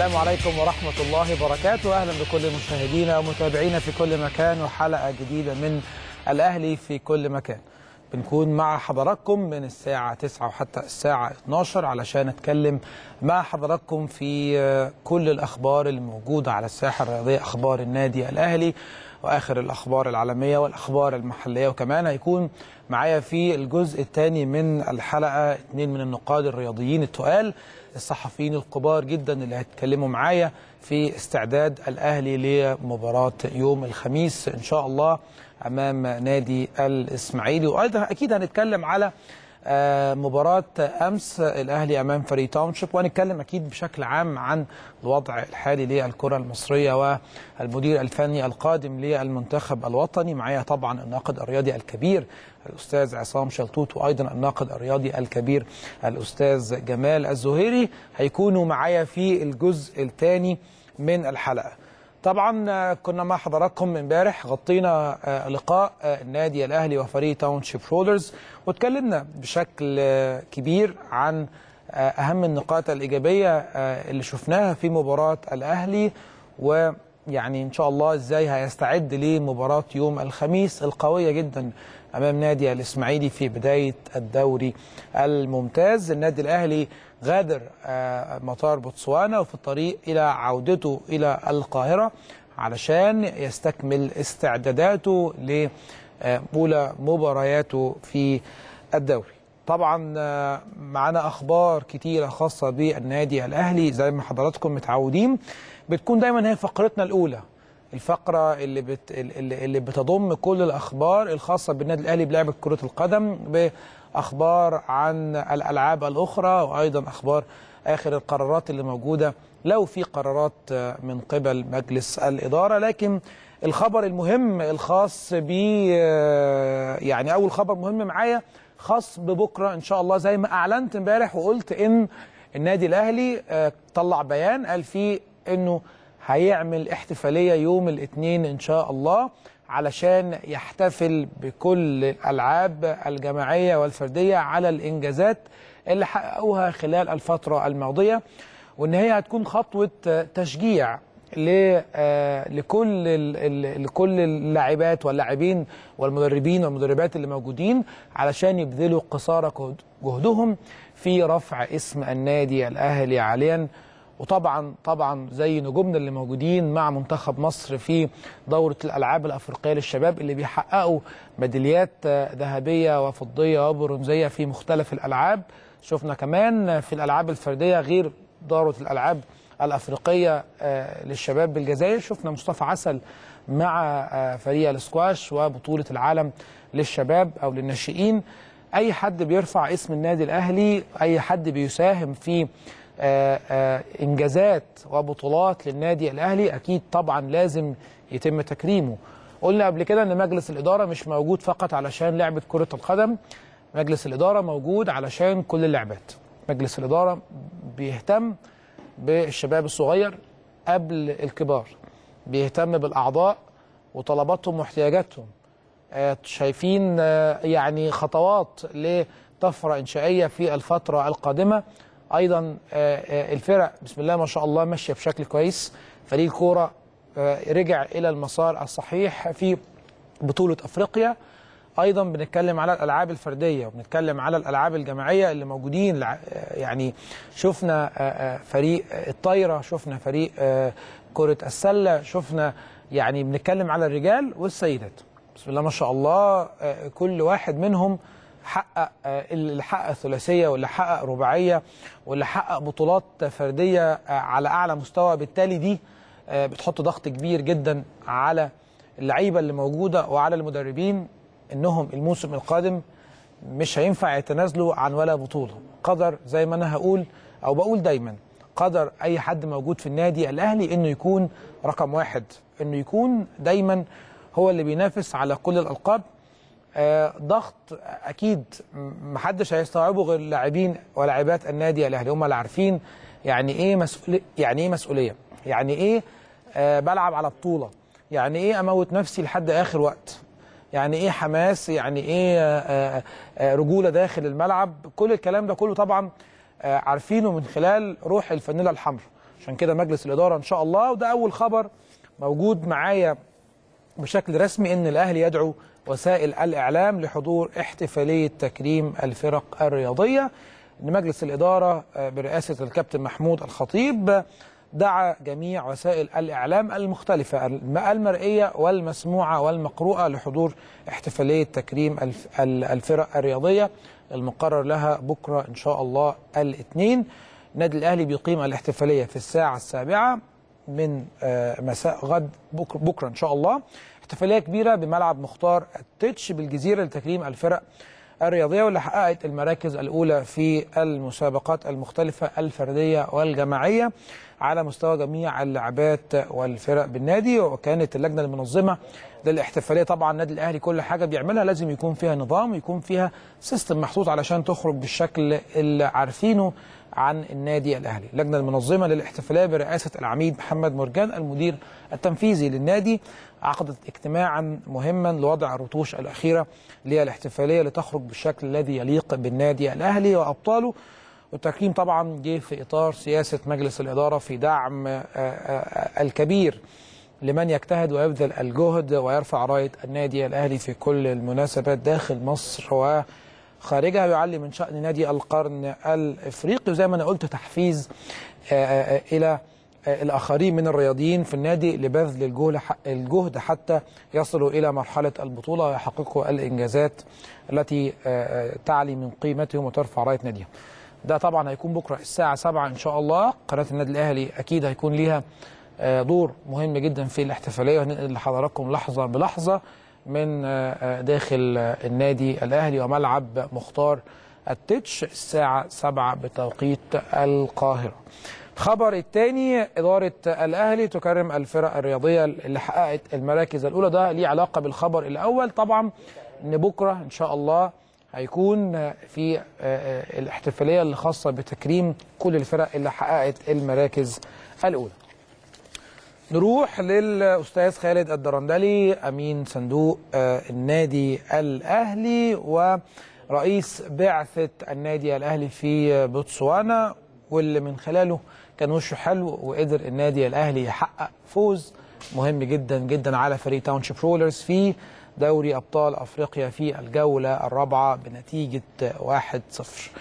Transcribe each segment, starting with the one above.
السلام عليكم ورحمة الله وبركاته أهلا بكل مشاهدينا ومتابعينا في كل مكان وحلقة جديدة من الأهلي في كل مكان بنكون مع حضراتكم من الساعة 9 وحتى الساعة 12 علشان نتكلم مع حضراتكم في كل الأخبار الموجودة على الساحة الرياضية أخبار النادي الأهلي واخر الاخبار العالميه والاخبار المحليه وكمان هيكون معايا في الجزء الثاني من الحلقه اثنين من النقاد الرياضيين التقال الصحفيين الكبار جدا اللي هيتكلموا معايا في استعداد الاهلي لمباراه يوم الخميس ان شاء الله امام نادي الاسماعيلي وايضا اكيد هنتكلم على مباراة أمس الأهلي أمام فريق تاونشيب وهنتكلم أكيد بشكل عام عن الوضع الحالي للكرة المصرية والمدير الفني القادم للمنتخب الوطني معايا طبعا الناقد الرياضي الكبير الأستاذ عصام شلتوت وأيضا الناقد الرياضي الكبير الأستاذ جمال الزهيري هيكونوا معايا في الجزء الثاني من الحلقة طبعا كنا مع حضراتكم امبارح غطينا لقاء النادي الاهلي وفريق تاونشيب رولرز واتكلمنا بشكل كبير عن اهم النقاط الايجابيه اللي شفناها في مباراه الاهلي ويعني ان شاء الله ازاي هيستعد لمباراه يوم الخميس القويه جدا امام نادي الاسماعيلي في بدايه الدوري الممتاز النادي الاهلي غادر مطار بوتسوانا وفي الطريق الى عودته الى القاهره علشان يستكمل استعداداته لاولى مبارياته في الدوري طبعا معانا اخبار كتيره خاصه بالنادي الاهلي زي ما حضراتكم متعودين بتكون دايما هي فقرتنا الاولى الفقره اللي بت... اللي بتضم كل الاخبار الخاصه بالنادي الاهلي بلعبه كره القدم باخبار عن الالعاب الاخرى وايضا اخبار اخر القرارات اللي موجوده لو في قرارات من قبل مجلس الاداره لكن الخبر المهم الخاص ب يعني اول خبر مهم معايا خاص ببكره ان شاء الله زي ما اعلنت امبارح وقلت ان النادي الاهلي طلع بيان قال فيه انه هيعمل احتفاليه يوم الاثنين ان شاء الله علشان يحتفل بكل الالعاب الجماعيه والفرديه على الانجازات اللي حققوها خلال الفتره الماضيه وان هي هتكون خطوه تشجيع لكل لكل اللاعبات واللاعبين والمدربين والمدربات اللي موجودين علشان يبذلوا قصارى جهدهم في رفع اسم النادي الاهلي عاليا وطبعا طبعا زي نجومنا اللي موجودين مع منتخب مصر في دوره الالعاب الافريقيه للشباب اللي بيحققوا ميداليات ذهبيه وفضيه وبرونزيه في مختلف الالعاب شفنا كمان في الالعاب الفرديه غير دوره الالعاب الافريقيه للشباب بالجزائر شفنا مصطفى عسل مع فريق الاسكواش وبطوله العالم للشباب او للناشئين اي حد بيرفع اسم النادي الاهلي اي حد بيساهم في آآ آآ انجازات وبطولات للنادي الاهلي اكيد طبعا لازم يتم تكريمه قلنا قبل كده ان مجلس الاداره مش موجود فقط علشان لعبه كره القدم مجلس الاداره موجود علشان كل اللعبات مجلس الاداره بيهتم بالشباب الصغير قبل الكبار بيهتم بالاعضاء وطلباتهم واحتياجاتهم شايفين يعني خطوات لطفره انشائيه في الفتره القادمه ايضا الفرق بسم الله ما شاء الله ماشيه بشكل كويس فريق الكوره رجع الى المسار الصحيح في بطوله افريقيا ايضا بنتكلم على الالعاب الفرديه وبنتكلم على الالعاب الجماعيه اللي موجودين يعني شفنا فريق الطايره شفنا فريق كره السله شفنا يعني بنتكلم على الرجال والسيدات بسم الله ما شاء الله كل واحد منهم حقق اللي حقق ثلاثيه واللي حقق رباعيه واللي حقق بطولات فرديه على اعلى مستوى بالتالي دي بتحط ضغط كبير جدا على اللعيبه اللي موجوده وعلى المدربين انهم الموسم القادم مش هينفع يتنازلوا عن ولا بطوله قدر زي ما انا هقول او بقول دايما قدر اي حد موجود في النادي الاهلي انه يكون رقم واحد انه يكون دايما هو اللي بينافس على كل الالقاب آه ضغط اكيد محدش هيستوعبه غير لاعبين ولاعبات النادي الاهلي هم اللي عارفين يعني ايه مسؤوليه يعني ايه مسؤوليه يعني ايه آه بلعب على بطوله يعني ايه اموت نفسي لحد اخر وقت يعني ايه حماس يعني ايه آه رجوله داخل الملعب كل الكلام ده كله طبعا عارفينه من خلال روح الفانيلا الحمراء عشان كده مجلس الاداره ان شاء الله وده اول خبر موجود معايا بشكل رسمي ان الاهلي يدعو وسائل الاعلام لحضور احتفاليه تكريم الفرق الرياضيه ان مجلس الاداره برئاسه الكابتن محمود الخطيب دعا جميع وسائل الاعلام المختلفه المرئيه والمسموعه والمقروءه لحضور احتفاليه تكريم الفرق الرياضيه المقرر لها بكره ان شاء الله الاثنين النادي الاهلي بيقيم الاحتفاليه في الساعه السابعه من مساء غد بكره, بكرة ان شاء الله احتفاليه كبيره بملعب مختار التتش بالجزيره لتكريم الفرق الرياضيه واللي حققت المراكز الاولى في المسابقات المختلفه الفرديه والجماعيه على مستوى جميع اللعبات والفرق بالنادي وكانت اللجنه المنظمه للاحتفاليه طبعا النادي الاهلي كل حاجه بيعملها لازم يكون فيها نظام ويكون فيها سيستم محطوط علشان تخرج بالشكل اللي عارفينه عن النادي الاهلي اللجنه المنظمه للاحتفاليه برئاسه العميد محمد مرجان المدير التنفيذي للنادي عقدت اجتماعا مهما لوضع الرتوش الاخيره للاحتفاليه لتخرج بالشكل الذي يليق بالنادي الاهلي وابطاله والتكريم طبعا جه في اطار سياسه مجلس الاداره في دعم الكبير لمن يجتهد ويبذل الجهد ويرفع رايه النادي الاهلي في كل المناسبات داخل مصر وخارجها ويعلي من شان نادي القرن الافريقي وزي ما انا قلت تحفيز الى الاخرين من الرياضيين في النادي لبذل الجهد حتى يصلوا الى مرحله البطوله ويحققوا الانجازات التي تعلي من قيمتهم وترفع رايه ناديهم. ده طبعا هيكون بكره الساعه 7 ان شاء الله قناه النادي الاهلي اكيد هيكون ليها دور مهم جدا في الاحتفاليه وهننقل لحضراتكم لحظه بلحظه من داخل النادي الاهلي وملعب مختار التتش الساعه 7 بتوقيت القاهره. الخبر الثاني إدارة الأهلي تكرم الفرق الرياضية اللي حققت المراكز الأولى ده ليه علاقة بالخبر الأول طبعا إن بكرة إن شاء الله هيكون في الاحتفالية اللي خاصة بتكريم كل الفرق اللي حققت المراكز الأولى نروح للأستاذ خالد الدرندلي أمين صندوق النادي الأهلي ورئيس بعثة النادي الأهلي في بوتسوانا واللي من خلاله كان وشه حلو وقدر النادي الاهلي يحقق فوز مهم جدا جدا على فريق تاونشيب رولرز في دوري ابطال افريقيا في الجوله الرابعه بنتيجه 1-0.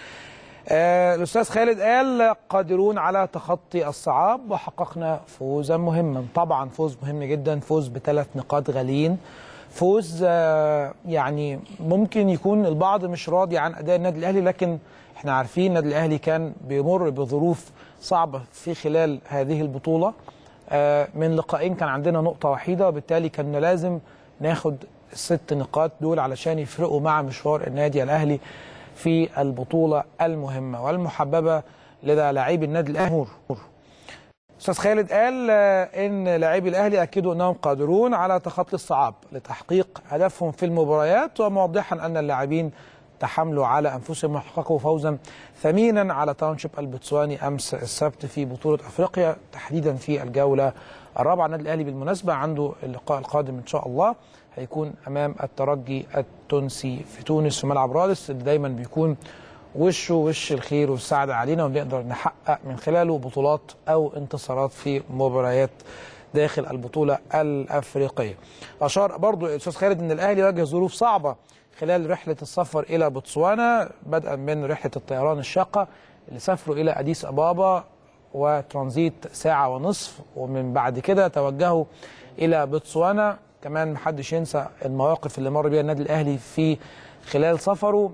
آه الاستاذ خالد قال قادرون على تخطي الصعاب وحققنا فوزا مهما طبعا فوز مهم جدا فوز بثلاث نقاط غاليين فوز آه يعني ممكن يكون البعض مش راضي عن اداء النادي الاهلي لكن احنا عارفين النادي الاهلي كان بيمر بظروف صعبه في خلال هذه البطوله آه من لقاءين كان عندنا نقطه وحيده وبالتالي كان لازم ناخد الست نقاط دول علشان يفرقوا مع مشوار النادي الاهلي في البطوله المهمه والمحببه لدى لاعبي النادي الاهلي استاذ خالد قال ان لاعبي الاهلي اكدوا انهم قادرون على تخطي الصعاب لتحقيق هدفهم في المباريات وموضحا ان اللاعبين تحملوا على انفسهم وحققوا فوزا ثمينا على تاونشيب البتسواني امس السبت في بطوله افريقيا تحديدا في الجوله الرابعه النادي الاهلي بالمناسبه عنده اللقاء القادم ان شاء الله هيكون امام الترجي التونسي في تونس في ملعب رادس اللي دايما بيكون وشه وش الخير والسعادة علينا ونقدر نحقق من خلاله بطولات أو انتصارات في مباريات داخل البطولة الأفريقية أشار برضو الأستاذ خالد أن الأهلي واجه ظروف صعبة خلال رحلة السفر إلى بوتسوانا بدءا من رحلة الطيران الشاقة اللي سافروا إلى أديس أبابا وترانزيت ساعة ونصف ومن بعد كده توجهوا إلى بوتسوانا كمان محدش ينسى المواقف اللي مر بيها النادي الأهلي في خلال سفره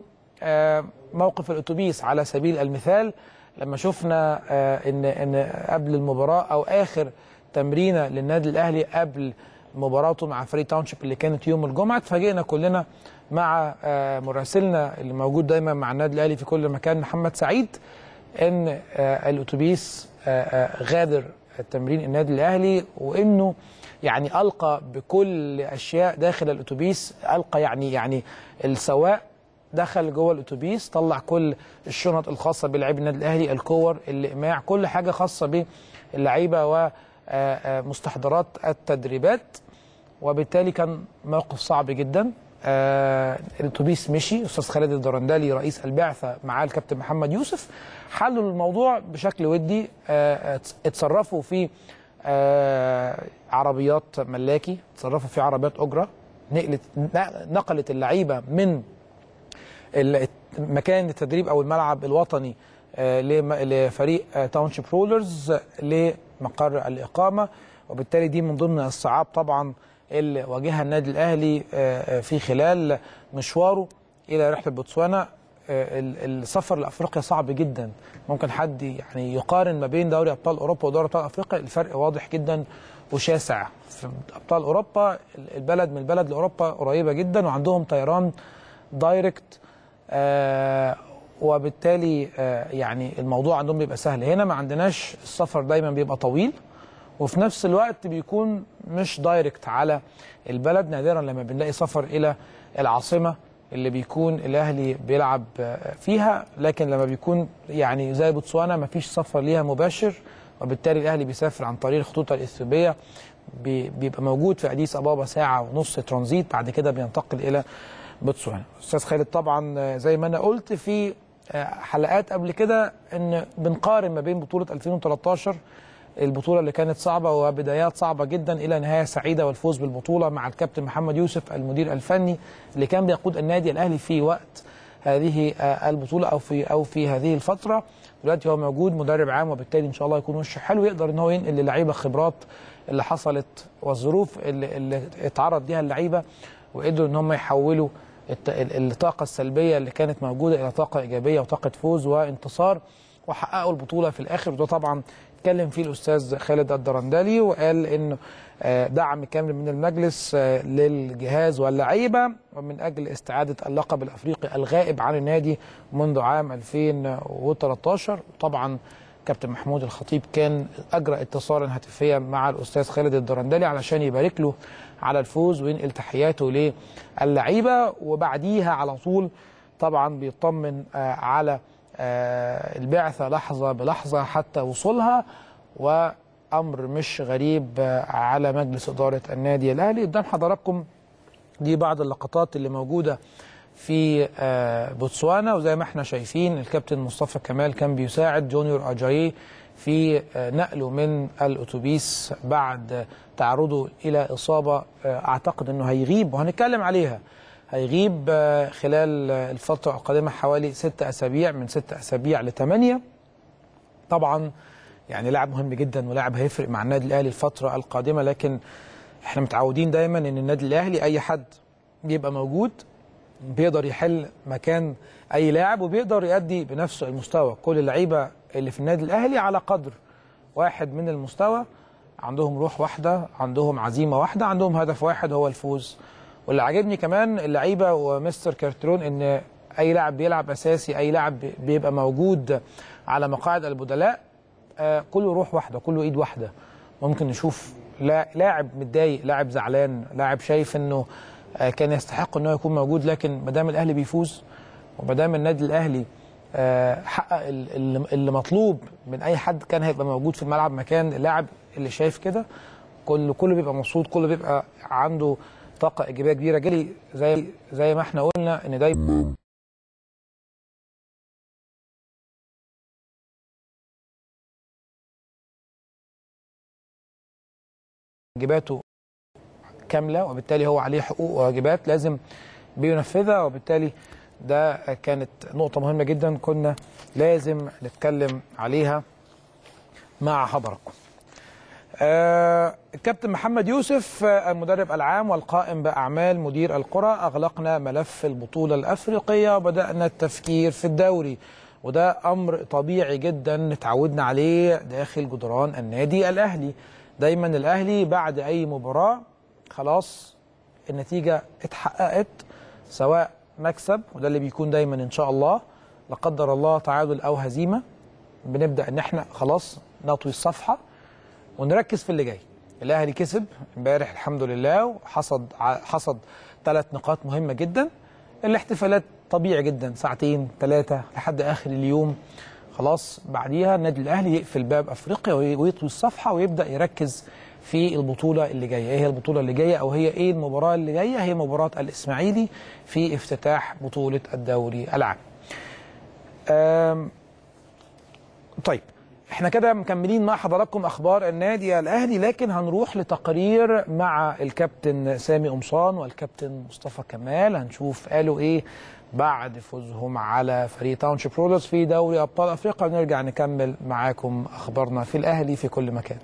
موقف الاتوبيس على سبيل المثال لما شفنا ان ان قبل المباراه او اخر تمرينه للنادي الاهلي قبل مباراته مع فريق تاونشيب اللي كانت يوم الجمعه اتفاجئنا كلنا مع مراسلنا اللي موجود دايما مع النادي الاهلي في كل مكان محمد سعيد ان الاتوبيس غادر تمرين النادي الاهلي وانه يعني القى بكل اشياء داخل الاتوبيس القى يعني يعني السواق دخل جوه الاتوبيس طلع كل الشنط الخاصه بلاعبي النادي الاهلي الكور الاقماع كل حاجه خاصه باللعيبه ومستحضرات التدريبات وبالتالي كان موقف صعب جدا آه الاتوبيس مشي استاذ خالد الدرندلي رئيس البعثه معاه الكابتن محمد يوسف حلوا الموضوع بشكل ودي آه اتصرفوا في آه عربيات ملاكي اتصرفوا في عربيات اجره نقلت نقلت اللعيبه من مكان التدريب او الملعب الوطني لفريق تاونشيب رولرز لمقر الاقامه وبالتالي دي من ضمن الصعاب طبعا اللي واجهها النادي الاهلي في خلال مشواره الى رحله بوتسوانا السفر لافريقيا صعب جدا ممكن حد يعني يقارن ما بين دوري ابطال اوروبا ودوري ابطال افريقيا الفرق واضح جدا وشاسع في ابطال اوروبا البلد من البلد لاوروبا قريبه جدا وعندهم طيران دايركت آه وبالتالي آه يعني الموضوع عندهم بيبقى سهل هنا ما عندناش السفر دايما بيبقى طويل وفي نفس الوقت بيكون مش دايركت على البلد نادرا لما بنلاقي سفر الى العاصمه اللي بيكون الاهلي بيلعب فيها لكن لما بيكون يعني زي بوتسوانا ما فيش سفر ليها مباشر وبالتالي الاهلي بيسافر عن طريق الخطوط الاثيوبيه بيبقى موجود في اديس ابابا ساعه ونص ترانزيت بعد كده بينتقل الى بوتسوانا استاذ خالد طبعا زي ما انا قلت في حلقات قبل كده ان بنقارن ما بين بطوله 2013 البطوله اللي كانت صعبه وبدايات صعبه جدا الى نهايه سعيده والفوز بالبطوله مع الكابتن محمد يوسف المدير الفني اللي كان بيقود النادي الاهلي في وقت هذه البطوله او في او في هذه الفتره دلوقتي هو موجود مدرب عام وبالتالي ان شاء الله يكون وش حلو يقدر ان هو ينقل للعيبه خبرات اللي حصلت والظروف اللي, اللي اتعرض ليها اللعيبه وقدروا ان هم يحولوا الطاقه السلبيه اللي كانت موجوده الى طاقه ايجابيه وطاقه فوز وانتصار وحققوا البطوله في الاخر وده طبعا اتكلم فيه الاستاذ خالد الدرندلي وقال انه دعم كامل من المجلس للجهاز واللعيبه ومن اجل استعاده اللقب الافريقي الغائب عن النادي منذ عام 2013 طبعا كابتن محمود الخطيب كان اجرى اتصالا هاتفيا مع الاستاذ خالد الدرندلي علشان يبارك له على الفوز وينقل تحياته للعيبه وبعديها على طول طبعا بيطمن على البعثة لحظة بلحظة حتى وصولها وأمر مش غريب على مجلس إدارة النادي الأهلي قدام حضراتكم دي بعض اللقطات اللي موجودة في بوتسوانا وزي ما احنا شايفين الكابتن مصطفى كمال كان بيساعد جونيور أجايي في نقله من الأتوبيس بعد تعرضه إلى إصابة أعتقد أنه هيغيب وهنتكلم عليها هيغيب خلال الفترة القادمة حوالي ست أسابيع من ست أسابيع لثمانية طبعا يعني لاعب مهم جدا ولاعب هيفرق مع النادي الأهلي الفترة القادمة لكن احنا متعودين دايما ان النادي الأهلي أي حد بيبقى موجود بيقدر يحل مكان أي لاعب وبيقدر يؤدي بنفس المستوى كل اللعيبة اللي في النادي الأهلي على قدر واحد من المستوى عندهم روح واحدة عندهم عزيمة واحدة عندهم هدف واحد هو الفوز واللي عاجبني كمان اللعيبه ومستر كارترون ان اي لاعب بيلعب اساسي اي لاعب بيبقى موجود على مقاعد البدلاء آه كله روح واحده كله ايد واحده ممكن نشوف لاعب متضايق لاعب زعلان لاعب شايف انه آه كان يستحق انه يكون موجود لكن ما دام الاهلي بيفوز وما دام النادي الاهلي آه حقق اللي مطلوب من اي حد كان هيبقى موجود في الملعب مكان اللاعب اللي شايف كده كله كله بيبقى مبسوط كله بيبقى عنده طاقه ايجابيه كبيره جالي زي زي ما احنا قلنا ان دايما واجباته كامله وبالتالي هو عليه حقوق وواجبات لازم بينفذها وبالتالي ده كانت نقطه مهمه جدا كنا لازم نتكلم عليها مع حضراتكم آه الكابتن محمد يوسف آه المدرب العام والقائم باعمال مدير القرى اغلقنا ملف البطوله الافريقيه وبدانا التفكير في الدوري وده امر طبيعي جدا اتعودنا عليه داخل جدران النادي الاهلي دايما الاهلي بعد اي مباراه خلاص النتيجه اتحققت سواء مكسب وده اللي بيكون دايما ان شاء الله لا قدر الله تعادل او هزيمه بنبدا ان احنا خلاص نطوي الصفحه ونركز في اللي جاي الاهلي كسب امبارح الحمد لله وحصد حصد ثلاث نقاط مهمه جدا الاحتفالات طبيعي جدا ساعتين ثلاثه لحد اخر اليوم خلاص بعديها النادي الاهلي يقفل باب افريقيا ويطوي الصفحه ويبدا يركز في البطوله اللي جايه ايه هي البطوله اللي جايه او هي ايه المباراه اللي جايه هي مباراه الاسماعيلي في افتتاح بطوله الدوري العام أم، طيب احنا كده مكملين مع حضراتكم اخبار النادي الاهلي لكن هنروح لتقرير مع الكابتن سامي قمصان والكابتن مصطفى كمال هنشوف قالوا ايه بعد فوزهم على فريق تاونشيب رولرز في دوري ابطال افريقيا ونرجع نكمل معاكم اخبارنا في الاهلي في كل مكان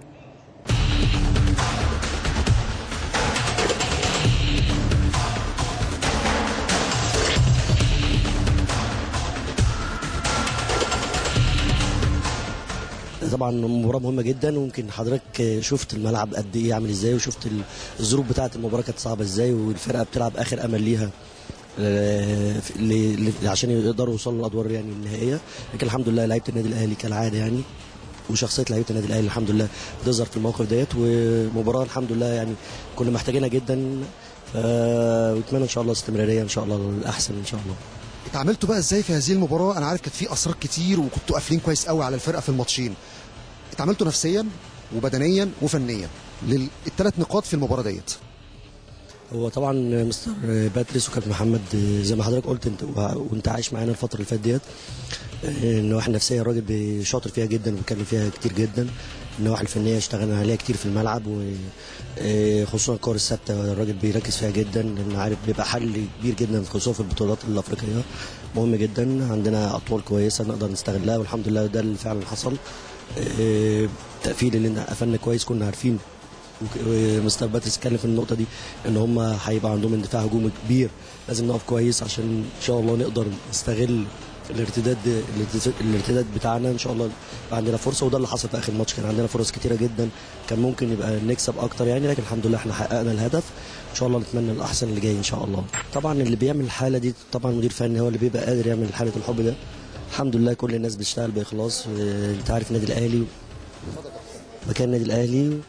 طبعا مباراه مهمه جدا ويمكن حضرتك شفت الملعب قد ايه عامل ازاي وشفت ال- الظروف بتاعه المباراه كانت صعبه ازاي والفرقه بتلعب اخر امل ليها آه، ل- ل- عشان يقدروا يوصلوا للادوار يعني النهائيه لكن الحمد لله لعيبه النادي الاهلي كالعاده يعني وشخصيه لعيبه النادي الاهلي الحمد لله بتظهر في الموقف ديت ومباراه الحمد لله يعني كنا محتاجينها جدا آه، واتمنى ان شاء الله استمراريه ان شاء الله الاحسن ان شاء الله اتعاملتوا بقى ازاي في هذه المباراه انا عارف كانت في اسرار كتير وكنتوا قافلين كويس قوي على الفرقه في الماتشين اتعاملتوا نفسيا وبدنيا وفنيا للثلاث نقاط في المباراه ديت هو طبعا مستر باتريس وكابتن محمد زي ما حضرتك قلت انت وانت عايش معانا الفتره اللي فاتت ديت النواحي النفسيه الراجل شاطر فيها جدا وبيتكلم فيها كتير جدا النواحي الفنيه اشتغلنا عليها كتير في الملعب وخصوصا الكور الثابته الراجل بيركز فيها جدا لان عارف بيبقى حل كبير جدا خصوصا في البطولات الافريقيه مهم جدا عندنا اطوال كويسه نقدر نستغلها والحمد لله ده اللي فعلا حصل التقفيل اللي قفلنا كويس كنا عارفين ومستر باتريس اتكلم في النقطه دي ان هم هيبقى عندهم اندفاع هجومي كبير لازم نقف كويس عشان ان شاء الله نقدر نستغل الارتداد الارتداد بتاعنا ان شاء الله يبقى عندنا فرصه وده اللي حصل في اخر ماتش كان عندنا فرص كتيره جدا كان ممكن يبقى نكسب اكتر يعني لكن الحمد لله احنا حققنا الهدف ان شاء الله نتمنى الاحسن اللي جاي ان شاء الله طبعا اللي بيعمل الحاله دي طبعا مدير فني هو اللي بيبقى قادر يعمل حاله الحب ده الحمد لله كل الناس بتشتغل باخلاص انت عارف النادي الاهلي مكان النادي الاهلي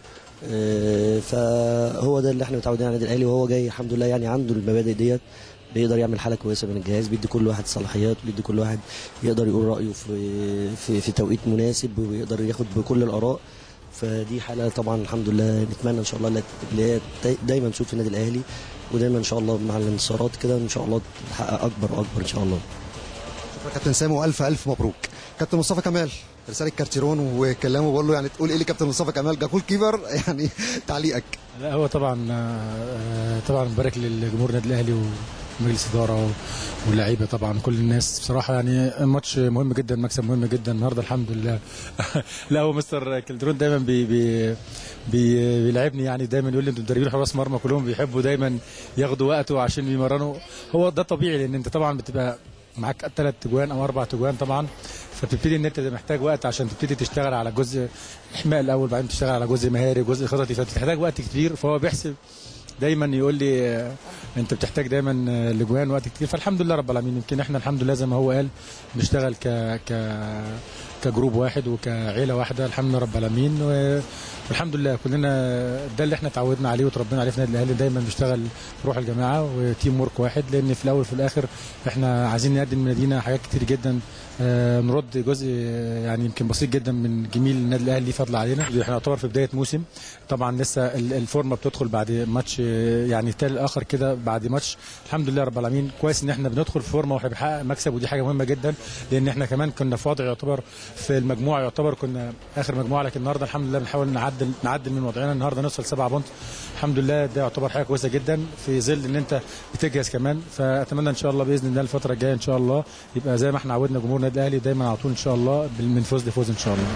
فهو ده اللي احنا متعودين على النادي الاهلي وهو جاي الحمد لله يعني عنده المبادئ ديت بيقدر يعمل حاله كويسه من الجهاز بيدي كل واحد صلاحيات بيدي كل واحد يقدر يقول رايه في في, في توقيت مناسب ويقدر ياخد بكل الاراء فدي حاله طبعا الحمد لله نتمنى ان شاء الله اللي هي دايما نشوف في النادي الاهلي ودايما ان شاء الله مع الانتصارات كده ان شاء الله تحقق اكبر واكبر ان شاء الله شكرا كابتن سامي والف الف مبروك كابتن مصطفى كمال رساله كارتيرون وكلامه بقول له يعني تقول ايه لكابتن مصطفى كمال كجول كيبر يعني تعليقك لا هو طبعا طبعا مبارك لجمهور النادي الاهلي ومجلس اداره واللعيبه طبعا كل الناس بصراحه يعني ماتش مهم جدا مكسب مهم جدا النهارده الحمد لله لا هو مستر كلدرون دايما بي بي بي بيلعبني يعني دايما يقول لي انتوا مدربين حراس مرمى كلهم بيحبوا دايما ياخدوا وقته عشان يمرنوا هو ده طبيعي لان انت طبعا بتبقى معاك ثلاث تجوان او اربع تجوان طبعا فبتبتدي ان انت محتاج وقت عشان تبتدي تشتغل على جزء احماء الاول بعدين تشتغل على جزء مهاري جزء خططي فبتحتاج وقت كتير فهو بيحسب دايما يقول لي انت بتحتاج دايما لجوان وقت كتير فالحمد لله رب العالمين يمكن احنا الحمد لله زي ما هو قال بنشتغل ك ك كجروب واحد وكعيله واحده الحمد لله رب العالمين والحمد لله كلنا ده اللي احنا اتعودنا عليه وتربينا عليه في النادي الاهلي دايما بنشتغل روح الجماعه وتيم ورك واحد لان في الاول وفي الاخر احنا عايزين نقدم للمدينه حاجات كتير جدا آه نرد جزء يعني يمكن بسيط جدا من جميل النادي الاهلي ليه فضل علينا احنا نعتبر في بدايه موسم طبعا لسه الفورمه بتدخل بعد ماتش يعني التالي الاخر كده بعد ماتش الحمد لله رب العالمين كويس ان احنا بندخل في فورمه واحنا بنحقق مكسب ودي حاجه مهمه جدا لان احنا كمان كنا في وضع يعتبر في المجموعه يعتبر كنا اخر مجموعه لكن النهارده الحمد لله بنحاول نعدل نعدل من وضعنا النهارده نوصل 7 بونت الحمد لله ده يعتبر حاجه كويسه جدا في ظل ان انت بتجهز كمان فاتمنى ان شاء الله باذن الله الفتره الجايه ان شاء الله يبقى زي ما احنا عودنا جمهور النادي الاهلي دايما على طول ان شاء الله من فوز لفوز ان شاء الله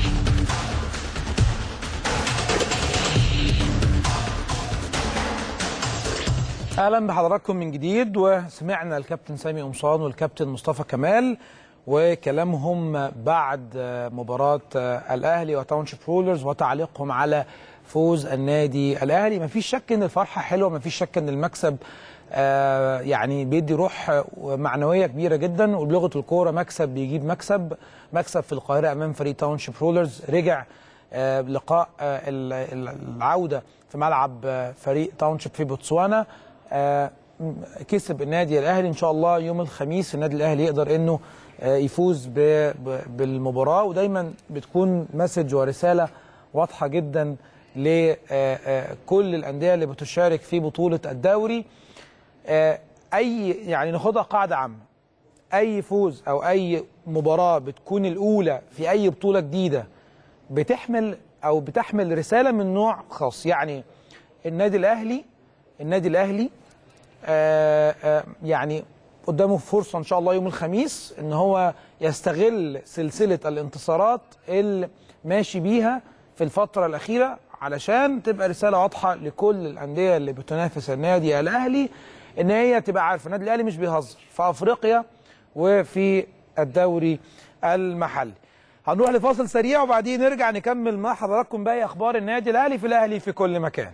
اهلا بحضراتكم من جديد وسمعنا الكابتن سامي قمصان والكابتن مصطفى كمال وكلامهم بعد مباراة الأهلي وتاونشيب رولرز وتعليقهم على فوز النادي الأهلي مفيش شك إن الفرحة حلوة مفيش شك إن المكسب يعني بيدي روح معنوية كبيرة جدا وبلغة الكورة مكسب بيجيب مكسب مكسب في القاهرة أمام فريق تاونشيب رولرز رجع لقاء العودة في ملعب فريق تاونشيب في بوتسوانا كسب النادي الأهلي إن شاء الله يوم الخميس النادي الأهلي يقدر إنه يفوز بالمباراه ودايما بتكون مسج ورساله واضحه جدا لكل الانديه اللي بتشارك في بطوله الدوري آه، اي يعني ناخدها قاعده عامه اي فوز او اي مباراه بتكون الاولى في اي بطوله جديده بتحمل او بتحمل رساله من نوع خاص يعني النادي الاهلي النادي الاهلي آه، آه، يعني قدامه فرصه ان شاء الله يوم الخميس ان هو يستغل سلسله الانتصارات اللي ماشي بيها في الفتره الاخيره علشان تبقى رساله واضحه لكل الانديه اللي بتنافس النادي الاهلي ان هي تبقى عارفه النادي الاهلي مش بيهزر في افريقيا وفي الدوري المحلي هنروح لفاصل سريع وبعدين نرجع نكمل مع حضراتكم باقي اخبار النادي الاهلي في الاهلي في كل مكان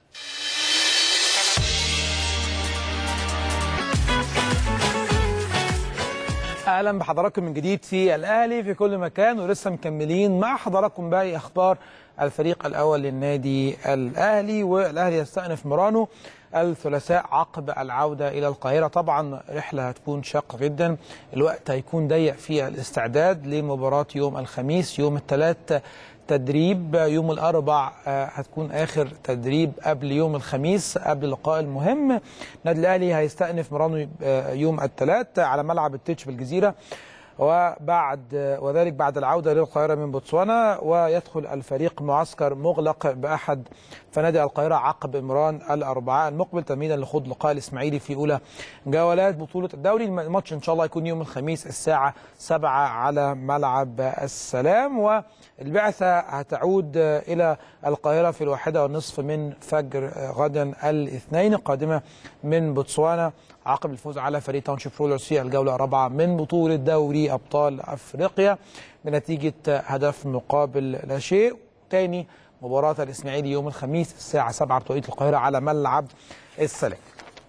اهلا بحضراتكم من جديد في الاهلي في كل مكان ولسه مكملين مع حضراتكم باقي اخبار الفريق الاول للنادي الاهلي والاهلي يستأنف مرانو الثلاثاء عقب العوده الى القاهره طبعا رحله هتكون شاقه جدا الوقت هيكون ضيق في الاستعداد لمباراه يوم الخميس يوم الثلاث تدريب يوم الاربع آه، هتكون اخر تدريب قبل يوم الخميس قبل اللقاء المهم النادي الاهلي هيستأنف مرانو آه، يوم الثلاث على ملعب التتش بالجزيره وبعد وذلك بعد العوده للقاهره من بوتسوانا ويدخل الفريق معسكر مغلق باحد فنادق القاهره عقب امران الاربعاء المقبل تمهيدا لخوض لقاء الاسماعيلي في اولى جولات بطوله الدوري الماتش ان شاء الله يكون يوم الخميس الساعه 7 على ملعب السلام والبعثه هتعود الى القاهره في الواحده والنصف من فجر غدا الاثنين قادمه من بوتسوانا عقب الفوز على فريق تاونشيب رولرز في الجوله الرابعه من بطوله دوري ابطال افريقيا بنتيجه هدف مقابل لا شيء تاني مباراه الاسماعيلي يوم الخميس الساعه 7 بتوقيت القاهره على ملعب السلام.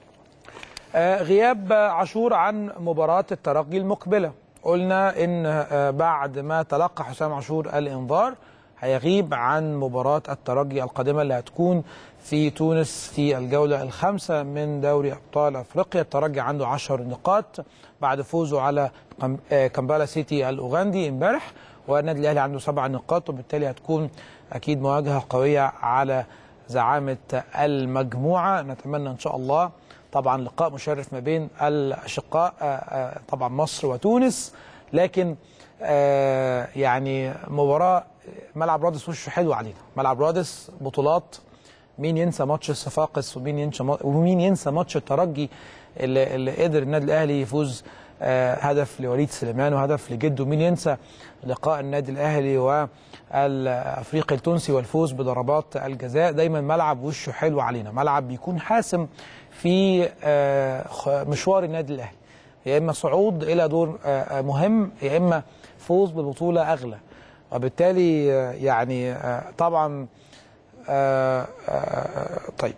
آه، غياب عاشور عن مباراه الترجي المقبله قلنا ان آه، بعد ما تلقى حسام عاشور الانذار هيغيب عن مباراة الترجي القادمة اللي هتكون في تونس في الجولة الخامسة من دوري أبطال أفريقيا الترجي عنده 10 نقاط بعد فوزه على قم- آه، كامبالا سيتي الأوغندي امبارح والنادي الأهلي عنده سبع نقاط وبالتالي هتكون أكيد مواجهة قوية على زعامة المجموعة نتمنى إن شاء الله طبعا لقاء مشرف ما بين الأشقاء آه، آه، طبعا مصر وتونس لكن آه، يعني مباراة ملعب رادس وشه حلو علينا ملعب رادس بطولات مين ينسى ماتش الصفاقس ومين ينسى ومين ينسى ماتش الترجي اللي, اللي قدر النادي الاهلي يفوز آه، هدف لوليد سليمان وهدف لجده مين ينسى لقاء النادي الاهلي والافريقي التونسي والفوز بضربات الجزاء دايما ملعب وشه حلو علينا ملعب بيكون حاسم في آه، خ- مشوار النادي الاهلي يا اما صعود الى دور آه، آه، مهم يا اما فوز ببطوله اغلى وبالتالي آه، يعني آه، طبعا آه، آه، طيب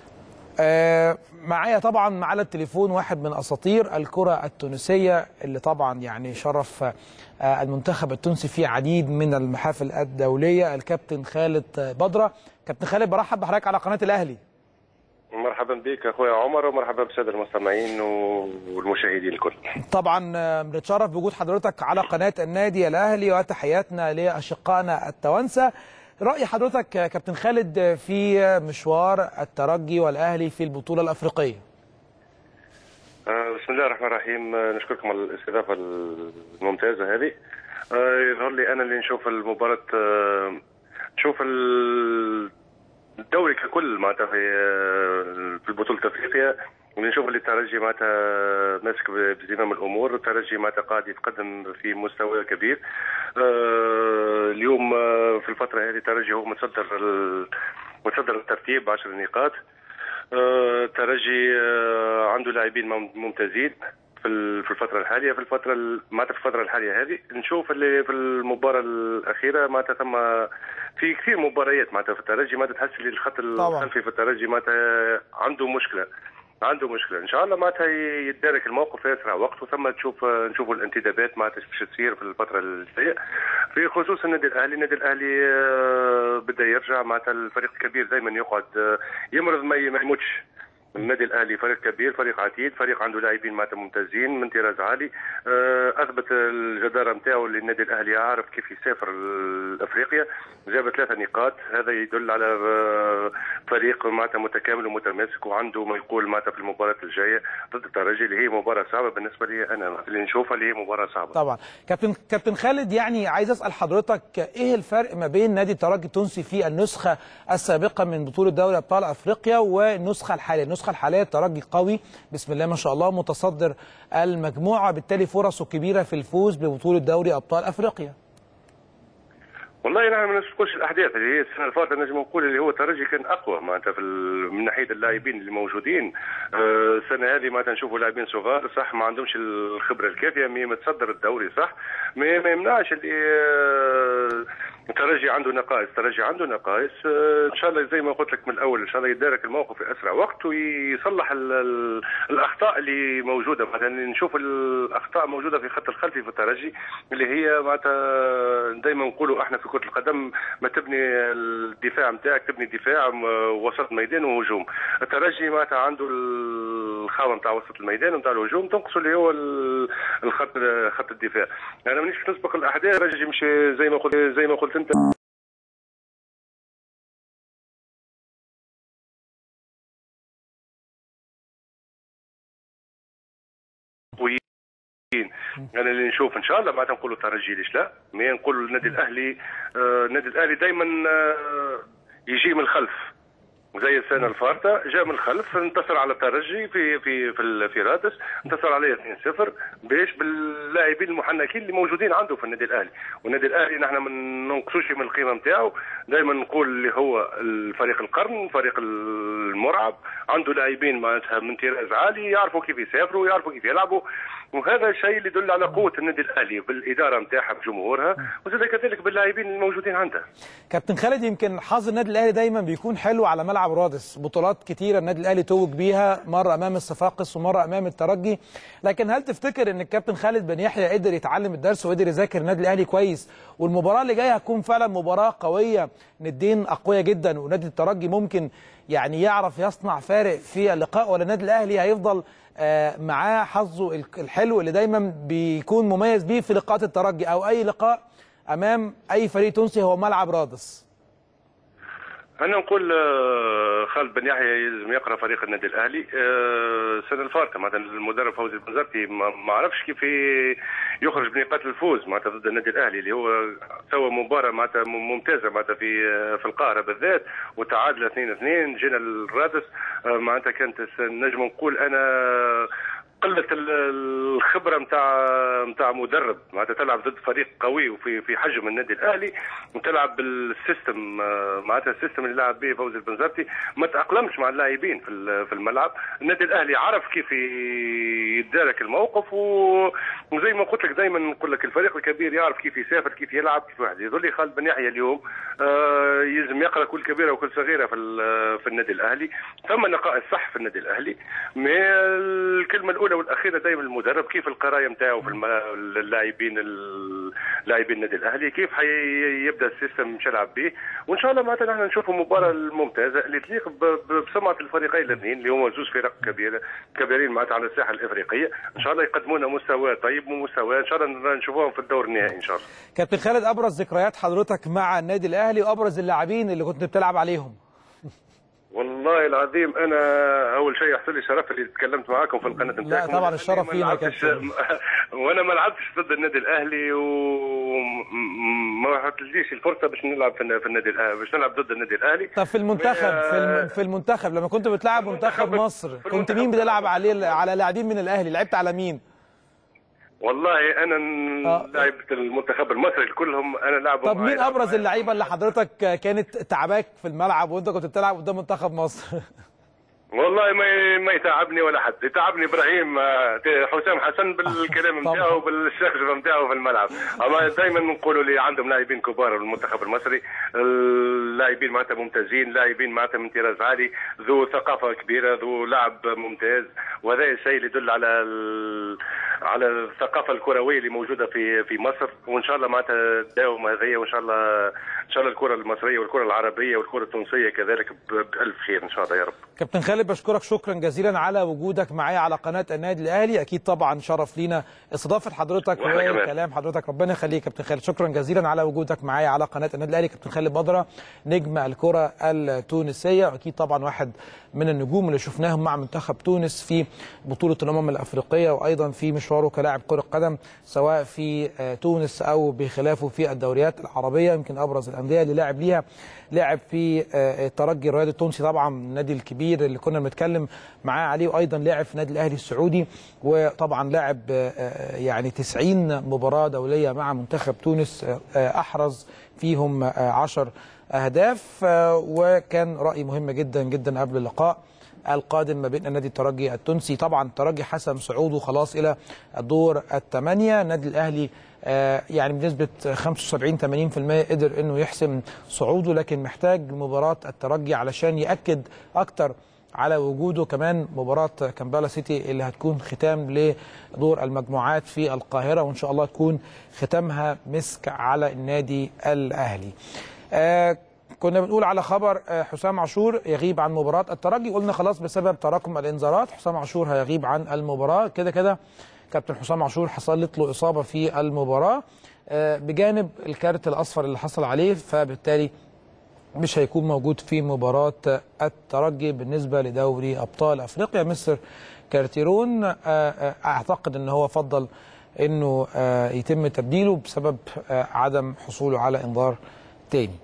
آه، معايا طبعا على التليفون واحد من اساطير الكره التونسيه اللي طبعا يعني شرف آه، المنتخب التونسي في عديد من المحافل الدوليه الكابتن خالد بدره كابتن خالد برحب بحضرتك على قناه الاهلي مرحبا بك اخويا عمر ومرحبا بالساده المستمعين والمشاهدين الكل طبعا آه، بنتشرف بوجود حضرتك على قناه النادي الاهلي وتحياتنا لاشقائنا التوانسه راي حضرتك يا كابتن خالد في مشوار الترجي والاهلي في البطوله الافريقيه آه، بسم الله الرحمن الرحيم آه، نشكركم على الاستضافه الممتازه هذه آه، يظهر لي انا اللي نشوف المباراه آه، نشوف ال- الدوري ككل معناتها في آه، في بطوله افريقيا ونشوف اللي الترجي معناتها ماسك بزمام الامور الترجي معناتها قاعد يتقدم في مستوى كبير آه، اليوم آه، في الفتره هذه الترجي هو متصدر ال- متصدر الترتيب 10 نقاط آه، الترجي آه، عنده لاعبين مم- ممتازين في ال- في الفترة الحالية في الفترة ال- معناتها في الفترة الحالية هذه نشوف اللي في المباراة الأخيرة معناتها ثم في كثير مباريات معناتها في الترجي معناتها تحس لي الخط طبعاً. الخلفي في الترجي معناتها عنده مشكلة عنده مشكلة إن شاء الله معناتها يتدارك الموقف في أسرع وقت وثم تشوف نشوفوا الانتدابات معناتها باش تصير في الفترة الجاية في خصوص النادي الأهلي النادي الأهلي آه، بدا يرجع معناتها الفريق الكبير دائما يقعد آه، يمرض ما ي- ما يموتش النادي الاهلي فريق كبير فريق عتيد فريق عنده لاعبين معناتها ممتازين من طراز عالي آه، اثبت الجداره نتاعو للنادي الاهلي عارف كيف يسافر لافريقيا جاب ثلاثه نقاط هذا يدل على آه، فريق معناتها متكامل ومتماسك وعنده ما يقول معناتها في المباراه الجايه ضد الترجي اللي هي مباراه صعبه بالنسبه لي انا اللي نشوفها اللي هي مباراه صعبه طبعا كابتن كابتن خالد يعني عايز اسال حضرتك ايه الفرق ما بين نادي الترجي التونسي في النسخه السابقه من بطوله دوري ابطال افريقيا والنسخه الحاليه النسخه الحاليه الترجي قوي بسم الله ما شاء الله متصدر المجموعه بالتالي فرصه كبيره في الفوز ببطوله دوري ابطال افريقيا والله نحن ما نسبقوش الاحداث اللي هي السنه اللي فاتت نجم نقول اللي هو الترجي كان اقوى معناتها في ال- من ناحيه اللاعبين اللي موجودين آه، السنه هذه معناتها نشوفوا لاعبين صغار صح ما عندهمش الخبره الكافيه مي متصدر الدوري صح ما ما يمنعش اللي آه، الترجي عنده نقائص الترجي عنده نقائص آه، ان شاء الله زي ما قلت لك من الاول ان شاء الله يدارك الموقف في اسرع وقت ويصلح ال- ال- الاخطاء اللي موجوده مثلا نشوف الاخطاء موجوده في خط الخلفي في الترجي اللي هي معناتها دائما نقولوا احنا في كره القدم ما تبني الدفاع نتاعك تبني دفاع م- وسط ميدان وهجوم الترجي معناتها عنده الخاوه نتاع وسط الميدان ونتاع الهجوم تنقصه اللي هو ال- الخط خط الدفاع انا مانيش باش نسبق الاحداث الترجي مش زي ما قلت زي ما قلت انت قويين انا اللي نشوف ان شاء الله بعد نقولوا ترجي ليش لا مي نقول النادي الاهلي آه، النادي الاهلي دائما يجي من الخلف زي السنه الفارطه جاء من الخلف انتصر على الترجي في في في, ال- في رادس انتصر عليه 2-0 باش باللاعبين المحنكين اللي موجودين عنده في النادي الاهلي والنادي الاهلي نحن ما ننقصوش من القيمه نتاعو دائما نقول اللي هو الفريق القرن فريق المرعب عنده لاعبين معناتها من طراز عالي يعرفوا كيف يسافروا ويعرفوا كيف يلعبوا وهذا الشيء اللي يدل على قوه النادي الاهلي بالاداره نتاعها بجمهورها وزاد كذلك باللاعبين الموجودين عندها كابتن خالد يمكن حظ النادي الاهلي دايما بيكون حلو على ملعب رادس بطولات كتيره النادي الاهلي توج بيها مره امام الصفاقس ومره امام الترجي لكن هل تفتكر ان الكابتن خالد بن يحيى قدر يتعلم الدرس وقدر يذاكر النادي الاهلي كويس والمباراه اللي جايه هتكون فعلا مباراه قويه ندين اقوياء جدا ونادي الترجي ممكن يعني يعرف يصنع فارق في اللقاء ولا النادي الاهلي هيفضل آه، معاه حظه الك- الحلو اللي دايما بيكون مميز بيه في لقاءات الترجي او اي لقاء امام اي فريق تونسي هو ملعب رادس انا نقول آه، خالد بن يحيى يلزم يقرا فريق النادي الاهلي آه، السنه الفارطه مثلا المدرب فوزي البنزرتي ما ما عرفش كيف ي- يخرج بنقاط الفوز معناتها ضد النادي الاهلي اللي هو سوى مباراه معناتها مم- ممتازه معناتها في آه، في القاهره بالذات وتعادل 2 2 جينا الرادس آه، معناتها كانت الس- نجم نقول انا قله ال- الخبره نتاع نتاع مدرب معناتها تلعب ضد فريق قوي وفي في حجم النادي الاهلي وتلعب بالسيستم آه، معناتها السيستم اللي لعب به فوزي البنزرتي ما تاقلمش مع اللاعبين في ال- في الملعب النادي الاهلي عرف كيف ي- يتدارك الموقف و- وزي ما قلت لك دائما نقول لك الفريق الكبير يعرف كيف يسافر كيف يلعب كيف واحد يظل خالد بن يحيى اليوم آه، يلزم يقرا كل كبيره وكل صغيره في ال- في النادي الاهلي ثم نقائص صح في النادي الاهلي ما الكلمه الاولى والاخيره دائما المدرب كيف القرايه نتاعو في الم- اللاعبين ال- لاعبين النادي الاهلي كيف حي- يبدا السيستم مش يلعب به وان شاء الله معناتها نحن نشوفوا مباراه الممتازه اللي تليق ب- ب- بسمعه الفريقين الاثنين اللي هما زوج فرق كبيره كبيرين معناتها على الساحه الافريقيه ان شاء الله يقدموا لنا مستوى طيب ومستوى ان شاء الله نشوفوهم في الدور النهائي ان شاء الله كابتن خالد ابرز ذكريات حضرتك مع النادي الاهلي وابرز اللاعبين اللي كنت بتلعب عليهم والله العظيم انا اول شيء يحصل لي شرف اللي تكلمت معاكم في القناه بتاعكم طبعاً الشرف ما لينا يا لعبتش- كابتن. وانا ما لعبتش ضد النادي الاهلي وما حصلتليش الفرصه باش نلعب في في النادي الاهلي باش نلعب ضد النادي الاهلي طب في المنتخب في الم- في المنتخب لما كنت بتلعب منتخب المنتخب- مصر في كنت المنتخب مين بتلعب عليه على لاعبين من الاهلي لعبت على مين والله انا آه. لعبت المنتخب المصري كلهم انا لعبوا طب مين معايا. ابرز اللعيبه اللي حضرتك كانت تعباك في الملعب وانت كنت بتلعب قدام منتخب مصر والله ما ما يتعبني ولا حد يتعبني ابراهيم آه، حسام حسن بالكلام طبعا. نتاعو بالشخص نتاعو في الملعب اما دائما نقولوا لي عندهم لاعبين كبار المنتخب المصري ال- اللاعبين معناتها ممتازين لاعبين معناتها من طراز عالي ذو ثقافه كبيره ذو لعب ممتاز وهذا الشيء اللي يدل على ال... على الثقافه الكرويه اللي موجوده في في مصر وان شاء الله معناتها تداوم هذه وان شاء الله ان شاء الله الكره المصريه والكره العربيه والكره التونسيه كذلك ب- بالف خير ان شاء الله يا رب كابتن خالد بشكرك شكرا جزيلا على وجودك معايا على قناه النادي الاهلي اكيد طبعا شرف لينا استضافه حضرتك وإحنا كمان. وكلام حضرتك ربنا يخليك كابتن خالد شكرا جزيلا على وجودك معايا على قناه النادي الاهلي كابتن خالد بدره نجم الكره التونسيه واكيد طبعا واحد من النجوم اللي شفناهم مع منتخب تونس في بطوله الامم الافريقيه وايضا في مشواره كلاعب كره قدم سواء في آه، تونس او بخلافه في الدوريات العربيه يمكن ابرز الانديه اللي لعب ليها لعب في آه، الترجي الرياضي التونسي طبعا النادي الكبير اللي كنا بنتكلم معاه عليه وايضا لعب في النادي الاهلي السعودي وطبعا لعب آه، آه، يعني 90 مباراه دوليه مع منتخب تونس آه، آه، احرز فيهم 10 اهداف آه، وكان راي مهم جدا جدا قبل اللقاء القادم ما بين النادي الترجي التونسي طبعا الترجي حسم صعوده خلاص الى الدور الثمانيه النادي الاهلي آه، يعني بنسبه 75 80% قدر انه يحسم صعوده لكن محتاج مباراه الترجي علشان ياكد اكتر على وجوده كمان مباراة كامبالا سيتي اللي هتكون ختام لدور المجموعات في القاهرة وإن شاء الله تكون ختامها مسك على النادي الأهلي آه كنا بنقول على خبر آه، حسام عاشور يغيب عن مباراة الترجي قلنا خلاص بسبب تراكم الإنذارات حسام عاشور هيغيب عن المباراة كده كده كابتن حسام عاشور حصلت له إصابة في المباراة آه، بجانب الكارت الأصفر اللي حصل عليه فبالتالي مش هيكون موجود في مباراة الترجي بالنسبة لدوري أبطال أفريقيا مستر كارتيرون آه، آه، أعتقد أن هو فضل أنه آه، يتم تبديله بسبب آه، عدم حصوله على إنذار تاني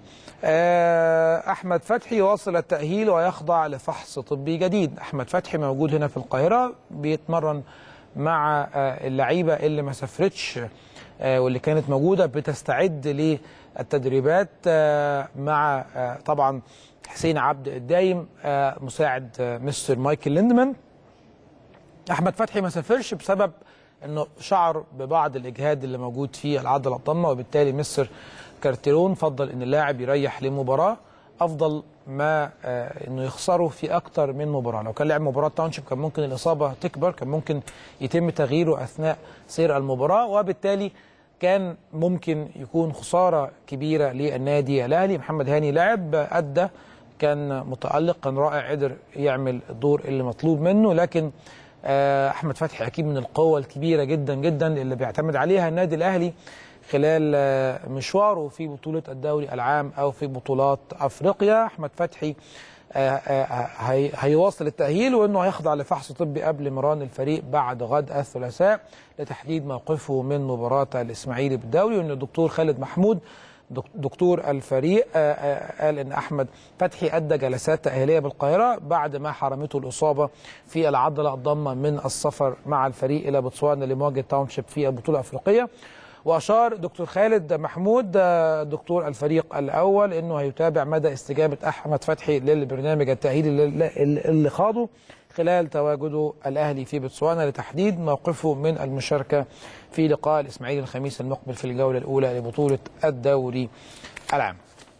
آه، أحمد فتحي يواصل التأهيل ويخضع لفحص طبي جديد أحمد فتحي موجود هنا في القاهرة بيتمرن مع آه، اللعيبة اللي ما سافرتش آه، واللي كانت موجودة بتستعد للتدريبات آه، مع آه، طبعا حسين عبد الدايم آه، مساعد آه، مستر مايكل ليندمان احمد فتحي ما سافرش بسبب انه شعر ببعض الاجهاد اللي موجود في العضله الضمه وبالتالي مستر كارتيرون فضل ان اللاعب يريح لمباراه افضل ما آه انه يخسره في اكتر من مباراه لو كان لعب مباراه تاونشيب كان ممكن الاصابه تكبر كان ممكن يتم تغييره اثناء سير المباراه وبالتالي كان ممكن يكون خساره كبيره للنادي الاهلي محمد هاني لعب ادى كان متالق كان رائع قدر يعمل الدور اللي مطلوب منه لكن آه، احمد فتحي اكيد من القوه الكبيره جدا جدا اللي بيعتمد عليها النادي الاهلي خلال آه، مشواره في بطوله الدوري العام او في بطولات افريقيا احمد فتحي آه، آه، هي- هيواصل التاهيل وانه هيخضع لفحص طبي قبل مران الفريق بعد غد الثلاثاء لتحديد موقفه من مباراه الاسماعيلي بالدوري وان الدكتور خالد محمود دك- دكتور الفريق آه، آه، قال ان احمد فتحي ادى جلسات تاهيليه بالقاهره بعد ما حرمته الاصابه في العضله الضمه من السفر مع الفريق الى بوتسوانا لمواجهه تاونشيب في البطوله الافريقيه واشار دكتور خالد محمود آه، دكتور الفريق الاول انه هيتابع مدى استجابه احمد فتحي للبرنامج التاهيلي اللي- اللي اللي خاضه خلال تواجده الاهلي في بوتسوانا لتحديد موقفه من المشاركه في لقاء الاسماعيلي الخميس المقبل في الجوله الاولى لبطوله الدوري العام.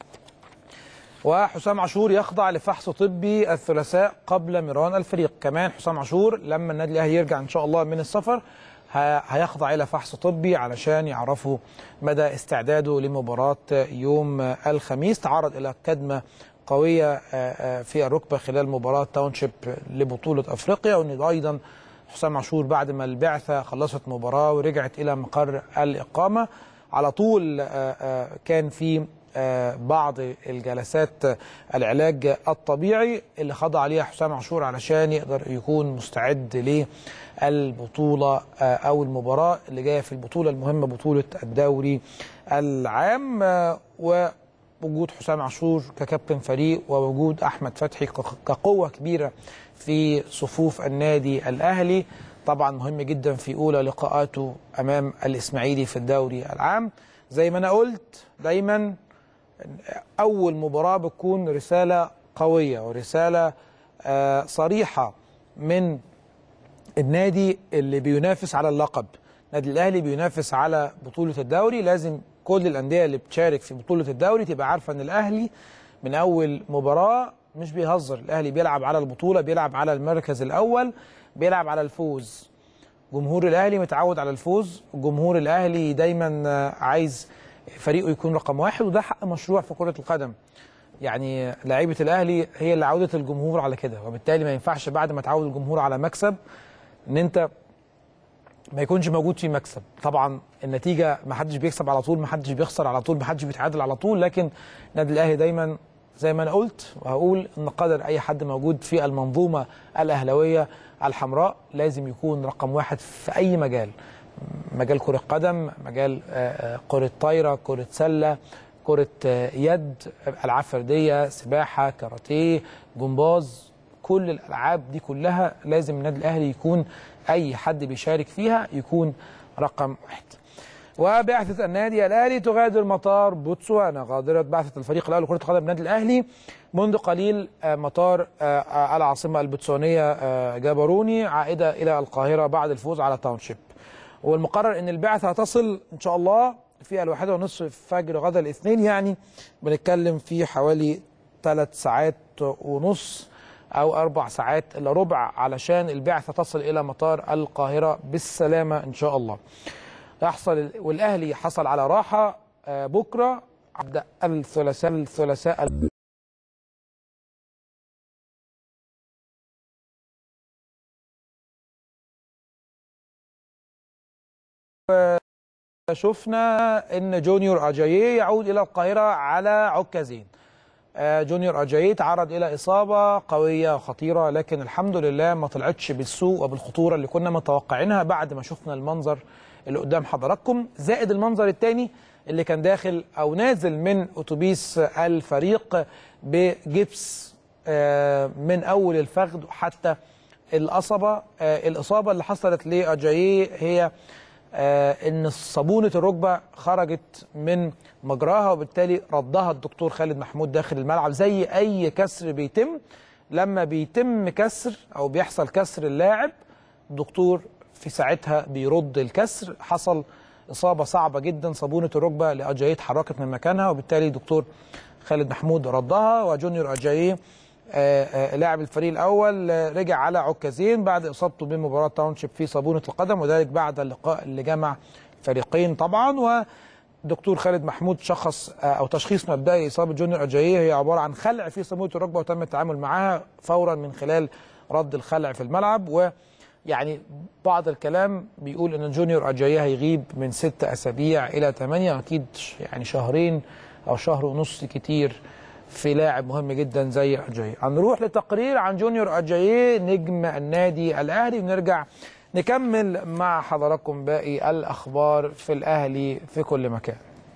وحسام عاشور يخضع لفحص طبي الثلاثاء قبل مران الفريق كمان حسام عاشور لما النادي الاهلي يرجع ان شاء الله من السفر ه- هيخضع الى فحص طبي علشان يعرفوا مدى استعداده لمباراه يوم الخميس تعرض الى كدمه قويه آه، آه، في الركبه خلال مباراه تاونشيب لبطوله افريقيا وان ايضا حسام عاشور بعد ما البعثه خلصت مباراه ورجعت الى مقر الاقامه على طول آه، آه، كان في آه، بعض الجلسات آه، العلاج الطبيعي اللي خضع عليها حسام عاشور علشان يقدر يكون مستعد للبطوله آه، او المباراه اللي جايه في البطوله المهمه بطوله الدوري العام آه، ووجود حسام عاشور ككابتن فريق ووجود احمد فتحي ك- كقوه كبيره في صفوف النادي الاهلي طبعا مهم جدا في اولى لقاءاته امام الاسماعيلي في الدوري العام زي ما انا قلت دايما اول مباراه بتكون رساله قويه ورساله آه، صريحه من النادي اللي بينافس على اللقب النادي الاهلي بينافس على بطوله الدوري لازم كل الانديه اللي بتشارك في بطوله الدوري تبقى عارفه ان الاهلي من اول مباراه مش بيهزر الاهلي بيلعب على البطوله بيلعب على المركز الاول بيلعب على الفوز جمهور الاهلي متعود على الفوز جمهور الاهلي دايما آه، عايز فريقه يكون رقم واحد وده حق مشروع في كره القدم يعني لعيبه الاهلي هي اللي عودت الجمهور على كده وبالتالي ما ينفعش بعد ما تعود الجمهور على مكسب ان انت ما يكونش موجود في مكسب طبعا النتيجه ما حدش بيكسب على طول ما حدش بيخسر على طول ما حدش بيتعادل على طول لكن النادي الاهلي دايما زي ما انا قلت وهقول ان قدر اي حد موجود في المنظومه الاهلاويه الحمراء لازم يكون رقم واحد في اي مجال مجال كره قدم مجال آه، آه، كره طايره كره سله كره آه، يد العاب فرديه سباحه كاراتيه جمباز كل الالعاب دي كلها لازم النادي الاهلي يكون اي حد بيشارك فيها يكون رقم واحد وبعثة النادي الأهلي تغادر مطار بوتسوانا غادرة بعثة الفريق الأول لكرة القدم النادي الأهلي منذ قليل آه، مطار آه، آه، العاصمة البوتسوانية آه، جابروني عائدة إلى القاهرة بعد الفوز على تاونشيب والمقرر أن البعثة هتصل إن شاء الله في الواحدة ونصف فجر غدا الاثنين يعني بنتكلم في حوالي ثلاث ساعات ونص أو أربع ساعات إلا ربع علشان البعثة تصل إلى مطار القاهرة بالسلامة إن شاء الله يحصل والاهلي حصل على راحه آه، بكره عبد الثلاثاء الثلاثاء شفنا ان جونيور اجاييه يعود الى القاهره على عكازين آه، جونيور اجاييه تعرض الى اصابه قويه خطيره لكن الحمد لله ما طلعتش بالسوء وبالخطوره اللي كنا متوقعينها بعد ما شفنا المنظر اللي قدام حضراتكم زائد المنظر الثاني اللي كان داخل او نازل من اتوبيس الفريق بجبس آه، من اول الفخذ حتى القصبه آه، الاصابه اللي حصلت لاجاييه هي آه، ان صابونه الركبه خرجت من مجراها وبالتالي ردها الدكتور خالد محمود داخل الملعب زي اي كسر بيتم لما بيتم كسر او بيحصل كسر اللاعب الدكتور في ساعتها بيرد الكسر حصل اصابه صعبه جدا صابونه الركبه لاجاييه اتحركت من مكانها وبالتالي دكتور خالد محمود ردها وجونيور اجاييه آه، آه، لاعب الفريق الاول آه، رجع على عكازين بعد اصابته بمباراه تاونشيب في صابونه القدم وذلك بعد اللقاء اللي جمع الفريقين طبعا ودكتور خالد محمود شخص آه، او تشخيص مبدئي اصابه جونيور اجاييه هي عباره عن خلع في صابونه الركبه وتم التعامل معها فورا من خلال رد الخلع في الملعب و يعني بعض الكلام بيقول ان جونيور اجاييه هيغيب من ست اسابيع الى ثمانيه اكيد يعني شهرين او شهر ونص كتير في لاعب مهم جدا زي اجاييه هنروح لتقرير عن جونيور اجاييه نجم النادي الاهلي ونرجع نكمل مع حضراتكم باقي الاخبار في الاهلي في كل مكان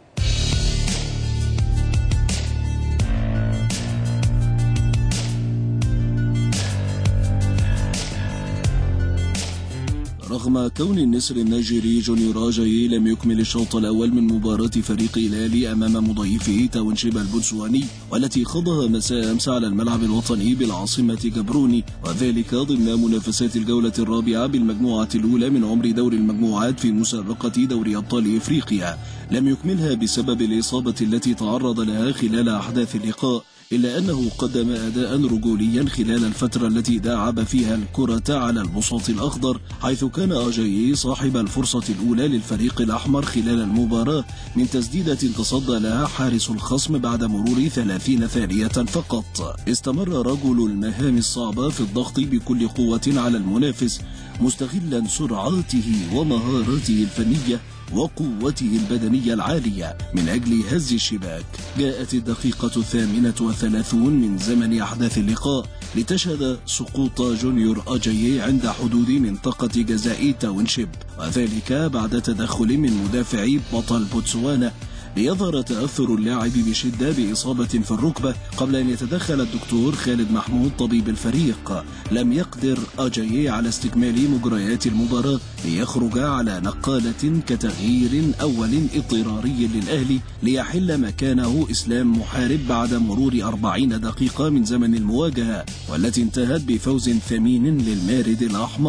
رغم كون النسر النيجيري جونيور جاي لم يكمل الشوط الأول من مباراة فريق الأهلي أمام مضيفه تاونشيب البوتسواني والتي خاضها مساء أمس على الملعب الوطني بالعاصمة جبروني وذلك ضمن منافسات الجولة الرابعة بالمجموعة الأولى من عمر دور المجموعات في مسابقة دوري أبطال إفريقيا لم يكملها بسبب الإصابة التي تعرض لها خلال أحداث اللقاء إلا أنه قدم أداء رجوليا خلال الفترة التي داعب فيها الكرة على البساط الأخضر حيث كان أجايي صاحب الفرصة الأولى للفريق الأحمر خلال المباراة من تسديدة تصدى لها حارس الخصم بعد مرور 30 ثانية فقط استمر رجل المهام الصعبة في الضغط بكل قوة على المنافس مستغلا سرعاته ومهاراته الفنية وقوته البدنية العالية من أجل هز الشباك جاءت الدقيقة الثامنة وثلاثون من زمن أحداث اللقاء لتشهد سقوط جونيور أجايي عند حدود منطقة جزاء تاونشيب وذلك بعد تدخل من مدافعي بطل بوتسوانا ليظهر تأثر اللاعب بشدة بإصابة في الركبة قبل أن يتدخل الدكتور خالد محمود طبيب الفريق لم يقدر أجايي على استكمال مجريات المباراة ليخرج على نقالة كتغيير أول اضطراري للأهلي ليحل مكانه إسلام محارب بعد مرور أربعين دقيقة من زمن المواجهة والتي انتهت بفوز ثمين للمارد الأحمر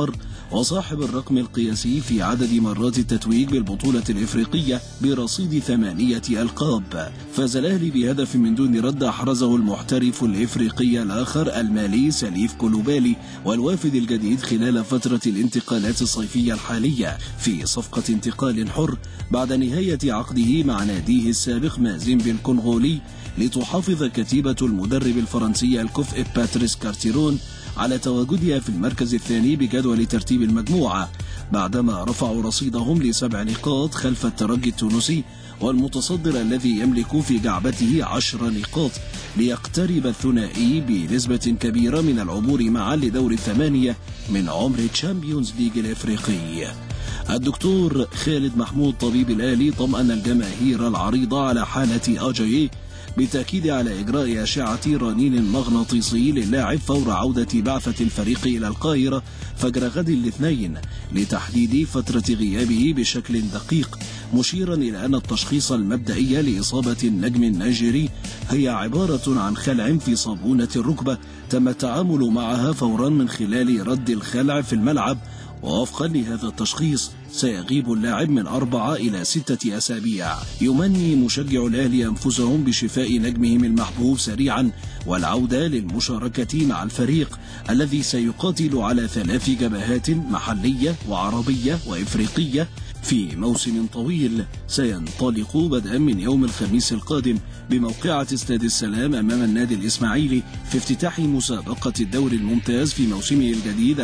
وصاحب الرقم القياسي في عدد مرات التتويج بالبطولة الإفريقية برصيد ثمانية ألقاب فاز الأهلي بهدف من دون رد أحرزه المحترف الإفريقي الآخر المالي سليف كولوبالي والوافد الجديد خلال فترة الانتقالات الصيفية الحالية في صفقة انتقال حر بعد نهاية عقده مع ناديه السابق مازيمبي الكونغولي لتحافظ كتيبة المدرب الفرنسي الكفء باتريس كارتيرون على تواجدها في المركز الثاني بجدول ترتيب المجموعة بعدما رفعوا رصيدهم لسبع نقاط خلف الترجي التونسي والمتصدر الذي يملك في جعبته عشر نقاط ليقترب الثنائي بنسبة كبيرة من العبور معا لدور الثمانية من عمر تشامبيونز ليج الإفريقي الدكتور خالد محمود طبيب الآلي طمأن الجماهير العريضة على حالة أجاييه بالتأكيد على إجراء أشعة رنين مغناطيسي للاعب فور عودة بعثة الفريق إلى القاهرة فجر غد الاثنين لتحديد فترة غيابه بشكل دقيق مشيرا إلى أن التشخيص المبدئي لإصابة النجم النيجيري هي عبارة عن خلع في صابونة الركبة تم التعامل معها فورا من خلال رد الخلع في الملعب ووفقا لهذا التشخيص سيغيب اللاعب من أربعة إلى ستة أسابيع يمني مشجع الأهلي أنفسهم بشفاء نجمهم المحبوب سريعا والعودة للمشاركة مع الفريق الذي سيقاتل على ثلاث جبهات محلية وعربية وإفريقية في موسم طويل سينطلق بدءا من يوم الخميس القادم بموقعة استاد السلام أمام النادي الإسماعيلي في افتتاح مسابقة الدوري الممتاز في موسمه الجديد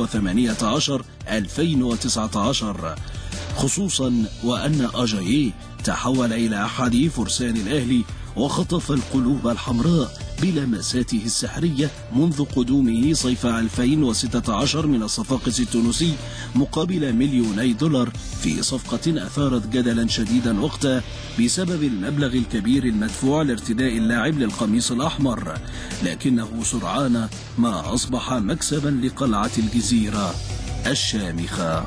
2018-2019 خصوصا وأن أجاييه تحول إلى أحد فرسان الأهلي وخطف القلوب الحمراء بلمساته السحرية منذ قدومه صيف 2016 من الصفاقس التونسي مقابل مليوني دولار في صفقة أثارت جدلا شديدا وقتها بسبب المبلغ الكبير المدفوع لارتداء اللاعب للقميص الأحمر لكنه سرعان ما أصبح مكسبا لقلعة الجزيرة الشامخة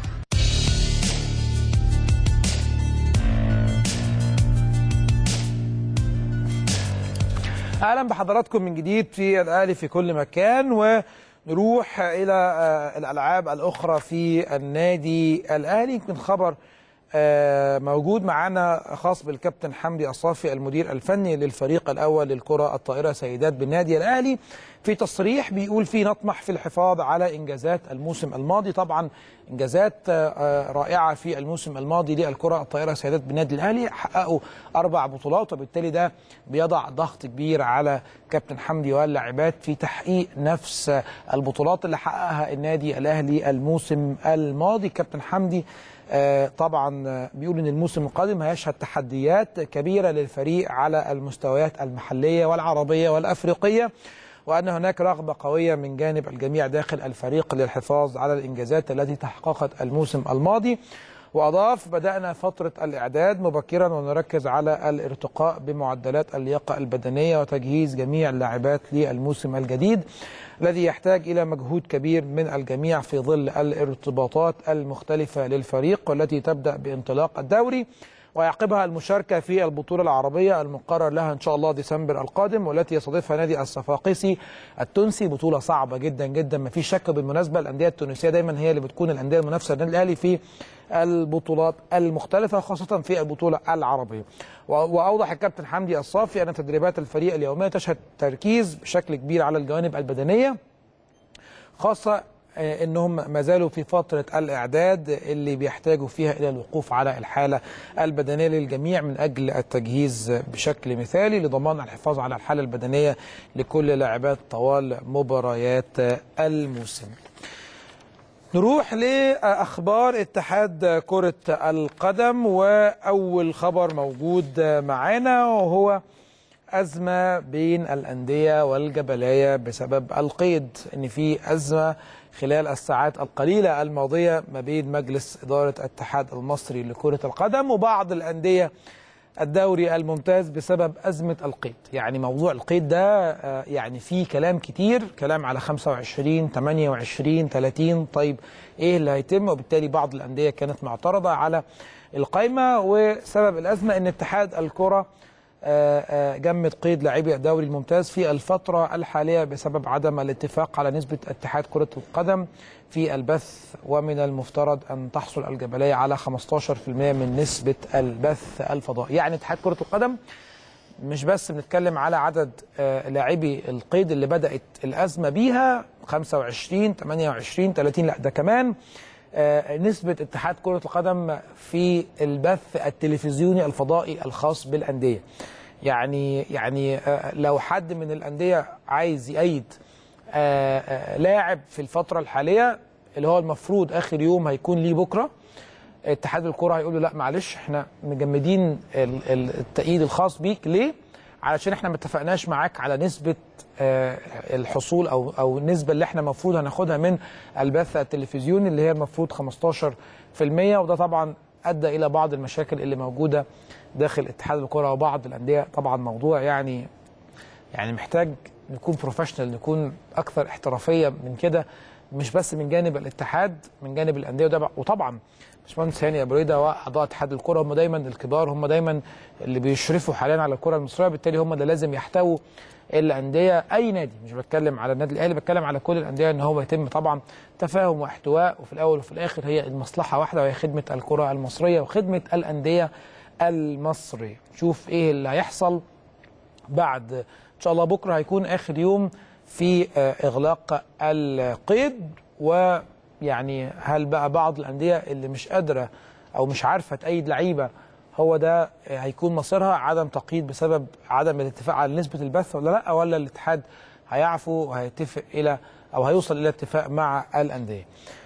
اهلا بحضراتكم من جديد في الاهلي في كل مكان ونروح الى آه، الالعاب الاخرى في النادي الاهلي يمكن خبر آه، موجود معانا خاص بالكابتن حمدي الصافي المدير الفني للفريق الاول للكره الطائره سيدات بالنادي الاهلي في تصريح بيقول فيه نطمح في الحفاظ على انجازات الموسم الماضي طبعا انجازات آه، رائعه في الموسم الماضي للكره الطائره سيدات بالنادي الاهلي حققوا اربع بطولات وبالتالي ده بيضع ضغط كبير على كابتن حمدي واللاعبات في تحقيق نفس البطولات اللي حققها النادي الاهلي الموسم الماضي كابتن حمدي آه، طبعا آه، بيقول ان الموسم القادم هيشهد تحديات كبيره للفريق على المستويات المحليه والعربيه والافريقيه وان هناك رغبه قويه من جانب الجميع داخل الفريق للحفاظ على الانجازات التي تحققت الموسم الماضي واضاف بدانا فتره الاعداد مبكرا ونركز على الارتقاء بمعدلات اللياقه البدنيه وتجهيز جميع اللاعبات للموسم الجديد الذي يحتاج الى مجهود كبير من الجميع في ظل الارتباطات المختلفه للفريق والتي تبدا بانطلاق الدوري ويعقبها المشاركة في البطولة العربية المقرر لها إن شاء الله ديسمبر القادم والتي يستضيفها نادي الصفاقسي التونسي بطولة صعبة جدا جدا ما فيش شك بالمناسبة الأندية التونسية دايما هي اللي بتكون الأندية المنافسة للنادي الأهلي في البطولات المختلفة خاصة في البطولة العربية و- وأوضح الكابتن حمدي الصافي أن تدريبات الفريق اليومية تشهد تركيز بشكل كبير على الجوانب البدنية خاصة آه، انهم ما زالوا في فتره الاعداد اللي بيحتاجوا فيها الى الوقوف على الحاله البدنيه للجميع من اجل التجهيز بشكل مثالي لضمان الحفاظ على الحاله البدنيه لكل لاعبات طوال مباريات الموسم. نروح لاخبار اتحاد كره القدم واول خبر موجود معانا وهو أزمة بين الأندية والجبلية بسبب القيد إن في أزمة خلال الساعات القليلة الماضية ما بين مجلس إدارة الاتحاد المصري لكرة القدم وبعض الأندية الدوري الممتاز بسبب أزمة القيد يعني موضوع القيد ده آه، يعني فيه كلام كتير كلام على 25 28 30 طيب إيه اللي هيتم وبالتالي بعض الأندية كانت معترضة على القائمة وسبب الأزمة أن اتحاد الكرة آه، آه، جمد قيد لاعبي الدوري الممتاز في الفترة الحالية بسبب عدم الاتفاق على نسبة اتحاد كرة القدم في البث ومن المفترض أن تحصل الجبلية على 15% من نسبة البث الفضائي يعني اتحاد كرة القدم مش بس بنتكلم على عدد آه، لاعبي القيد اللي بدأت الأزمة بيها 25 28 30 لا ده كمان آه، نسبة اتحاد كرة القدم في البث التلفزيوني الفضائي الخاص بالأندية يعني يعني آه، لو حد من الأندية عايز يأيد آه، آه، لاعب في الفترة الحالية اللي هو المفروض آخر يوم هيكون ليه بكرة اتحاد الكرة هيقول له لا معلش احنا مجمدين ال- ال- التأييد الخاص بيك ليه؟ علشان احنا ما اتفقناش معاك على نسبة آه، الحصول او او النسبة اللي احنا المفروض هناخدها من البث التلفزيوني اللي هي المفروض 15% وده طبعا ادى الى بعض المشاكل اللي موجودة داخل اتحاد الكرة وبعض الأندية طبعا موضوع يعني يعني محتاج نكون بروفيشنال نكون اكثر احترافيه من كده مش بس من جانب الاتحاد من جانب الانديه وده وطبعا باشمهندس هاني ابو ريده واعضاء اتحاد الكره هم دايما الكبار هم دايما اللي بيشرفوا حاليا على الكره المصريه بالتالي هم اللي لازم يحتووا الانديه اي نادي مش بتكلم على النادي الاهلي بتكلم على كل الانديه ان هو يتم طبعا تفاهم واحتواء وفي الاول وفي الاخر هي المصلحه واحده وهي خدمه الكره المصريه وخدمه الانديه المصريه نشوف ايه اللي هيحصل بعد ان شاء الله بكره هيكون اخر يوم في آه، اغلاق القيد ويعني هل بقى بعض الانديه اللي مش قادره او مش عارفه تأيد لعيبه هو ده آه، هيكون مصيرها عدم تقييد بسبب عدم الاتفاق على نسبه البث ولا لا ولا الاتحاد هيعفو وهيتفق الى او هيوصل الى اتفاق مع الانديه.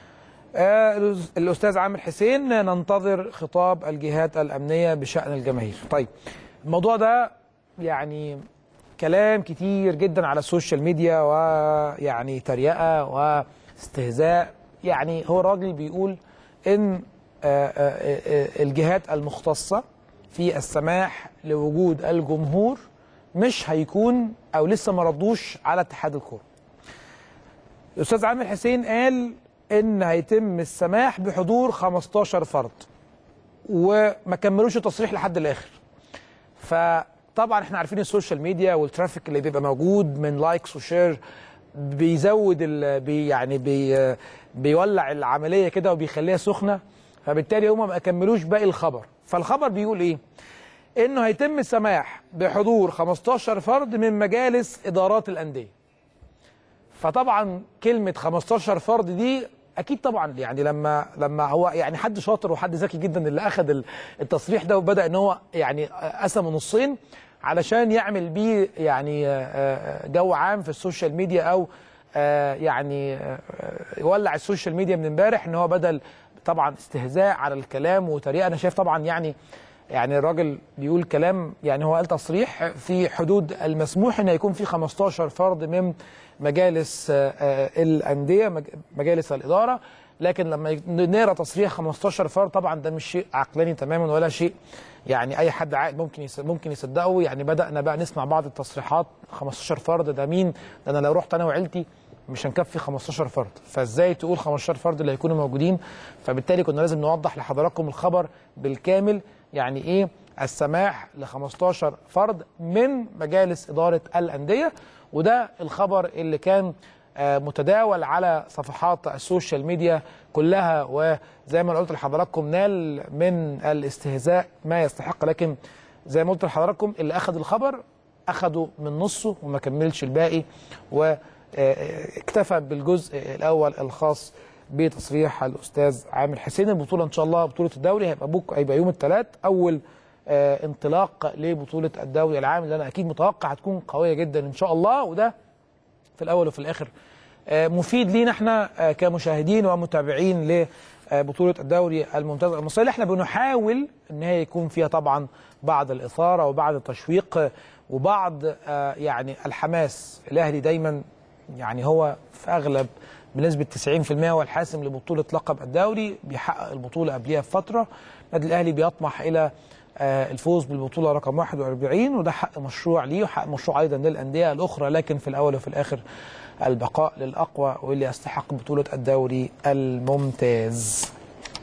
آه، الاستاذ عامر حسين ننتظر خطاب الجهات الامنيه بشان الجماهير. طيب الموضوع ده يعني كلام كتير جدا على السوشيال ميديا ويعني تريقه واستهزاء يعني هو الراجل بيقول ان آه، آه، آه، الجهات المختصه في السماح لوجود الجمهور مش هيكون او لسه ما ردوش على اتحاد الكوره. الاستاذ عامر حسين قال ان هيتم السماح بحضور 15 فرد وما كملوش التصريح لحد الاخر. فطبعا احنا عارفين السوشيال ميديا والترافيك اللي بيبقى موجود من لايكس وشير بيزود ال بي يعني بي بيولع العمليه كده وبيخليها سخنه فبالتالي هم ما كملوش باقي الخبر فالخبر بيقول ايه انه هيتم السماح بحضور 15 فرد من مجالس ادارات الانديه فطبعا كلمه 15 فرد دي اكيد طبعا يعني لما لما هو يعني حد شاطر وحد ذكي جدا اللي اخذ ال- التصريح ده وبدا ان هو يعني قسمه نصين علشان يعمل بيه يعني آه، آه، جو عام في السوشيال ميديا او آه، يعني آه، آه، يولع السوشيال ميديا من امبارح ان هو بدل طبعا استهزاء على الكلام وطريقه انا شايف طبعا يعني يعني الراجل بيقول كلام يعني هو قال تصريح في حدود المسموح ان يكون في 15 فرد من مجالس آه، آه، الانديه مج- مجالس الاداره لكن لما ي- نقرا تصريح 15 فرد طبعا ده مش شيء عقلاني تماما ولا شيء يعني اي حد عاقل ممكن يس- ممكن يصدقه يعني بدانا بقى نسمع بعض التصريحات 15 فرد ده مين ده انا لو رحت انا وعيلتي مش هنكفي 15 فرد فازاي تقول 15 فرد اللي هيكونوا موجودين فبالتالي كنا لازم نوضح لحضراتكم الخبر بالكامل يعني ايه السماح ل 15 فرد من مجالس اداره الانديه وده الخبر اللي كان آه، متداول على صفحات السوشيال ميديا كلها وزي ما أنا قلت لحضراتكم نال من الاستهزاء ما يستحق لكن زي ما قلت لحضراتكم اللي اخذ الخبر اخده من نصه وما كملش الباقي واكتفى بالجزء الاول الخاص بتصريح الاستاذ عامر حسين البطوله ان شاء الله بطوله الدوري هيبقى بوك هيبقى يوم الثلاث اول آه، انطلاق لبطوله الدوري العام اللي انا اكيد متوقع هتكون قويه جدا ان شاء الله وده في الاول وفي الاخر آه، مفيد لينا احنا آه، كمشاهدين ومتابعين لبطوله الدوري الممتاز المصري اللي احنا بنحاول ان هي يكون فيها طبعا بعض الاثاره وبعض التشويق آه، وبعض آه، يعني الحماس الاهلي دايما يعني هو في اغلب بنسبه 90% هو الحاسم لبطوله لقب الدوري بيحقق البطوله قبلها بفتره النادي الاهلي بيطمح الى آه، الفوز بالبطوله رقم 41 وده حق مشروع ليه وحق مشروع ايضا للانديه الاخرى لكن في الاول وفي الاخر البقاء للاقوى واللي يستحق بطوله الدوري الممتاز.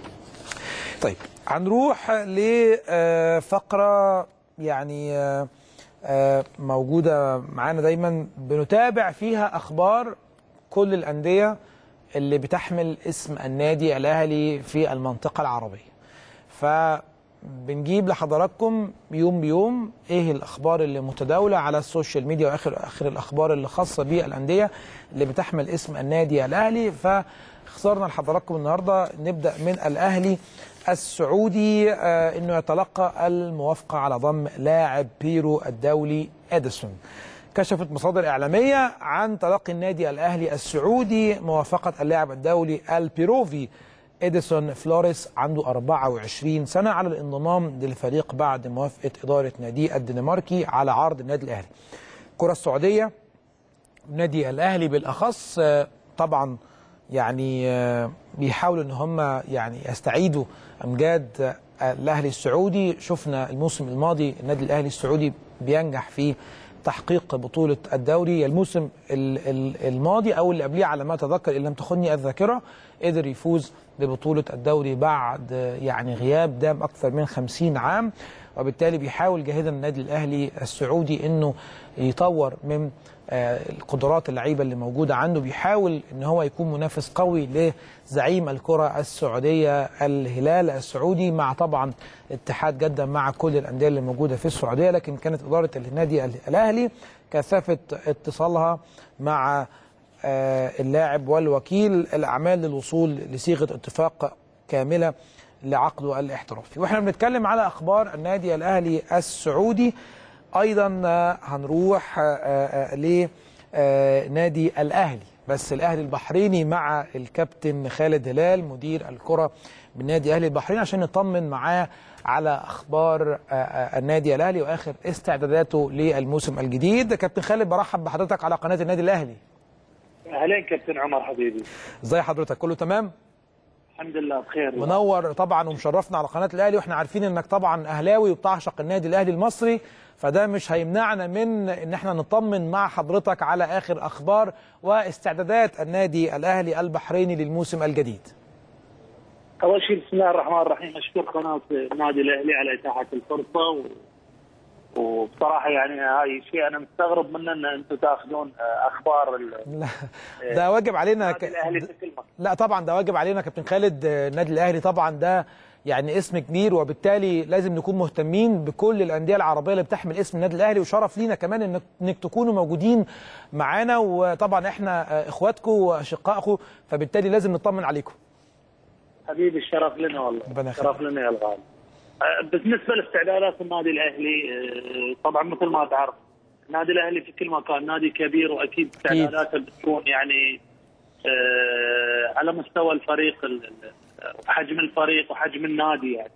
طيب هنروح لفقره يعني آه، آه، موجوده معانا دايما بنتابع فيها اخبار كل الانديه اللي بتحمل اسم النادي الاهلي في المنطقه العربيه فبنجيب لحضراتكم يوم بيوم ايه الاخبار اللي متداوله على السوشيال ميديا واخر اخر الاخبار اللي خاصه بالانديه اللي بتحمل اسم النادي الاهلي فاخترنا لحضراتكم النهارده نبدا من الاهلي السعودي آه انه يتلقى الموافقه على ضم لاعب بيرو الدولي اديسون كشفت مصادر إعلامية عن تلقي النادي الأهلي السعودي موافقة اللاعب الدولي البيروفي إديسون فلوريس عنده 24 سنة على الانضمام للفريق بعد موافقة إدارة نادي الدنماركي على عرض النادي الأهلي الكرة السعودية النادي الأهلي بالأخص آه، طبعا يعني آه، بيحاولوا ان هم يعني يستعيدوا امجاد آه، الاهلي السعودي شفنا الموسم الماضي النادي الاهلي السعودي بينجح في تحقيق بطوله الدوري الموسم ال- ال- الماضي او اللي قبليه على ما اتذكر ان لم تخني الذاكره قدر يفوز ببطوله الدوري بعد آه، يعني غياب دام اكثر من 50 عام وبالتالي بيحاول جاهدا النادي الاهلي السعودي انه يطور من آه، القدرات اللعيبه اللي موجوده عنده بيحاول ان هو يكون منافس قوي لزعيم الكره السعوديه الهلال السعودي مع طبعا اتحاد جده مع كل الانديه اللي موجوده في السعوديه لكن كانت اداره النادي الاهلي كثافه اتصالها مع آه، اللاعب والوكيل الاعمال للوصول لصيغه اتفاق كامله لعقده الاحترافي واحنا بنتكلم على اخبار النادي الاهلي السعودي ايضا آه، هنروح لنادي الاهلي بس الاهلي البحريني مع الكابتن خالد هلال مدير الكره بالنادي الاهلي البحريني عشان نطمن معاه على اخبار آه، آه، النادي الاهلي واخر استعداداته للموسم الجديد كابتن خالد برحب بحضرتك على قناه النادي الاهلي اهلين كابتن عمر حبيبي ازي حضرتك كله تمام الحمد لله بخير منور طبعا ومشرفنا على قناه الاهلي واحنا عارفين انك طبعا اهلاوي وبتعشق النادي الاهلي المصري فده مش هيمنعنا من ان احنا نطمن مع حضرتك على اخر اخبار واستعدادات النادي الاهلي البحريني للموسم الجديد اول شيء بسم الله الرحمن الرحيم اشكر قناه النادي الاهلي على اتاحه الفرصه و... وبصراحه يعني هاي شيء انا مستغرب منه ان انتم تاخذون آه، اخبار ال- لا ده واجب علينا النادي الاهلي في كل مكان لا طبعا ده واجب علينا كابتن خالد آه، النادي الاهلي طبعا ده يعني اسم كبير وبالتالي لازم نكون مهتمين بكل الانديه العربيه اللي بتحمل اسم النادي الاهلي وشرف لينا كمان انك انك تكونوا موجودين معانا وطبعا احنا آه، اخواتكم واشقائكم فبالتالي لازم نطمن عليكم حبيبي الشرف لنا والله ربنا يخليك. شرف لنا يا الغالي آه، بالنسبه لاستعدادات النادي الاهلي آه، طبعا مثل ما تعرف النادي الاهلي في كل مكان نادي كبير واكيد استعداداته بتكون يعني آه، على مستوى الفريق ال- ال- وحجم الفريق وحجم النادي يعني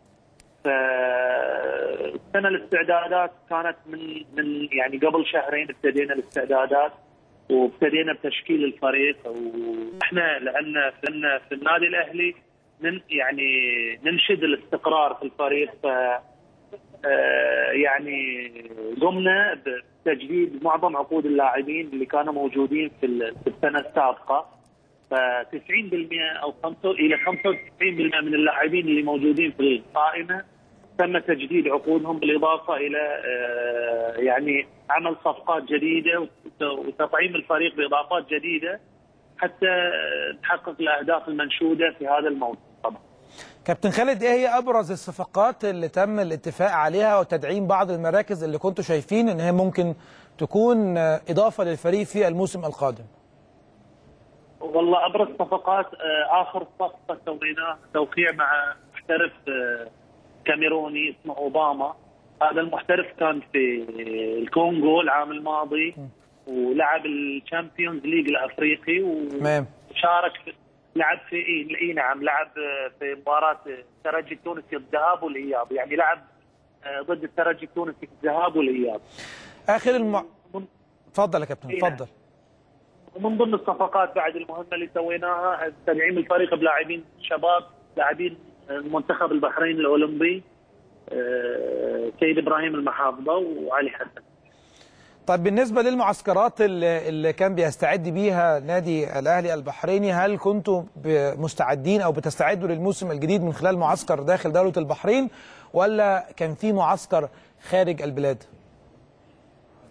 فالسنه الاستعدادات كانت من من يعني قبل شهرين ابتدينا الاستعدادات وابتدينا بتشكيل الفريق واحنا لان لان في النادي الاهلي نن يعني ننشد الاستقرار في الفريق ف آه، يعني قمنا بتجديد معظم عقود اللاعبين اللي كانوا موجودين في ال- في السنه السابقه ف 90% او 5 الى 95% من اللاعبين اللي موجودين في القائمه تم تجديد عقودهم بالاضافه الى آه، يعني عمل صفقات جديده وت- وتطعيم الفريق باضافات جديده حتى نحقق الاهداف المنشوده في هذا الموسم طبعا. كابتن خالد ايه هي ابرز الصفقات اللي تم الاتفاق عليها وتدعيم بعض المراكز اللي كنتوا شايفين ان هي ممكن تكون آه، اضافه للفريق في الموسم القادم والله ابرز صفقات آه، اخر صفقه سويناه توقيع مع محترف آه، كاميروني اسمه اوباما هذا المحترف كان في الكونغو العام الماضي ولعب الشامبيونز ليج الافريقي تمام وشارك في لعب في اي إي نعم لعب آه، في مباراه آه، الترجي التونسي الذهاب والاياب يعني لعب آه، ضد الترجي التونسي في الذهاب والاياب اخر الم... اتفضل يا كابتن إيه نعم. اتفضل ومن ضمن الصفقات بعد المهمه اللي سويناها تدعيم الفريق بلاعبين شباب لاعبين المنتخب البحرين الاولمبي آه، سيد ابراهيم المحافظه وعلي حسن طيب بالنسبه للمعسكرات اللي, اللي كان بيستعد بيها نادي الاهلي البحريني هل كنتوا ب- مستعدين او بتستعدوا للموسم الجديد من خلال معسكر داخل دوله البحرين ولا كان في معسكر خارج البلاد؟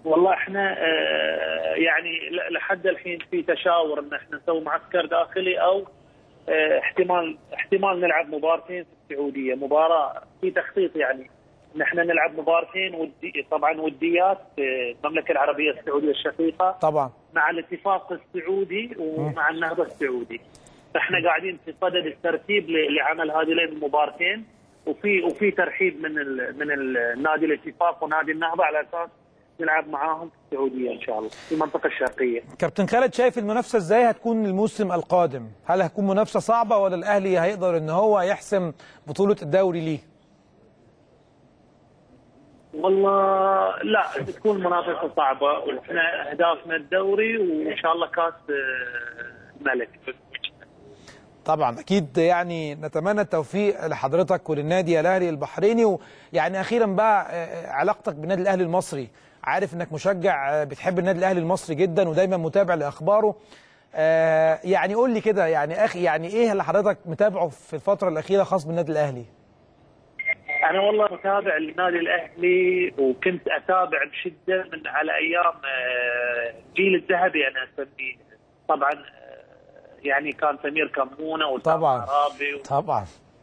والله احنا آه، يعني ل- لحد الحين في تشاور ان احنا نسوي معسكر داخلي او آه، احتمال احتمال نلعب مباراتين في السعوديه، مباراه في تخطيط يعني ان احنا نلعب مباراتين ودي طبعا وديات في المملكه العربيه السعوديه الشقيقه طبعا مع الاتفاق السعودي ومع النهضه السعودي. فاحنا قاعدين في صدد الترتيب ل- لعمل هذين المباراتين وفي وفي ترحيب من ال من النادي الاتفاق ونادي النهضه على اساس نلعب معاهم في السعوديه ان شاء الله في المنطقه الشرقيه. كابتن خالد شايف المنافسه ازاي هتكون الموسم القادم هل هتكون منافسه صعبه ولا الاهلي هيقدر ان هو يحسم بطوله الدوري ليه والله لا تكون منافسه صعبه واحنا اهدافنا الدوري وان شاء الله كاس آه، الملك. طبعا اكيد يعني نتمنى التوفيق لحضرتك وللنادي الاهلي البحريني ويعني اخيرا بقى آه، علاقتك بالنادي الاهلي المصري عارف انك مشجع آه، بتحب النادي الاهلي المصري جدا ودايما متابع لاخباره آه، يعني قول لي كده يعني اخي يعني ايه اللي حضرتك متابعه في الفتره الاخيره خاص بالنادي الاهلي انا والله متابع للنادي الاهلي وكنت اتابع بشده من على ايام آه، الجيل الذهبي انا اسميه طبعا آه، يعني كان سمير كمونه وسام طبعاً. عرابي و- طبعا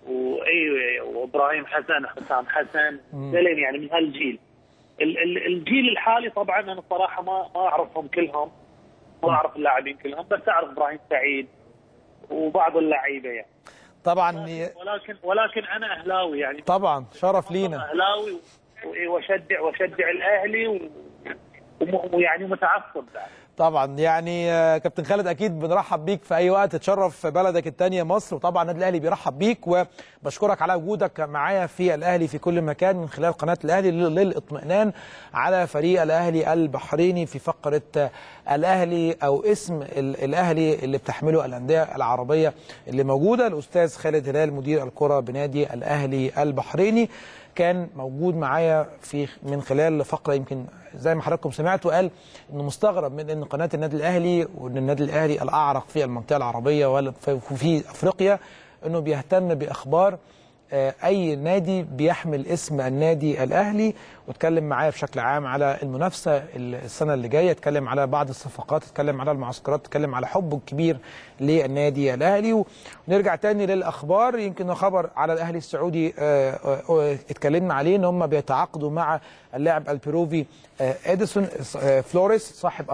واي وابراهيم حسن حسام حسن دلين يعني من هالجيل ال- ال- الجيل الحالي طبعا انا صراحه ما ما اعرفهم كلهم ما اعرف اللاعبين كلهم بس اعرف ابراهيم سعيد وبعض اللعيبه يعني طبعا ولكن ولكن انا اهلاوي يعني طبعا شرف لينا اهلاوي و- واشجع واشجع الاهلي و- وم- ويعني متعصب بعد طبعا يعني آه، كابتن خالد اكيد بنرحب بيك في اي وقت تشرف في بلدك الثانيه مصر وطبعا النادي الاهلي بيرحب بيك وبشكرك على وجودك معايا في الاهلي في كل مكان من خلال قناه الاهلي لل- للاطمئنان على فريق الاهلي البحريني في فقره آه، الاهلي او اسم ال- الاهلي اللي بتحمله الانديه العربيه اللي موجوده الاستاذ خالد هلال مدير الكره بنادي الاهلي البحريني كان موجود معايا في من خلال فقره يمكن زي ما حضراتكم سمعتوا قال انه مستغرب من ان قناه النادي الاهلي وان النادي الاهلي الاعرق في المنطقه العربيه ولا في في افريقيا انه بيهتم باخبار آه، اي نادي بيحمل اسم النادي الاهلي واتكلم معايا بشكل عام على المنافسه السنه اللي جايه اتكلم على بعض الصفقات اتكلم على المعسكرات اتكلم على حبه الكبير للنادي الاهلي ونرجع تاني للاخبار يمكن خبر على الاهلي السعودي آه، آه، آه، اتكلمنا عليه ان هم بيتعاقدوا مع اللاعب البيروفي آه، اديسون آه، فلوريس صاحب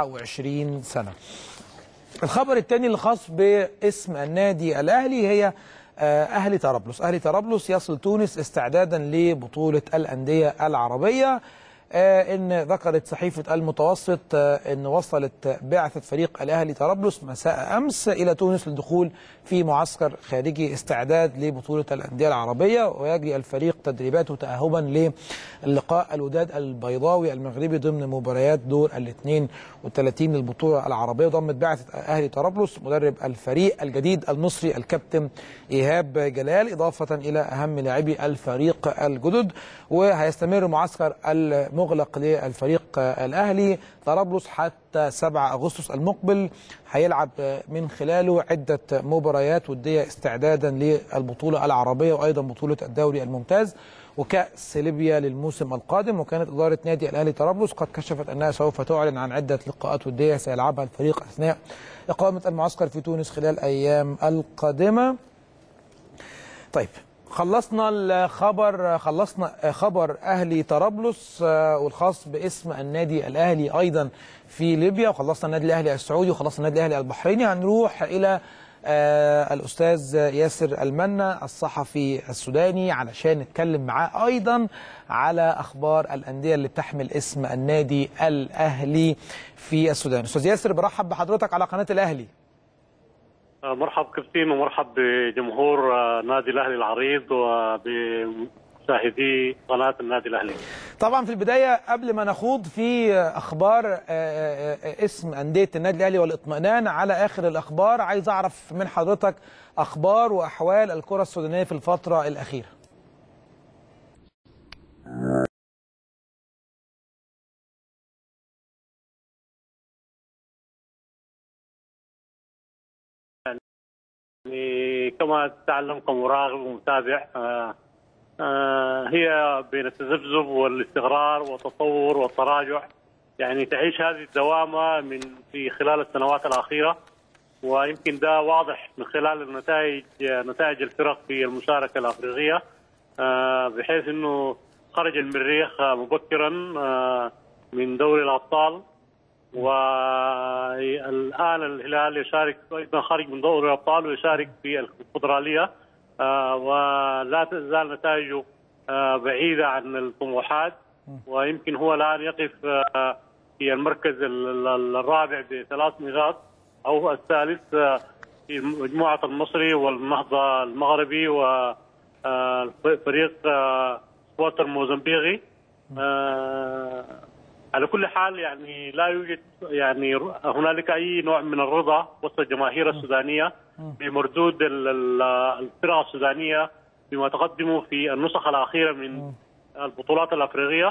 24 سنه الخبر الثاني اللي خاص باسم النادي الاهلي هي آه، اهلي طرابلس اهلي طرابلس يصل تونس استعدادا لبطوله الانديه العربيه آه، ان ذكرت صحيفه المتوسط آه، ان وصلت بعثه فريق الاهلي طرابلس مساء امس الى تونس للدخول في معسكر خارجي استعداد لبطوله الانديه العربيه ويجري الفريق تدريباته تاهبا للقاء الوداد البيضاوي المغربي ضمن مباريات دور ال 32 للبطوله العربيه ضمت بعثه اهلي طرابلس مدرب الفريق الجديد المصري الكابتن ايهاب جلال اضافه الى اهم لاعبي الفريق الجدد وهيستمر معسكر المغلق للفريق الاهلي طرابلس حتى 7 اغسطس المقبل هيلعب من خلاله عده مباريات وديه استعدادا للبطوله العربيه وايضا بطوله الدوري الممتاز وكأس ليبيا للموسم القادم وكانت إدارة نادي الأهلي طرابلس قد كشفت أنها سوف تعلن عن عدة لقاءات ودية سيلعبها الفريق أثناء إقامة المعسكر في تونس خلال الأيام القادمة طيب خلصنا الخبر خلصنا خبر اهلي طرابلس آه، والخاص باسم النادي الاهلي ايضا في ليبيا وخلصنا النادي الاهلي السعودي وخلصنا النادي الاهلي البحريني هنروح الى آه، الاستاذ ياسر المنا الصحفي السوداني علشان نتكلم معاه ايضا على اخبار الانديه اللي بتحمل اسم النادي الاهلي في السودان استاذ ياسر برحب بحضرتك على قناه الاهلي مرحب كابتن ومرحب بجمهور آه، نادي الاهلي العريض وبمشاهدي قناه النادي الاهلي. طبعا في البدايه قبل ما نخوض في اخبار آه، آه، آه، اسم انديه النادي الاهلي والاطمئنان على اخر الاخبار عايز اعرف من حضرتك اخبار واحوال الكره السودانيه في الفتره الاخيره يعني كما تعلم كمراقب ومتابع آه، آه، هي بين التذبذب والاستقرار والتطور والتراجع يعني تعيش هذه الدوامه من في خلال السنوات الاخيره ويمكن ده واضح من خلال النتائج نتائج الفرق في المشاركه الافريقيه آه، بحيث انه خرج المريخ آه، مبكرا آه، من دوري الابطال والان الهلال يشارك ايضا خارج من دوري الابطال ويشارك في الكونفدراليه آه، ولا تزال نتائجه آه، بعيده عن الطموحات ويمكن هو الان يقف آه، في المركز ال- ال- الرابع بثلاث نقاط او الثالث آه، في مجموعه المصري والنهضه المغربي وفريق سبورتر الموزمبيقي آه، على كل حال يعني لا يوجد يعني هنالك اي نوع من الرضا وسط الجماهير السودانيه بمردود ال- ال- الفرقه السودانيه بما تقدمه في النسخ الاخيره من البطولات الافريقيه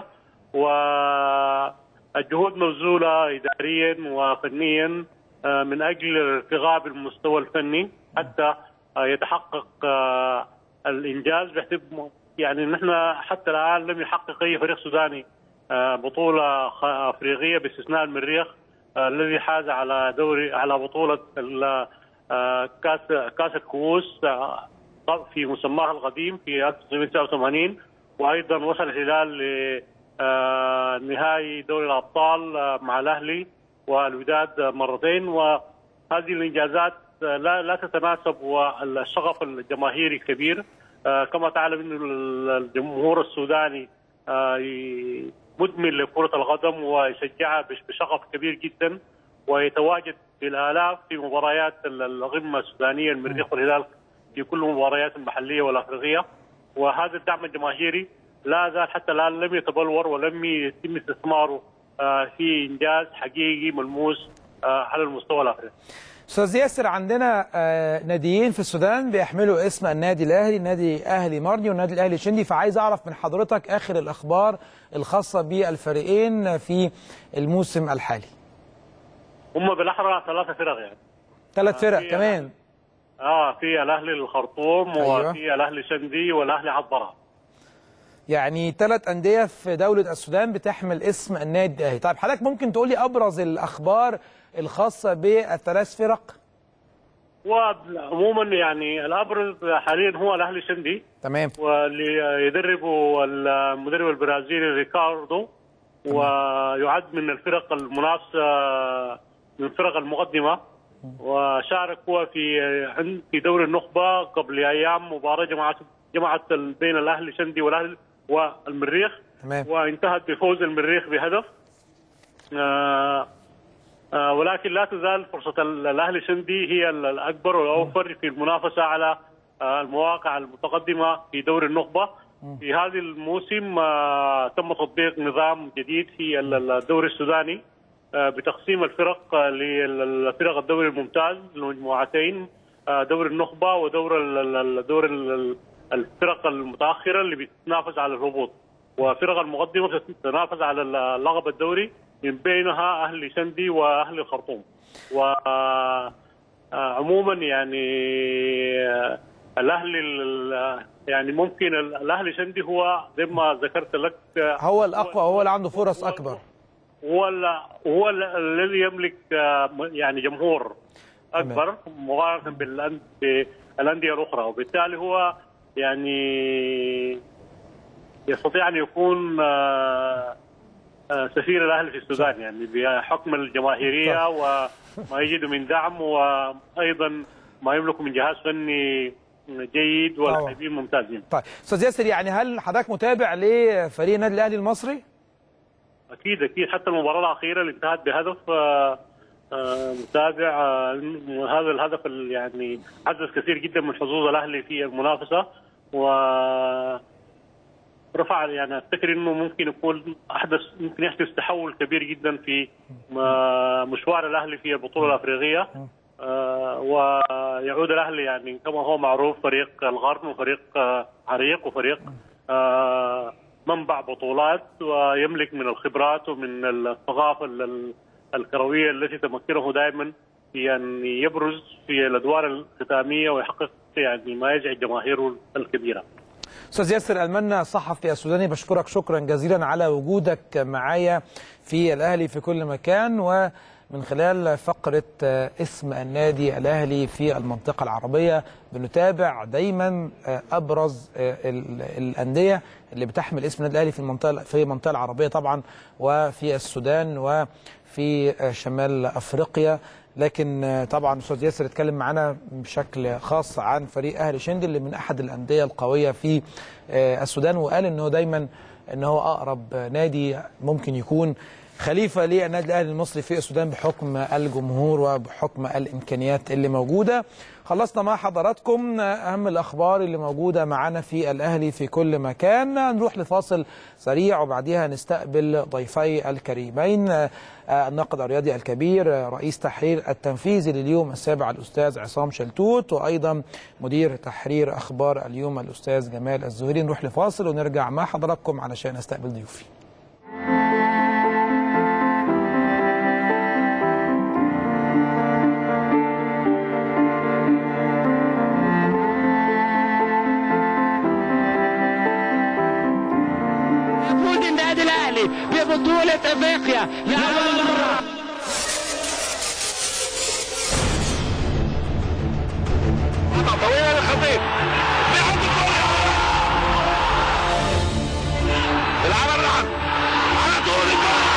والجهود مبذوله اداريا وفنيا آه، من اجل الارتقاء بالمستوى الفني حتى آه، يتحقق آه، الانجاز بحسب يعني نحن حتى الان لم يحقق اي فريق سوداني آه، بطوله خ- افريقيه باستثناء المريخ آه، الذي حاز على دوري على بطوله ال- آه، كاس كاس الكؤوس آه، في مسماها القديم في 1989 وايضا وصل الهلال لنهائي دوري الابطال آه، مع الاهلي والوداد مرتين وهذه الانجازات آه، لا لا تتناسب والشغف الجماهيري كبير آه، كما تعلم انه الجمهور السوداني آه، ي- مدمن لكرة القدم ويشجعها بش- بشغف كبير جدا ويتواجد بالالاف في مباريات ال- القمه السودانيه المريخ والهلال في كل المباريات المحليه والافريقيه وهذا الدعم الجماهيري لا زال حتى الان لم يتبلور ولم يتم استثماره آه، في انجاز حقيقي ملموس آه، على المستوى الافريقي. استاذ ياسر عندنا آه، ناديين في السودان بيحملوا اسم النادي الاهلي نادي اهلي مارني والنادي الاهلي شندي فعايز اعرف من حضرتك اخر الاخبار الخاصه بالفريقين في الموسم الحالي هم بالاحرى ثلاثه فرق يعني. ثلاث فرق في- كمان اه في الاهلي الخرطوم أيوة. وفي الاهلي شندي والاهلي عطبره. يعني ثلاث انديه في دوله السودان بتحمل اسم النادي الاهلي طيب حضرتك ممكن تقول لي ابرز الاخبار الخاصه بالثلاث فرق وعموما يعني الابرز حاليا هو الاهلي شندي تمام واللي يدربه المدرب البرازيلي ريكاردو ويعد من الفرق المنافسه من الفرق المقدمه وشارك هو في عند- في دوري النخبه قبل ايام مباراه جمعت جمعت بين الاهلي شندي والاهلي والمريخ تمام وانتهت بفوز المريخ بهدف آه آه ولكن لا تزال فرصة ال- الأهلي شندي هي ال- الأكبر والأوفر في المنافسة على آه المواقع المتقدمة في دوري النخبة في هذا الموسم آه تم تطبيق نظام جديد في ال- ال- الدوري السوداني آه بتقسيم الفرق آه للفرق الدوري الممتاز لمجموعتين آه دوري النخبة ودور ال- ال- الدور ال- ال- الفرق المتأخرة اللي بتتنافس على الهبوط وفرق المقدمة تتنافس على اللقب الدوري من بينها أهلي شندي وأهلي الخرطوم وعموما يعني آه، الأهلي ال- يعني ممكن ال- الأهلي شندي هو زي ما ذكرت لك آه، هو الاقوى هو اللي عنده فرص اكبر هو ال- هو ال- الذي يملك آه، يعني جمهور اكبر مقارنه بالأن- بالانديه الاخرى وبالتالي هو يعني يستطيع ان يكون آه، آه، سفير الاهلي في السودان يعني بحكم الجماهيريه وما يجد من دعم وايضا ما يملك من جهاز فني جيد واللاعبين ممتازين طيب استاذ ياسر يعني هل حضرتك متابع لفريق النادي الاهلي المصري؟ اكيد اكيد حتى المباراه الاخيره اللي انتهت بهدف آه، آه، متابع آه، هذا الهدف اللي يعني عزز كثير جدا من حظوظ الاهلي في المنافسه و رفع يعني افتكر انه ممكن يكون احدث ممكن يحدث تحول كبير جدا في م- مشوار الاهلي في البطوله الافريقيه آه، ويعود الاهلي يعني كما هو معروف فريق الغرب وفريق آه، عريق وفريق آه، منبع بطولات ويملك من الخبرات ومن الثقافه ال- ال- الكرويه التي تمكنه دائما في ان يبرز في الادوار الختاميه ويحقق يعني ما يجعل جماهيره الكبيره. استاذ ياسر المنا الصحفي السوداني بشكرك شكرا جزيلا على وجودك معايا في الاهلي في كل مكان ومن خلال فقره آه، اسم النادي الاهلي في المنطقه العربيه بنتابع دايما آه، ابرز آه، ال- الانديه اللي بتحمل اسم النادي الاهلي في المنطقه في المنطقه العربيه طبعا وفي السودان وفي آه، شمال افريقيا لكن آه، طبعا استاذ ياسر اتكلم معانا بشكل خاص عن فريق اهلي شندي اللي من احد الانديه القويه في آه، السودان وقال ان هو دايما ان هو اقرب نادي ممكن يكون خليفه للنادي الاهلي المصري في السودان بحكم الجمهور وبحكم الامكانيات اللي موجوده خلصنا مع حضراتكم اهم الاخبار اللي موجوده معانا في الاهلي في كل مكان نروح لفاصل سريع وبعديها نستقبل ضيفي الكريمين آه، الناقد الرياضي الكبير آه، رئيس تحرير التنفيذي لليوم السابع الاستاذ عصام شلتوت وايضا مدير تحرير اخبار اليوم الاستاذ جمال الزهري نروح لفاصل ونرجع مع حضراتكم علشان نستقبل ضيوفي يفوز النادي الاهلي ببطوله افريقيا لاول مره طويله للخطيب العمل العب على طول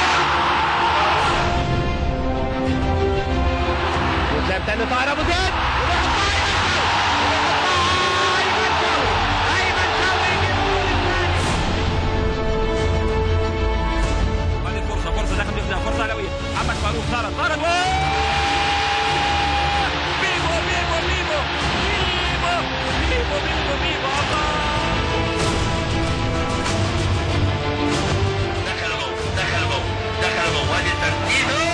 وتلعب تاني طاهر ابو زيد هذه فرصة فرصة داخل يبدأ فرصة علوية محمد فاروق طارت طارت بيبو بيبو بيبو بيبو بيبو بيبو بيبو الله دخل جول دخل جول دخل جول وادي ترتيبه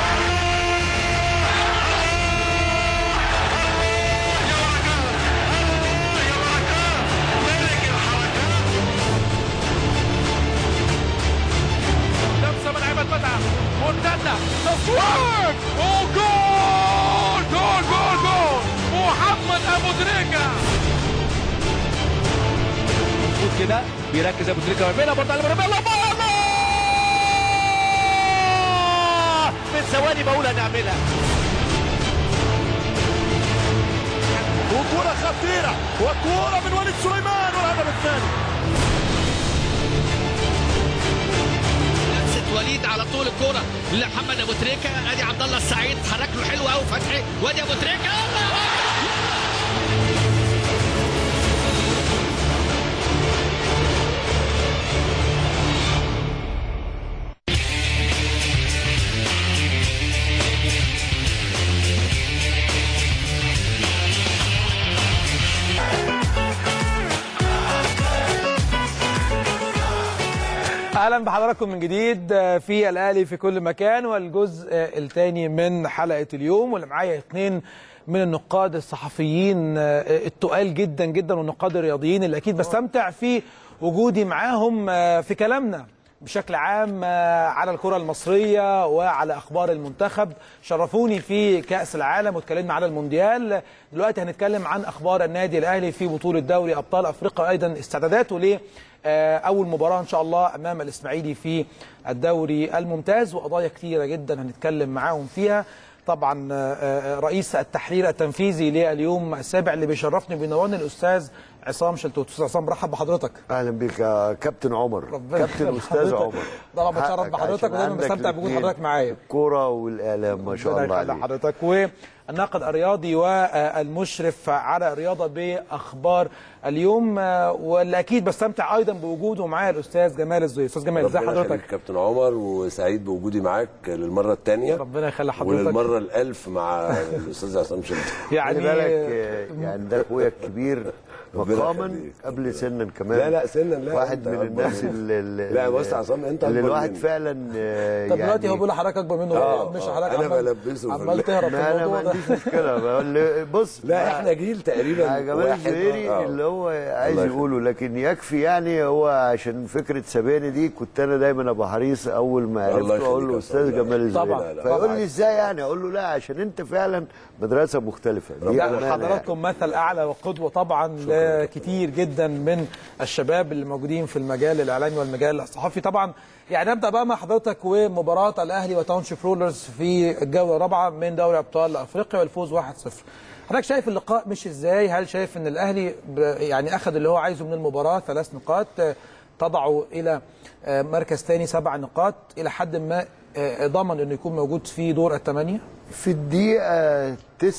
لمسة من عماد متعب مرتدة تصوير وجول جول جول جول محمد ابو تريكة المفروض كده بيركز ابو تريكه ويعملها برضه على مرمى الله الله من ثواني بقول هنعملها وكرة خطيرة وكرة من وليد سليمان والهدف الثاني لمسه وليد على طول الكوره لمحمد ابو تريكه ادي عبد الله السعيد حرك له حلو قوي فتحي وادي ابو تريكه الله أكبر. اهلا بحضراتكم من جديد في الاهلي في كل مكان والجزء الثاني من حلقه اليوم واللي معايا اثنين من النقاد الصحفيين التقال جدا جدا والنقاد الرياضيين اللي اكيد بستمتع في وجودي معاهم في كلامنا بشكل عام على الكرة المصرية وعلى أخبار المنتخب شرفوني في كأس العالم واتكلمنا على المونديال دلوقتي هنتكلم عن أخبار النادي الأهلي في بطولة دوري أبطال أفريقيا وأيضا استعداداته ل أول مباراة إن شاء الله أمام الإسماعيلي في الدوري الممتاز وقضايا كثيرة جدا هنتكلم معاهم فيها طبعا رئيس التحرير التنفيذي لليوم السابع اللي بيشرفني بينورني الأستاذ عصام شلتوت أستاذ عصام برحب بحضرتك اهلا بك يا كابتن عمر ربنا كابتن يخلي استاذ حضرتك. عمر طبعا بتشرف حقك بحضرتك عشان ودايما عندك بستمتع بوجود الاتنين، حضرتك معايا الكوره والاعلام ما شاء ربنا الله يخلي عليك حضرتك والناقد الرياضي والمشرف على الرياضه باخبار اليوم آه، واللي اكيد بستمتع ايضا بوجوده معايا الاستاذ جمال الزويل استاذ جمال ازي ربنا حضرتك يخليك كابتن عمر وسعيد بوجودي معاك للمره الثانيه ربنا يخلي حضرتك وللمره الالف مع الاستاذ عصام شلتوت يعني خلي بالك آه، يعني ده اخويا الكبير ربنا مقاما يخليك. قبل سنا كمان لا لا سنا لا واحد أنت من أكبر الناس مني. اللي, اللي لا بص يا عصام انت اللي أكبر الواحد مني. فعلا آه، طب دلوقتي يعني هو بيقول لحضرتك اكبر منه آه، مش آه، حضرتك أنا عمال بلبسه في عمال ال- تهرب في ما انا ما الموضوع ده عنديش مشكله بقول- بص لا ما- احنا جيل تقريبا مع جمال واحد. الزهيري آه. اللي هو عايز الله يقوله لكن يكفي يعني هو عشان فكره سباني دي كنت انا دايما ابقى حريص اول ما الله عرفته اقول يخليك له يا استاذ أستاذ. جمال الزهيري طبعا، لا، لا، فيقول طبعا. لي ازاي يعني اقول له لا عشان انت فعلا مدرسه مختلفه دي لا أمانة حضراتكم مثل اعلى وقدوه طبعا شكراً وكتير جدا من الشباب اللي موجودين في المجال الاعلامي والمجال الصحفي طبعا يعني نبدا بقى مع حضرتك ومباراه الاهلي وتاونشيب رولرز في الجوله الرابعه من دوري ابطال افريقيا والفوز 1-0 حضرتك شايف اللقاء مش ازاي هل شايف ان الاهلي ب- يعني اخذ اللي هو عايزه من المباراه ثلاث نقاط آه، تضعه الى آه، مركز ثاني سبع نقاط الى حد ما آه، ضمن انه يكون موجود في دور الثمانيه في الدقيقة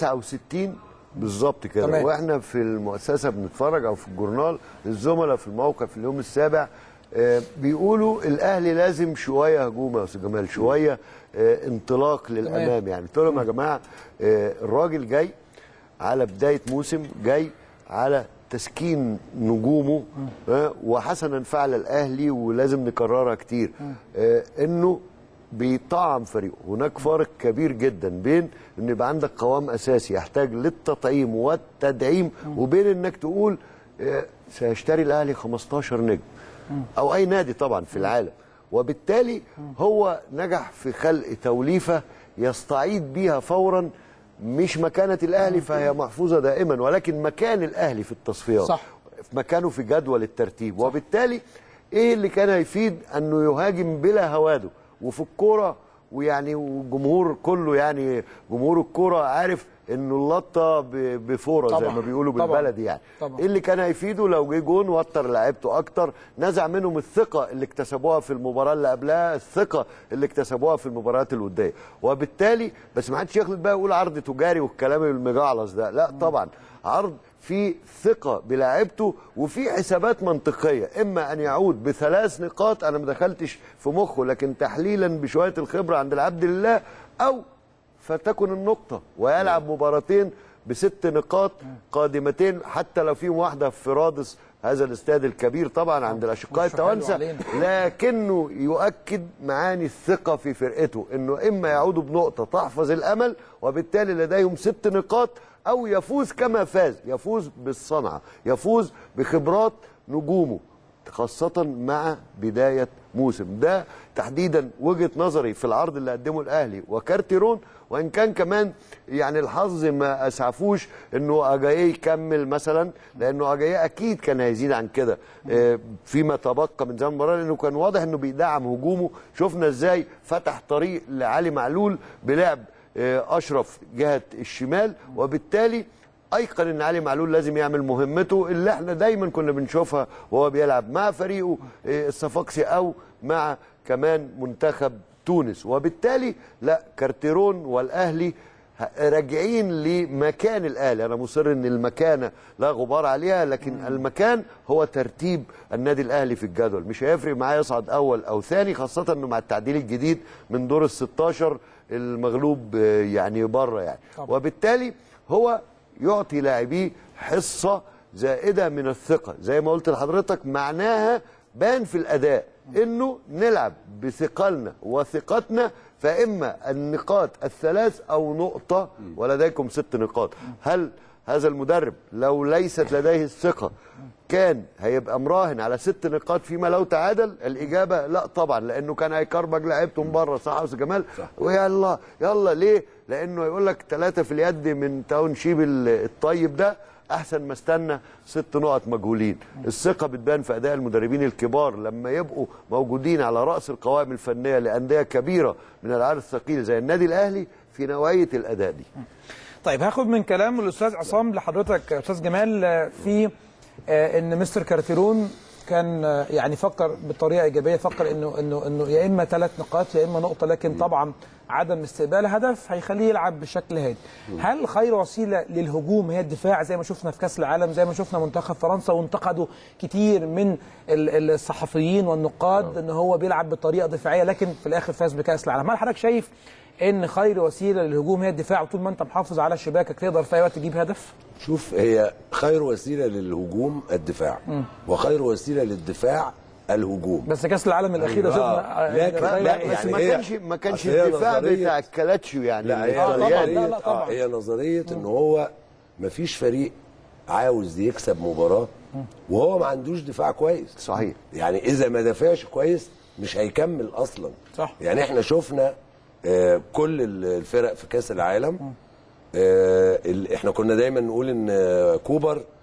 69 بالظبط كده تمام. واحنا في المؤسسة بنتفرج او في الجورنال الزملاء في الموقع في اليوم السابع آه، بيقولوا الاهلي لازم شويه هجوم يا استاذ جمال شويه آه، انطلاق للامام يعني قلت لهم يا جماعه آه، الراجل جاي على بدايه موسم جاي على تسكين نجومه آه، وحسنا فعل الاهلي ولازم نكررها كتير آه، انه بيطعم فريقه هناك فارق كبير جدا بين ان يبقى عندك قوام اساسي يحتاج للتطعيم والتدعيم وبين انك تقول آه، سيشتري الاهلي 15 نجم او اي نادي طبعا في العالم وبالتالي هو نجح في خلق توليفه يستعيد بيها فورا مش مكانه الاهلي فهي محفوظه دائما ولكن مكان الاهلي في التصفيات صح. في مكانه في جدول الترتيب وبالتالي ايه اللي كان هيفيد انه يهاجم بلا هواده وفي الكوره ويعني والجمهور كله يعني جمهور الكوره عارف انه اللطه ب- بفوره زي طبعاً. ما بيقولوا طبعاً. بالبلدي يعني طبعاً. ايه اللي كان هيفيده لو جه جون وتر لعيبته اكتر نزع منهم الثقه اللي اكتسبوها في المباراه اللي قبلها الثقه اللي اكتسبوها في المباريات الوديه وبالتالي بس ما حدش يخلط بقى يقول عرض تجاري والكلام المجعلص ده لا طبعا عرض في ثقة بلاعيبته وفي حسابات منطقية إما أن يعود بثلاث نقاط أنا ما دخلتش في مخه لكن تحليلا بشوية الخبرة عند العبد لله أو فتكن النقطة ويلعب مباراتين بست نقاط قادمتين حتى لو فيهم واحدة في رادس هذا الاستاد الكبير طبعا عند الأشقاء مش حلو التوانسة علينا. لكنه يؤكد معاني الثقة في فرقته انه اما يعودوا بنقطة تحفظ الامل وبالتالي لديهم ست نقاط او يفوز كما فاز يفوز بالصنعة يفوز بخبرات نجومه خاصة مع بداية موسم ده تحديدا وجهة نظري في العرض اللي قدمه الأهلي وكارتيرون وإن كان كمان يعني الحظ ما أسعفوش إنه أجاييه يكمل مثلا لأنه أجاييه أكيد كان هيزيد عن كده آه، فيما تبقى من زمن المباراة لأنه كان واضح إنه بيدعم هجومه شفنا إزاي فتح طريق لعلي معلول بلعب آه، أشرف جهة الشمال وبالتالي ايقن ان علي معلول لازم يعمل مهمته اللي احنا دايما كنا بنشوفها وهو بيلعب مع فريقه إيه، الصفاقسي او مع كمان منتخب تونس وبالتالي لا كارتيرون والاهلي ه- راجعين لمكان الاهلي انا مصر ان المكانه لا غبار عليها لكن المكان هو ترتيب النادي الاهلي في الجدول مش هيفرق معاه يصعد اول او ثاني خاصه انه مع التعديل الجديد من دور ال 16 المغلوب آه، يعني بره يعني طبعا. وبالتالي هو يعطي لاعبيه حصه زائده من الثقه زي ما قلت لحضرتك معناها بان في الاداء انه نلعب بثقلنا وثقتنا فاما النقاط الثلاث او نقطه ولديكم ست نقاط هل هذا المدرب لو ليست لديه الثقه كان هيبقى مراهن على ست نقاط فيما لو تعادل الاجابه لا طبعا لانه كان هيكربج لعيبته من بره صح يا استاذ جمال ويلا يلا ليه لانه يقول لك ثلاثه في اليد من تاون شيب ال- الطيب ده احسن ما استنى ست نقط مجهولين الثقه بتبان في اداء المدربين الكبار لما يبقوا موجودين على راس القوائم الفنيه لانديه كبيره من العيار الثقيل زي النادي الاهلي في نوعيه الاداء دي طيب هاخد من كلام الاستاذ عصام لحضرتك يا استاذ جمال آه، في آه، ان مستر كارتيرون كان آه، يعني فكر بطريقه ايجابيه فكر انه انه انه يا اما ثلاث نقاط يا اما نقطه لكن طبعا عدم استقبال هدف هيخليه يلعب بشكل هادي هل خير وسيله للهجوم هي الدفاع زي ما شفنا في كاس العالم زي ما شفنا منتخب فرنسا وانتقدوا كتير من ال- الصحفيين والنقاد ان هو بيلعب بطريقه دفاعيه لكن في الاخر فاز بكاس العالم هل حضرتك شايف ان خير وسيله للهجوم هي الدفاع وطول ما انت محافظ على شباكك تقدر في اي وقت تجيب هدف شوف هي خير وسيله للهجوم الدفاع مم. وخير وسيله للدفاع الهجوم بس كاس العالم الاخير أيوة. شفنا آه، لكن- غير- لا، بس يعني ما هي- كانش ما كانش أصل هي الدفاع نظرية- بتاع الكلاتشيو يعني لا هي الإيطالياني. نظريه لا، لا، طبعاً. آه هي نظريه ان هو مفيش فريق عاوز يكسب مباراه وهو ما عندوش دفاع كويس صحيح يعني اذا ما دافعش كويس مش هيكمل اصلا صح. يعني احنا شفنا آه، كل ال- الفرق في كاس العالم آه، ال- احنا كنا دايما نقول ان آه، كوبر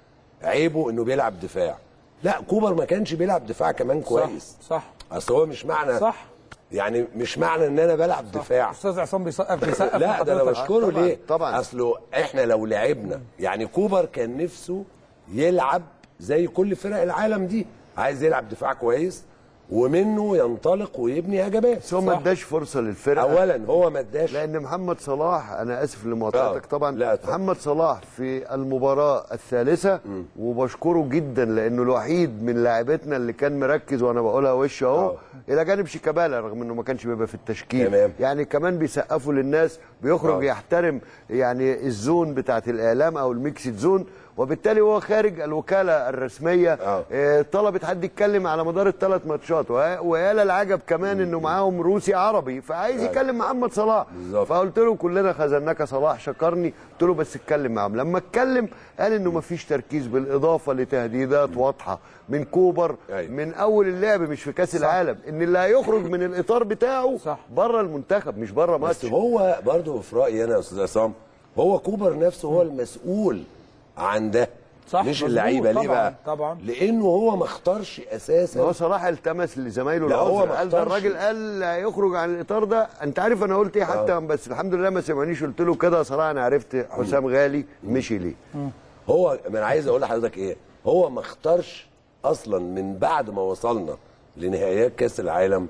عيبه انه بيلعب دفاع لا كوبر ما كانش بيلعب دفاع كمان كويس صح اصل هو مش معنى صح يعني مش معنى ان انا بلعب دفاع استاذ عصام بيسقف بيسقف لا ده انا لحضرتك. بشكره طبعاً، ليه طبعاً. اصله احنا لو لعبنا يعني كوبر كان نفسه يلعب زي كل فرق العالم دي عايز يلعب دفاع كويس ومنه ينطلق ويبني هجمات بس هو ما اداش فرصه للفرقه اولا هو ما اداش لان محمد صلاح انا اسف لمقاطعتك آه. طبعا لا، اتفضل. محمد صلاح في المباراه الثالثه وبشكره جدا لانه الوحيد من لاعبتنا اللي كان مركز وانا بقولها وش اهو آه. الى جانب شيكابالا رغم انه ما كانش بيبقى في التشكيل تمام. يعني كمان بيسقفوا للناس بيخرج آه. يحترم يعني الزون بتاعت الاعلام او الميكسد زون وبالتالي هو خارج الوكاله الرسميه آه. آه، طلبت حد يتكلم على مدار الثلاث ماتشات وه- ويا العجب كمان انه معاهم روسي عربي فعايز يكلم محمد صلاح بالظبط. فقلت له كلنا خزناك صلاح شكرني قلت له بس اتكلم معاهم لما اتكلم قال انه مفيش تركيز بالاضافه لتهديدات واضحه من كوبر أيوة. من اول اللعب مش في كاس العالم ان اللي هيخرج من الاطار بتاعه صح. بره المنتخب مش بره بس ماتش هو برضه في رايي انا يا استاذ عصام هو كوبر نفسه هو المسؤول عن ده صح، مش مظبوط، اللعيبه ليه طبعاً، بقى طبعا. لانه هو ما اختارش اساسا هو صلاح التمس لزمايله لا، هو العذر ما قال ده اختارش. الراجل قال هيخرج عن الاطار ده انت عارف انا قلت ايه حتى آه. بس الحمد لله ما سمعنيش قلت له كده صراحه انا عرفت حسام غالي مشي ليه هو ما انا عايز اقول لحضرتك ايه هو ما اختارش اصلا من بعد ما وصلنا لنهائيات كاس العالم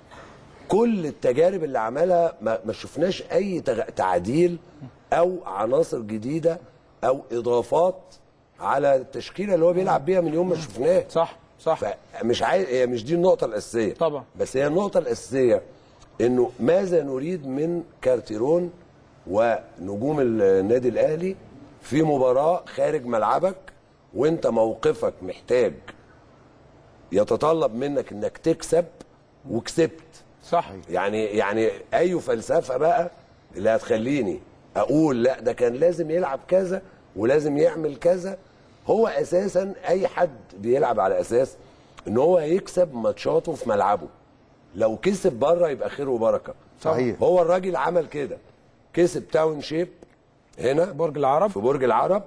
كل التجارب اللي عملها ما, ما شفناش اي تغ... تعديل او عناصر جديده او اضافات على التشكيله اللي هو بيلعب بيها من يوم ما شفناه صح صح فمش عايز هي مش دي النقطه الاساسيه طبعا. بس هي النقطه الاساسيه انه ماذا نريد من كارتيرون ونجوم النادي الاهلي في مباراه خارج ملعبك وانت موقفك محتاج يتطلب منك انك تكسب وكسبت صح يعني يعني اي فلسفه بقى اللي هتخليني اقول لا ده كان لازم يلعب كذا ولازم يعمل كذا هو اساسا اي حد بيلعب على اساس ان هو يكسب ماتشاته في ملعبه لو كسب بره يبقى خير وبركه صحيح. هو الراجل عمل كده كسب تاون شيب هنا برج العرب في برج العرب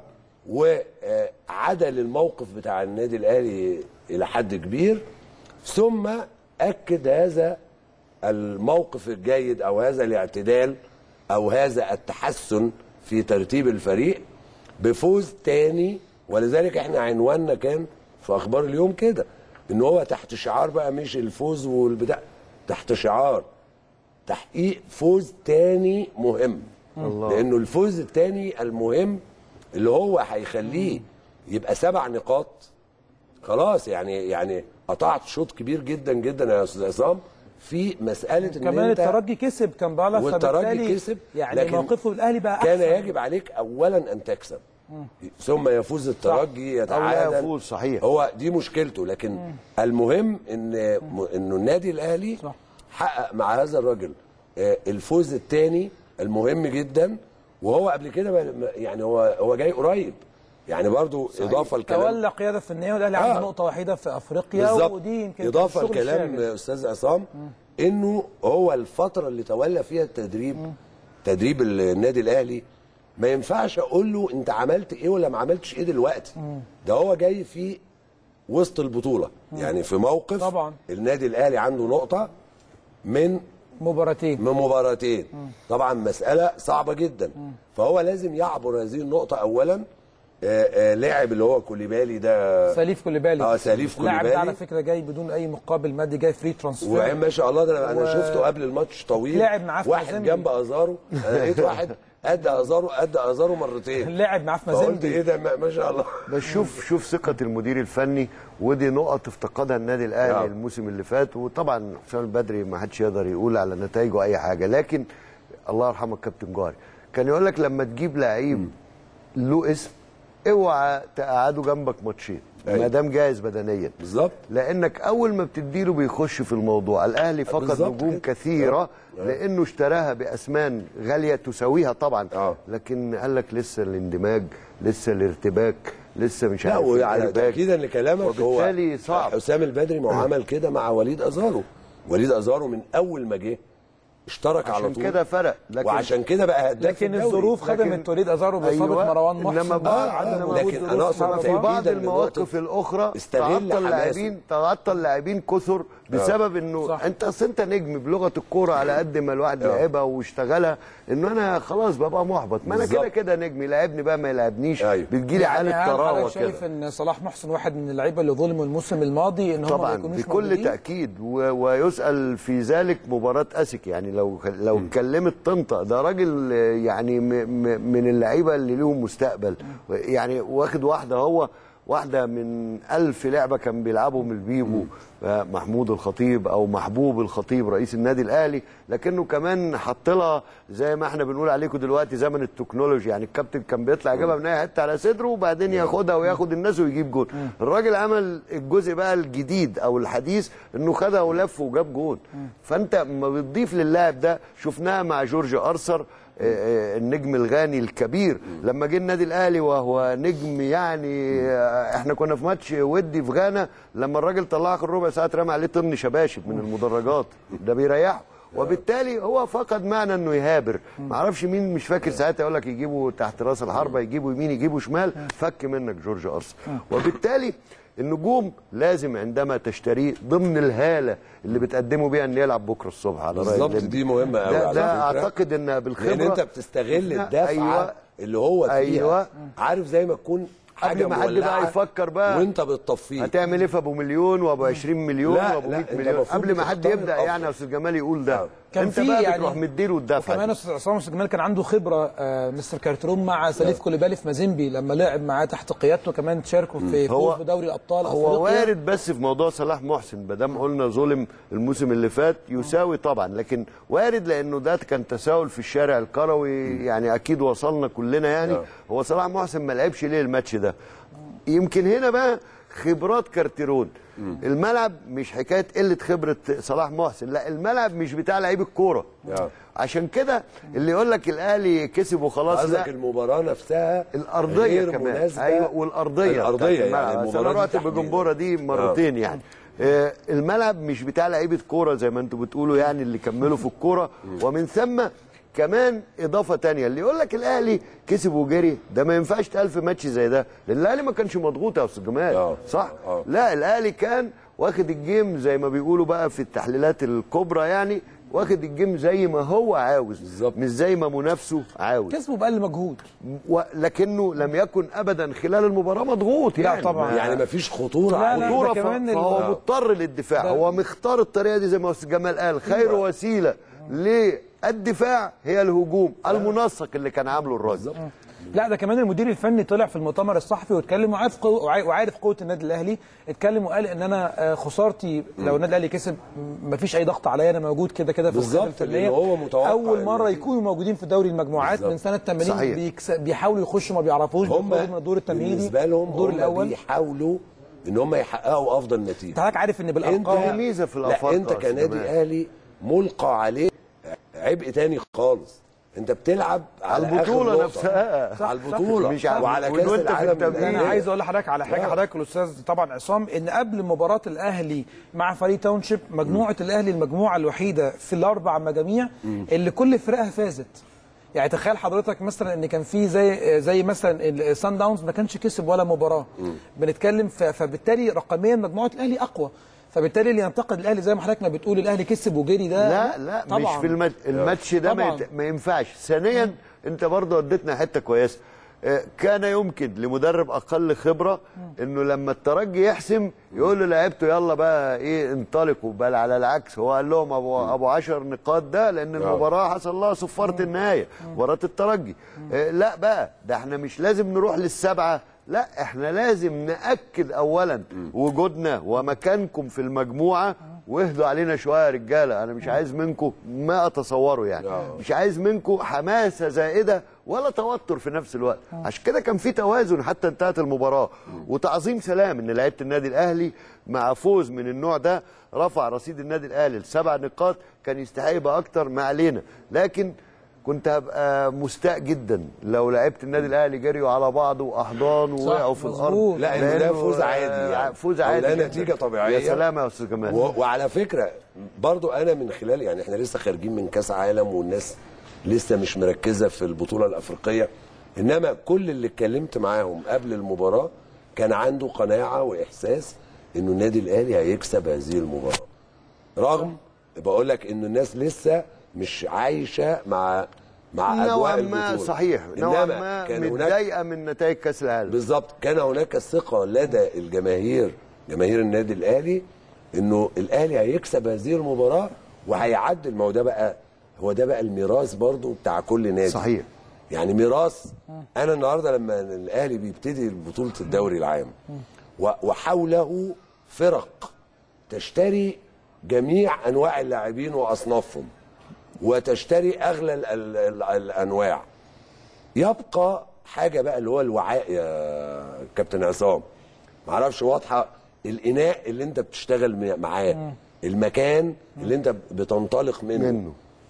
وعدل الموقف بتاع النادي الاهلي الى حد كبير ثم اكد هذا الموقف الجيد او هذا الاعتدال او هذا التحسن في ترتيب الفريق بفوز تاني ولذلك احنا عنواننا كان في اخبار اليوم كده ان هو تحت شعار بقى مش الفوز والبتاع تحت شعار تحقيق فوز تاني مهم الله. لانه الفوز التاني المهم اللي هو هيخليه يبقى سبع نقاط خلاص يعني يعني قطعت شوط كبير جدا جدا يا استاذ عصام في مساله ان كمان انت الترجي كسب كان بقى والترجي كسب يعني لكن موقفه الاهلي بقى كان احسن يجب عليك اولا ان تكسب ثم يفوز الترجي او لا يتعادل يفوز صحيح هو دي مشكلته لكن المهم ان انه النادي الاهلي صح. حقق مع هذا الراجل آه، الفوز الثاني المهم جدا وهو قبل كده ما- يعني هو هو جاي قريب يعني برضو اضافه الكلام تولى قياده فنيه والاهلي عنده آه. نقطه وحيده في افريقيا بالظبط ودي يمكن اضافه الشغل الكلام الشاغل. استاذ عصام انه هو الفتره اللي تولى فيها التدريب تدريب النادي الاهلي ما ينفعش اقول له انت عملت ايه ولا ما عملتش ايه دلوقتي ده هو جاي في وسط البطوله يعني في موقف طبعا. النادي الاهلي عنده نقطه من مباراتين من مباراتين طبعا مسألة صعبة جدا فهو لازم يعبر هذه النقطة أولا آه، آه، لاعب اللي هو كوليبالي ده سليف كوليبالي اه سليف اللاعب ده على كوليبالي فكره جاي بدون اي مقابل مادي جاي فري ترانسفير وعين ما شاء الله ده انا و- شفته قبل الماتش طويل لعب معاه في واحد مازيمبي. جنب ازارو انا لقيت واحد قد ازارو قد ازارو مرتين لاعب معاه في فقلت مازيمبي ايه ده ما ما شاء الله بس شوف شوف ثقة المدير الفني ودي نقط افتقدها النادي الاهلي نعم. الموسم اللي فات وطبعا حسام البدري ما حدش يقدر يقول على نتائجه اي حاجة لكن الله يرحمه الكابتن جاري كان يقول لك لما تجيب لعيب له اسم اوعى تقعده جنبك ماتشين أيوة. ما دام جاهز بدنيا بالظبط لانك اول ما بتديله بيخش في الموضوع الاهلي فقد بالظبط نجوم كده. كثيره لانه اشتراها باثمان غاليه تساويها طبعا آه. لكن قال لك لسه الاندماج لسه الارتباك لسه مش لا عارف وعلى الإيرباك. تاكيدا لكلامك هو وبالتالي صعب حسام البدري ما هو عمل كده مع وليد ازارو وليد ازارو من اول ما جه اشترك على عشان طول كده فرق لكن وعشان كده بقى هداف لكن الدوري. الظروف خدمت وليد ازارو باصابه أيوة، مروان محسن إنما بعض- عدم وجود لكن ظروف أنا أقصد مع في مروان. بعض تأكيداً المواقف لنقطة الاخرى استغل تعطل حماسه. لاعبين تعطل لاعبين كثر بسبب انه صح. انت اصل انت نجم بلغه الكوره على قد ما الواحد لعبها واشتغلها انه انا خلاص ببقى محبط ما انا كده بالظبط. كده نجم يلعبني بقى ما يلعبنيش أيوة. بتجيلي يعني حاله هل طراوه حضرتك شايف كده ان صلاح محسن واحد من اللعيبه اللي ظلموا الموسم الماضي ان هم ما طبعا يكونوش بكل موجودين؟ تاكيد و... ويسال في ذلك مباراه اسك يعني لو لو اتكلمت طنطا ده راجل آه، يعني م... م... من اللعيبه اللي ليهم مستقبل يعني واخد واحده هو واحده من ألف لعبه كان بيلعبهم البيبو آه، محمود الخطيب او محبوب الخطيب رئيس النادي الاهلي لكنه كمان حط لها زي ما احنا بنقول عليكم دلوقتي زمن التكنولوجي يعني الكابتن كان بيطلع يجيبها من اي حته على صدره وبعدين ياخدها وياخد الناس ويجيب جول الراجل عمل الجزء بقى الجديد او الحديث انه خدها ولف وجاب جول فانت ما بتضيف للاعب ده شفناها مع جورج ارثر آه، آه، النجم الغاني الكبير لما جه النادي الاهلي وهو نجم يعني آه، احنا كنا في ماتش ودي في غانا لما الراجل طلع اخر ربع ساعه رمى عليه طن شباشب من المدرجات ده بيريحه وبالتالي هو فقد معنى انه يهابر ما اعرفش مين مش فاكر ساعتها يقول لك يجيبوا تحت راس الحربه يجيبوا يمين يجيبوا شمال فك منك جورج ارسنال وبالتالي النجوم لازم عندما تشتريه ضمن الهاله اللي بتقدمه بيها ان يلعب بكره الصبح على رأي بالظبط الليمبي. دي مهمه قوي ده, على ده فكرة. اعتقد ان بالخبره لان انت بتستغل لا، الدفعه أيوة. اللي هو فيها أيوة. عارف زي ما تكون حاجه قبل ما حد بقى مولعة يفكر بقى وانت بتطفيه هتعمل ايه في ابو مليون وابو 20 مليون لا، وابو لا، 100 أنت مليون المفروض قبل ما حد تختار يبدا الأفضل. يعني يا استاذ جمال يقول ده كان انت في بقى يعني بتروح مديله الدفعه وكمان دي. استاذ عصام السجمال كان عنده خبره آه مستر كارتروم مع سليف كوليبالي في مازيمبي لما لعب معاه تحت قيادته كمان شاركوا في هو- فوز بدوري الابطال هو افريقيا وارد بس في موضوع صلاح محسن ما دام قلنا ظلم الموسم اللي فات يساوي طبعا لكن وارد لانه ده كان تساؤل في الشارع الكروي يعني اكيد وصلنا كلنا يعني هو صلاح محسن ما لعبش ليه الماتش ده يمكن هنا بقى خبرات كارتيرون الملعب مش حكايه قله خبره صلاح محسن لا الملعب مش بتاع لعيب الكوره آه. عشان كده اللي يقول لك الاهلي كسب وخلاص قصدك لا المباراه نفسها الارضيه غير كمان مناسبة. ايوه والارضيه الارضيه بتاعت يعني الملعب. أصل انا المباراه رحت دي تحديداً. بجمبوره دي مرتين يعني آه، الملعب مش بتاع لعيبه كوره زي ما انتم بتقولوا يعني اللي كملوا في الكوره ومن ثم كمان اضافه تانية اللي يقول لك الاهلي كسب وجري ده ما ينفعش تقال في ماتش زي ده لان الاهلي ما كانش مضغوط يا استاذ جمال آه. صح آه. لا الاهلي كان واخد الجيم زي ما بيقولوا بقى في التحليلات الكبرى يعني واخد الجيم زي ما هو عاوز بالظبط. مش زي ما منافسه عاوز كسبوا باقل مجهود ولكنه لم يكن ابدا خلال المباراه مضغوط لا يعني طبعا. ما- يعني مفيش خطوره لا، لا. عليه خطوره ده كمان ف- ال- فهو آه. مضطر للدفاع ده- هو مختار الطريقه دي زي ما استاذ جمال قال خير وسيله للدفاع هي الهجوم المنسق اللي كان عامله الراجل لا ده كمان المدير الفني طلع في المؤتمر الصحفي واتكلم وعارف قوة وعارف قوه النادي الاهلي اتكلم وقال ان انا آه، خسارتي لو النادي الاهلي كسب م- مفيش اي ضغط عليا انا موجود كده كده في القيادة بالظبط، الفنية. لأن هو متوقع اول مره إن- يكونوا موجودين في دوري المجموعات بالظبط. من سنه 80 صحيح. بيكس... بيحاولوا يخشوا ما بيعرفوش هم بيخرجوا من الدور التمهيدي بالنسبه لهم الدور هم الاول بيحاولوا ان هم يحققوا افضل انت نتيجه حضرتك عارف ان انت بالارقام ميزة في لا الأفارقة انت يا أستاذ كنادي جمال. اهلي ملقى عليه عبء تاني خالص انت بتلعب على على البطولة آخر نقطة. نفسها. على البطوله مش على- وعلى كاس وإن أنت في العالم التمرين. انا للأندية. عايز اقول لحضرتك على حاجه آه. حضرتك الاستاذ طبعا عصام ان قبل مباراه الاهلي مع فريق تاونشيب مجموعه الاهلي المجموعه الوحيده في الاربع مجاميع اللي كل فرقها فازت يعني تخيل حضرتك مثلا ان كان في زي زي مثلا السان داونز ما كانش كسب ولا مباراه بنتكلم ف- فبالتالي رقميا مجموعه الاهلي اقوى فبالتالي اللي ينتقد الاهلي زي ما حضرتك ما بتقول الاهلي كسب وجري ده لا لا طبعا مش في الماتش الماتش ده ما, طبعاً. يت... ما ينفعش ثانيا انت برضه اديتنا حته كويسه آه، كان يمكن لمدرب اقل خبره انه لما الترجي يحسم يقول له لعيبته يلا بقى ايه انطلقوا بل على العكس هو قال لهم ابو ابو 10 نقاط ده لان المباراه حصل لها صفاره النهايه مباراه الترجي آه، لا بقى ده احنا مش لازم نروح للسبعه لا احنا لازم ناكد اولا وجودنا ومكانكم في المجموعه واهدوا علينا شويه يا رجاله انا مش عايز منكم ما اتصوره يعني مش عايز منكم حماسه زائده ولا توتر في نفس الوقت عشان كده كان في توازن حتى انتهت المباراه وتعظيم سلام ان لعيبه النادي الاهلي مع فوز من النوع ده رفع رصيد النادي الاهلي لسبع نقاط كان يستحق يبقى اكتر ما علينا لكن كنت هبقى مستاء جدا لو لعيبه النادي الاهلي جريوا على بعض واحضان صح، ووقعوا في مظبوط. الارض لا إنه ده لأنه، فوز عادي آه، يعني. فوز أو عادي ده جداً. نتيجة طبيعية. يا سلام يا استاذ جمال و... وعلى فكره برضو انا من خلال يعني احنا لسه خارجين من كاس عالم والناس لسه مش مركزه في البطوله الافريقيه انما كل اللي اتكلمت معاهم قبل المباراه كان عنده قناعه واحساس انه النادي الاهلي هيكسب هذه المباراه رغم بقول لك ان الناس لسه مش عايشه مع مع اجواء نوعا ما البطوله صحيح نوعا إنما ما كان هناك متضايقه من نتائج كاس العالم بالظبط كان هناك ثقه لدى الجماهير جماهير النادي الاهلي انه الاهلي هيكسب هذه المباراه وهيعدل ما هو ده بقى هو ده بقى الميراث برضو بتاع كل نادي صحيح يعني ميراث انا النهارده لما الاهلي بيبتدي بطوله الدوري العام و- وحوله فرق تشتري جميع انواع اللاعبين واصنافهم وتشتري اغلى ال ال ال الانواع يبقى حاجه بقى اللي هو الوعاء يا كابتن عصام معرفش واضحه الاناء اللي انت بتشتغل م- معاه المكان اللي انت بتنطلق منه, منه.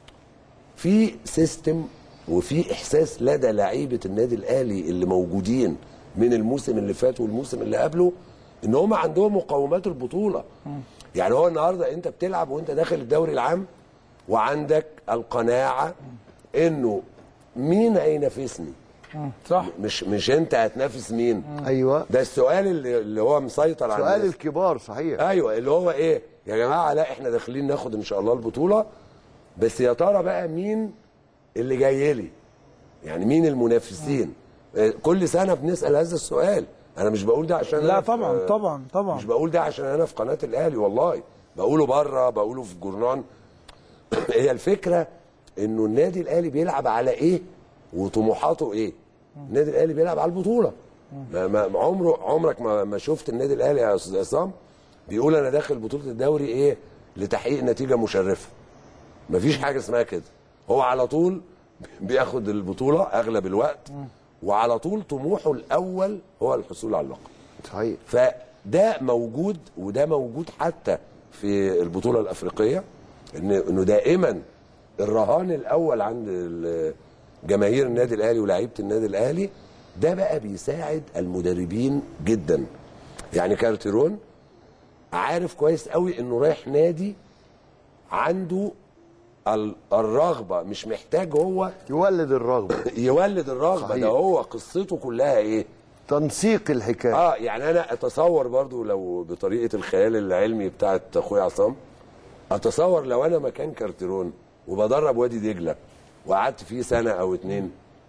في سيستم وفي احساس لدى لعيبه النادي الاهلي اللي موجودين من الموسم اللي فات والموسم اللي قبله ان هم عندهم مقومات البطوله يعني هو النهارده انت بتلعب وانت داخل الدوري العام وعندك القناعه انه مين هينافسني صح مش مش انت هتنافس مين ايوه ده السؤال اللي, اللي هو مسيطر على سؤال الناس. الكبار صحيح ايوه اللي هو ايه يا جماعه لا احنا داخلين ناخد ان شاء الله البطوله بس يا ترى بقى مين اللي جاي لي يعني مين المنافسين آه، كل سنه بنسال هذا السؤال انا مش بقول ده عشان لا أنا في- طبعا طبعا طبعا مش بقول ده عشان انا في قناه الاهلي والله بقوله بره بقوله في جورنان هي الفكره انه النادي الاهلي بيلعب على ايه وطموحاته ايه النادي الاهلي بيلعب على البطوله ما ما عمره عمرك ما ما شفت النادي الاهلي يا استاذ عصام بيقول انا داخل بطوله الدوري ايه لتحقيق نتيجه مشرفه مفيش حاجه اسمها كده هو على طول بياخد البطوله اغلب الوقت وعلى طول طموحه الاول هو الحصول على اللقب صحيح فده موجود وده موجود حتى في البطوله الافريقيه ان انه دائما الرهان الاول عند ال- جماهير النادي الاهلي ولاعيبه النادي الاهلي ده بقى بيساعد المدربين جدا يعني كارتيرون عارف كويس قوي انه رايح نادي عنده ال- الرغبه مش محتاج هو يولد الرغبه يولد الرغبه صحيح. ده هو قصته كلها ايه تنسيق الحكايه اه يعني انا اتصور برضو لو بطريقه الخيال العلمي بتاعت اخويا عصام اتصور لو انا مكان كارتيرون وبدرب وادي دجله وقعدت فيه سنه او اتنين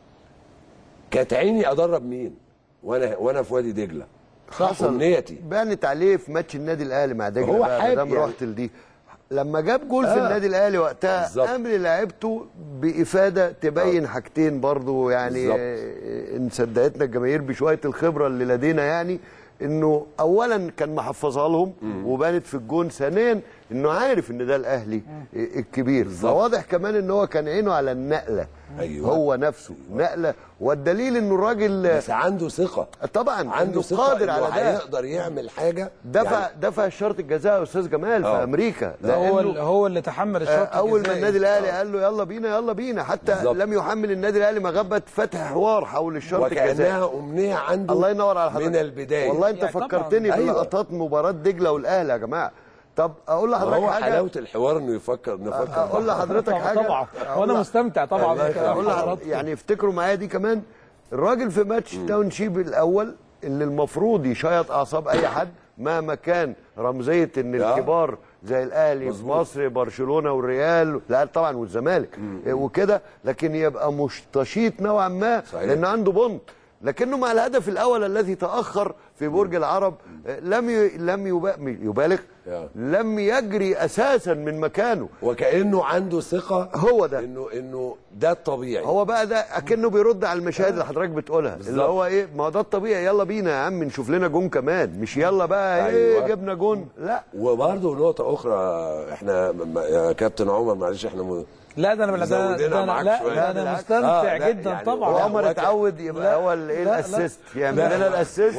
كانت عيني ادرب مين وانا وانا في وادي دجله حصل امنيتي بانت عليه في ماتش النادي الاهلي مع دجله هو بقى ما حابب دام يعني. رحت لدي لما جاب جول في آه. النادي الاهلي وقتها بالظبط. امر لعيبته بافاده تبين حاجتين برضو يعني بالظبط. آه، ان صدقتنا الجماهير بشويه الخبره اللي لدينا يعني انه اولا كان محفظها لهم وبانت في الجون ثانيا انه عارف ان ده الاهلي الكبير فواضح كمان ان هو كان عينه على النقله أيوة. هو نفسه نقله والدليل انه الراجل بس عنده ثقه طبعا عنده إنه ثقه قادر إنه على ده هيقدر يعمل حاجه دفع يعني دفع شرط الجزاء يا استاذ جمال آه. في امريكا هو لأنه ال- هو اللي تحمل الشرط آه، اول ما الجزائي. النادي الاهلي قال له يلا بينا يلا بينا حتى بالظبط. لم يحمل النادي الاهلي مغبه فتح حوار حول الشرط الجزائي وكانها امنيه عنده الله ينور على حضرتك من البدايه والله انت يعني طبعاً. فكرتني أيوة. بلقطات مباراه دجله والاهلي يا جماعه طب اقول ما لحضرتك هو حاجه حلاوه الحوار انه يفكر نفكر اقول لحضرتك حاجه طبعا أقول وانا لح- مستمتع طبعا الله يخليك. اقول لحضرتك حضراتكم. يعني افتكروا معايا دي كمان الراجل في ماتش تاون شيب الاول اللي المفروض يشيط اعصاب اي حد مهما كان رمزيه ان آه. الكبار زي الاهلي في مظبوط. مصر برشلونه والريال لا طبعا والزمالك وكده لكن يبقى مستشيط نوعا ما صحيح. لان عنده بنط لكنه مع الهدف الاول الذي تاخر في برج العرب لم ي... لم يبا- يبالغ آه. لم يجري اساسا من مكانه وكانه عنده ثقه هو ده انه انه ده الطبيعي هو بقى ده اكنه بيرد على المشاهد اللي حضرتك بتقولها اللي بالظبط. هو ايه ما هو ده الطبيعي يلا بينا يا عم نشوف لنا جون كمان مش يلا بقى ايه أيوة. جبنا جون لا وبرضه نقطة أخرى احنا م- يا كابتن عمر معلش احنا م... لا ده انا ده أنا- مزودينها ده انا معاك لا شوية. ده انا بالعكس. مستمتع آه، لا، جدا يعني طبعا هو وعمر وك- اتعود يبقى لا، هو الايه لا، لا. الاسيست يعمل لا، لنا الاسيست وك- انا أنت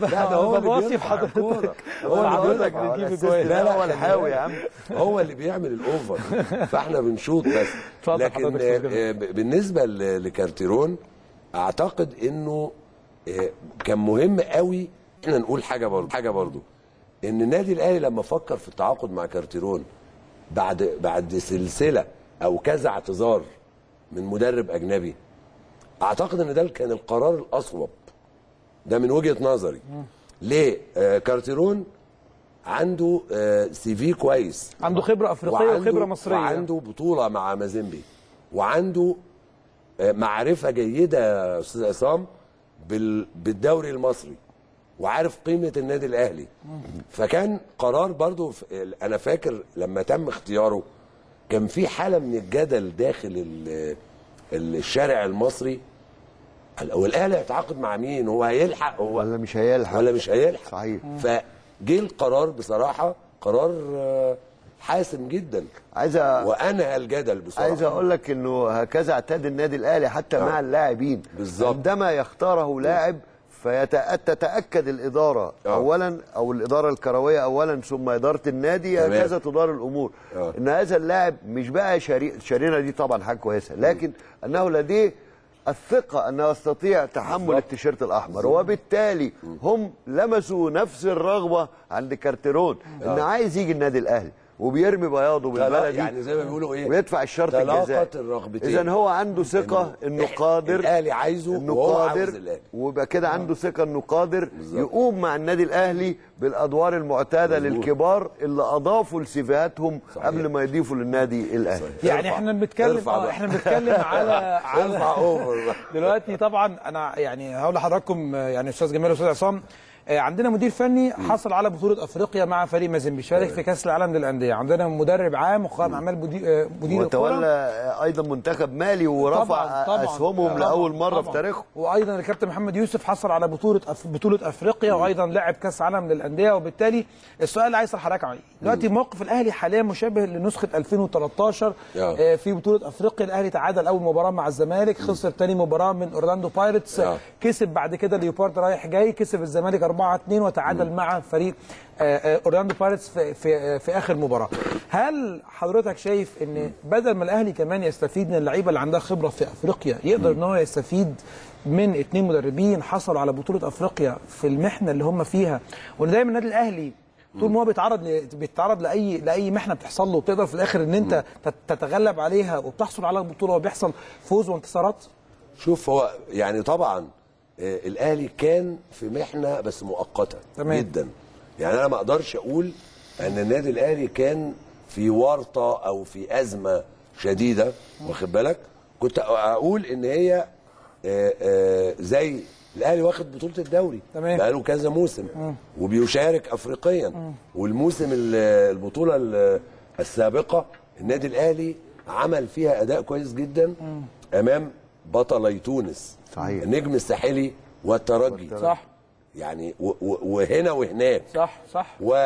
ده لا ده هو اللي بوصي بيرفع بحضرتك الكورة. هو اللي حضرتك بيرفع. بتجيب الأسيست اجوان ده لا هو لا الحاوي يا عم هو اللي بيعمل الاوفر فاحنا بنشوط بس اتفضل لكن حضرتك آه، أستاذ جمال. آه، بالنسبه ل- لكارتيرون اعتقد انه آه، كان مهم قوي احنا نقول حاجه برضه حاجه برضه ان النادي الاهلي لما فكر في التعاقد مع كارتيرون بعد بعد سلسله او كذا اعتذار من مدرب اجنبي اعتقد ان ده كان القرار الاصوب ده من وجهه نظري ليه آه كارتيرون عنده آه سي في كويس عنده خبره افريقيه وعنده- وخبره مصريه وعنده بطوله مع مازيمبي وعنده آه، معرفه جيده يا استاذ عصام بال- بالدوري المصري وعارف قيمه النادي الاهلي فكان قرار برضو في- انا فاكر لما تم اختياره كان في حاله من الجدل داخل ال- الشارع المصري قال هو الاهلي هيتعاقد مع مين هو هيلحق هو ولا مش هيلحق ولا مش هيلحق صحيح فجه القرار بصراحه قرار آه، حاسم جدا عايز أ- وانهى الجدل بصراحه عايز اقول لك انه هكذا اعتاد النادي الاهلي حتى آه. مع اللاعبين بالظبط. عندما يختاره لاعب فتتاكد الاداره آه. اولا او الاداره الكرويه اولا ثم اداره النادي تمام. هكذا تدار الامور آه. ان هذا اللاعب مش بقى شري... شرينا دي طبعا حاجه كويسه لكن انه لديه الثقة أنه يستطيع تحمل التيشيرت الأحمر وبالتالي هم لمسوا نفس الرغبة عند كارتيرون إن عايز يجي النادي الأهلي وبيرمي بياضه تلا- بالبلدي يعني زي ما بيقولوا ايه ويدفع الشرط الجزائي تلاقت الرغبتين اذا هو عنده ثقه إنه انه إح- قادر الأهلي عايزه انه وهو عاوز قادر الأهلي. ويبقى كده عنده ثقه انه قادر بالظبط. يقوم مع النادي الاهلي بالادوار المعتاده مظبوط. للكبار اللي اضافوا لسيفيهاتهم صحيح. قبل ما يضيفوا للنادي الاهلي يعني ارفع. احنا بنتكلم ارفع اه بقى. احنا بنتكلم على على ارفع اوفر بقى. دلوقتي طبعا انا يعني هقول لحضراتكم آه، يعني استاذ جمال واستاذ عصام آه، عندنا مدير فني حصل على بطوله افريقيا مع فريق مازيمبي شارك في كاس العالم للانديه عندنا مدرب عام وقائم اعمال مدير آه، مدير الكره وتولى ايضا منتخب مالي ورفع طبعاً، طبعاً. اسهمهم طبعاً، لاول مره طبعاً. في تاريخهم وايضا الكابتن محمد يوسف حصل على بطوله أف... بطوله افريقيا وايضا لعب كاس عالم للانديه وبالتالي السؤال اللي عايز اسال حضرتك عليه دلوقتي موقف الاهلي حاليا مشابه لنسخه 2013 آه. آه، في بطوله افريقيا الاهلي تعادل اول مباراه مع الزمالك خسر ثاني مباراه من اورلاندو بايرتس آه. كسب بعد كده ليوبارد رايح جاي كسب الزمالك 4 2 وتعادل مع فريق آه، آه، اورلاندو بايرتس في في, آه، في اخر مباراه هل حضرتك شايف ان بدل ما الاهلي كمان يستفيد من اللعيبه اللي عندها خبره في افريقيا يقدر ان هو يستفيد من اثنين مدربين حصلوا على بطوله افريقيا في المحنه اللي هم فيها وان دايما النادي الاهلي طول ما هو بيتعرض ل... بيتعرض لاي لاي محنه بتحصل له وبتقدر في الاخر ان انت تت- تتغلب عليها وبتحصل على البطوله وبيحصل فوز وانتصارات شوف هو يعني طبعا آه، الاهلي كان في محنه بس مؤقته تمام. جدا يعني انا ما اقدرش اقول ان النادي الاهلي كان في ورطه او في ازمه شديده واخد بالك كنت اقول ان هي آه، آه، زي الاهلي واخد بطوله الدوري تمام. بقاله كذا موسم وبيشارك افريقيا والموسم ال- البطوله ال- السابقه النادي الاهلي عمل فيها اداء كويس جدا امام بطلي تونس صحيح. النجم الساحلي والترجي صح يعني و- و- وهنا وهناك صح صح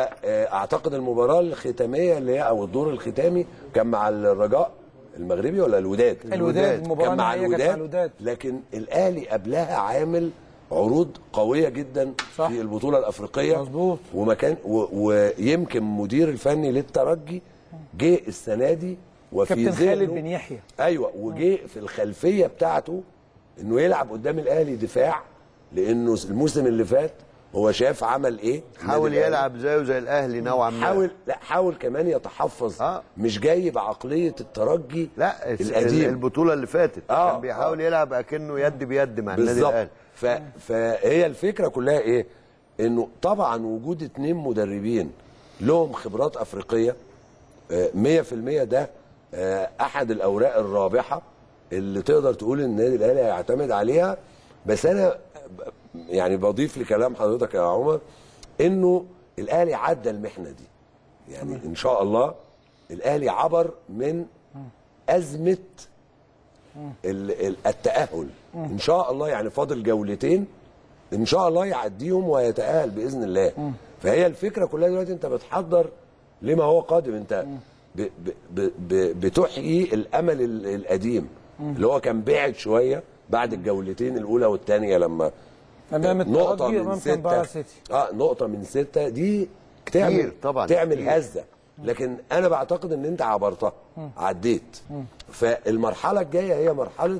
واعتقد المباراه الختاميه اللي هي او الدور الختامي كان مع الرجاء المغربي ولا الوداد الوداد المباراه كان مع النهائيه كانت مع الوداد الوداد لكن الاهلي قبلها عامل عروض قويه جدا صح. في البطوله الافريقيه مظبوط. ومكان و ويمكن مدير الفني للترجي جه السنه دي وفي كابتن خالد ذهنه- بن يحيى ايوه وجه في الخلفيه بتاعته انه يلعب قدام الاهلي دفاع لانه الموسم اللي فات هو شاف عمل ايه حاول النادي الأهلي. يلعب زيه زي الاهلي نوعا ما حاول لا حاول كمان يتحفظ آه. مش جاي بعقليه الترجي لا الس- القديم. البطوله اللي فاتت آه، كان بيحاول يلعب اكنه يد بيد مع النادي بالظبط الاهلي ف... فهي الفكره كلها ايه انه طبعا وجود اتنين مدربين لهم خبرات افريقيه آه، 100% ده آه، احد الاوراق الرابحه اللي تقدر تقول ان النادي الاهلي هيعتمد عليها بس انا ب- يعني بضيف لكلام حضرتك يا عمر انه الاهلي عدى المحنه دي يعني ان شاء الله الاهلي عبر من ازمه ال- ال- التاهل ان شاء الله يعني فاضل جولتين ان شاء الله يعديهم ويتاهل باذن الله فهي الفكره كلها دلوقتي انت بتحضر لما هو قادم انت ب ب ب ب بتحيي الامل ال- القديم اللي هو كان بعد شويه بعد الجولتين الاولى والثانيه لما أمام نقطه الترجي من وأمام كامبالا سته سيتي. اه نقطه من سته دي تعمل كتير طبعاً، تعمل كتير. هزه لكن انا بعتقد ان انت عبرتها عديت فالمرحله الجايه هي مرحله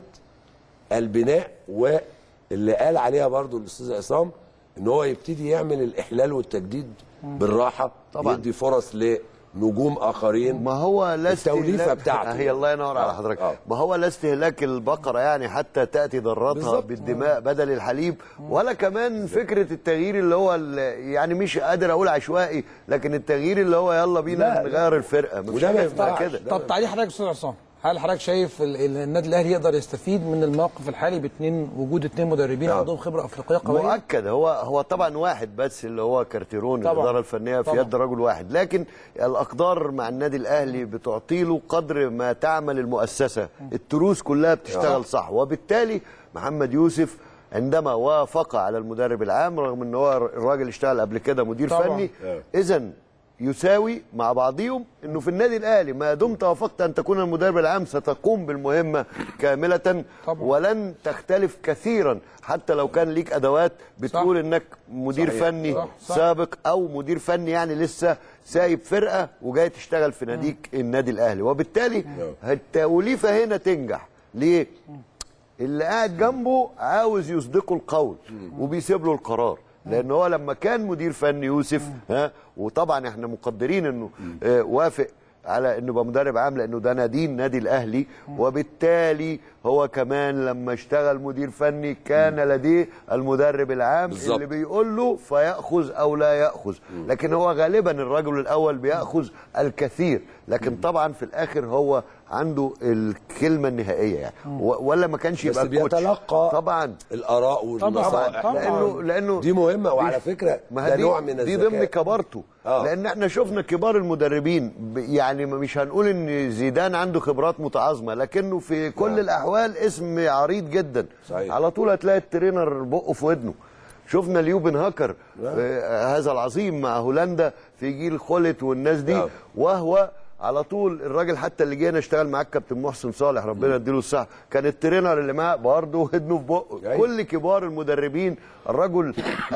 البناء واللي قال عليها برضو الاستاذ عصام ان هو يبتدي يعمل الاحلال والتجديد بالراحه طبعاً. يدي فرص لنجوم اخرين ما هو لا التوليفه استهلاك- بتاعته هي الله ينور على آه، حضرتك آه. ما هو لا استهلاك البقره يعني حتى تاتي ضرتها بالظبط. بالدماء بدل الحليب ولا كمان فكره التغيير اللي هو ال- يعني مش قادر اقول عشوائي لكن التغيير اللي هو يلا بينا لا، لا. نغير الفرقه مفيش وده ما حاجة اسمها ينفعش. كده ده طب تعليق حضرتك يا استاذ عصام هل حضرتك شايف ال- ال- النادي الاهلي يقدر يستفيد من الموقف الحالي باثنين وجود اثنين مدربين آه. عندهم خبره افريقيه قويه مؤكد هو هو طبعا واحد بس اللي هو كارتيرون طبعاً. الاداره الفنيه في طبعاً. يد رجل واحد لكن الاقدار مع النادي الاهلي بتعطي له قدر ما تعمل المؤسسه التروس كلها بتشتغل صح وبالتالي محمد يوسف عندما وافق على المدرب العام رغم ان هو الراجل اشتغل قبل كده مدير طبعاً. فني آه. اذا يساوي مع بعضهم انه في النادي الاهلي ما دمت وافقت ان تكون المدرب العام ستقوم بالمهمه كامله طبعاً. ولن تختلف كثيرا حتى لو كان ليك ادوات بتقول انك مدير صحيح. فني صح، صح. سابق او مدير فني يعني لسه سايب فرقه وجاي تشتغل في ناديك النادي الاهلي وبالتالي التوليفه هنا تنجح ليه؟ اللي قاعد جنبه عاوز يصدقه القول وبيسيب له القرار لان هو لما كان مدير فني يوسف ها وطبعا احنا مقدرين انه آه وافق على انه يبقى مدرب عام لانه ده نادي النادي الاهلي وبالتالي هو كمان لما اشتغل مدير فني كان لديه المدرب العام بالظبط. اللي بيقول له فياخذ او لا ياخذ لكن هو غالبا الرجل الاول بياخذ الكثير لكن طبعا في الاخر هو عنده الكلمه النهائيه يعني و- ولا ما كانش بس يبقى الكوتش. بيتلقى طبعا الاراء والنصائح طبعاً. لانه لانه دي مهمه وعلى فكره ما ده هي دي, نوع من دي الذكاء ضمن كبارته آه. لان احنا شفنا كبار المدربين ب- يعني مش هنقول ان زيدان عنده خبرات متعاظمه لكنه في كل نعم. الاحوال اسم عريض جدا صحيح. على طول هتلاقي الترينر بقه في ودنه شفنا ليوبن هاكر آه هذا العظيم مع هولندا في جيل خلت والناس دي نعم. وهو على طول الراجل حتى اللي جينا اشتغل معاك كابتن محسن صالح ربنا يديله الصحه كان الترينر اللي معاه برضه ودنه في بقه أيوة. كل كبار المدربين الرجل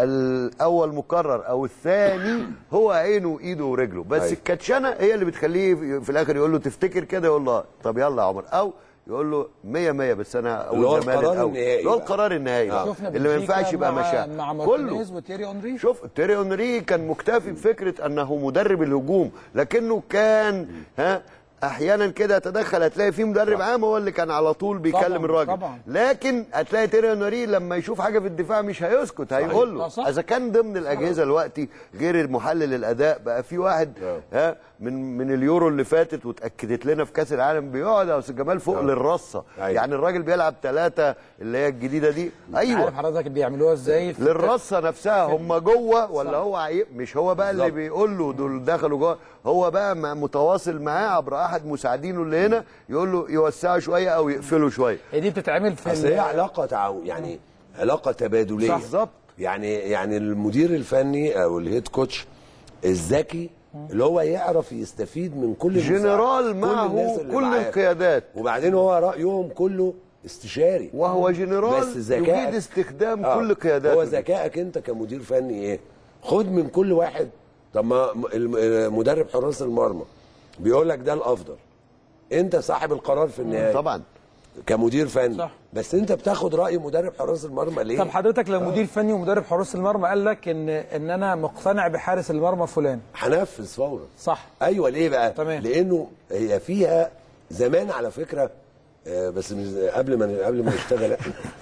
الاول مكرر او الثاني هو عينه وايده ورجله بس أيوة. الكاتشنه هي اللي بتخليه في- في الاخر يقول له تفتكر كده يقول له طب يلا يا عمر او يقول له 100 100 بس انا اللي هو اقول جمال القرار الأول. النهائي اللي هو بقى. القرار النهائي بقى. شفنا اللي ما بنفيكا ينفعش يبقى مع- مشاع مع كله مارتينيز وتيري اونري شوف تيري اونري كان مكتفي بفكره انه مدرب الهجوم لكنه كان ها احيانا كده يتدخل هتلاقي في مدرب عام هو اللي كان على طول بيكلم طبعاً، الراجل طبعاً. لكن هتلاقي تيري اونري لما يشوف حاجه في الدفاع مش هيسكت هيقول له صح. اذا كان ضمن الاجهزه دلوقتي غير محلل الاداء بقى في واحد ها من من اليورو اللي فاتت واتاكدت لنا في كاس العالم بيقعد يا استاذ جمال فوق للرصه أيوة. يعني الراجل بيلعب ثلاثه اللي هي الجديده دي ايوه عارف حضرتك بيعملوها ازاي في- للرصه نفسها هم جوه ولا هو عي... مش هو بقى اللي بالظبط. بيقول له دول دخلوا جوه هو بقى مع- متواصل معاه عبر احد مساعدينه اللي هنا يقول له يوسعوا شويه او يقفلوا شويه هي دي بتتعمل في اصل ال- هي علاقه تعاون يعني علاقه تبادليه صح. بالظبط. يعني يعني المدير الفني او الهيد كوتش الذكي اللي هو يعرف يستفيد من كل المساعد- جنرال كل معه الناس اللي كل معاه. القيادات وبعدين هو رايهم كله استشاري وهو جنرال بس ذكائك يجيد استخدام آه. كل قياداته هو ذكائك انت كمدير فني ايه خد من كل واحد طب ما م- الم- مدرب حراس المرمى بيقول لك ده الافضل انت صاحب القرار في النهايه طبعا كمدير فني صح. بس انت بتاخد راي مدرب حراس المرمى ليه طب حضرتك لو مدير فني ومدرب حراس المرمى قال لك ان ان انا مقتنع بحارس المرمى فلان هنفذ فورا صح ايوه ليه بقى تمام. لانه هي فيها زمان على فكره آه، بس مش قبل ما قبل ما نشتغل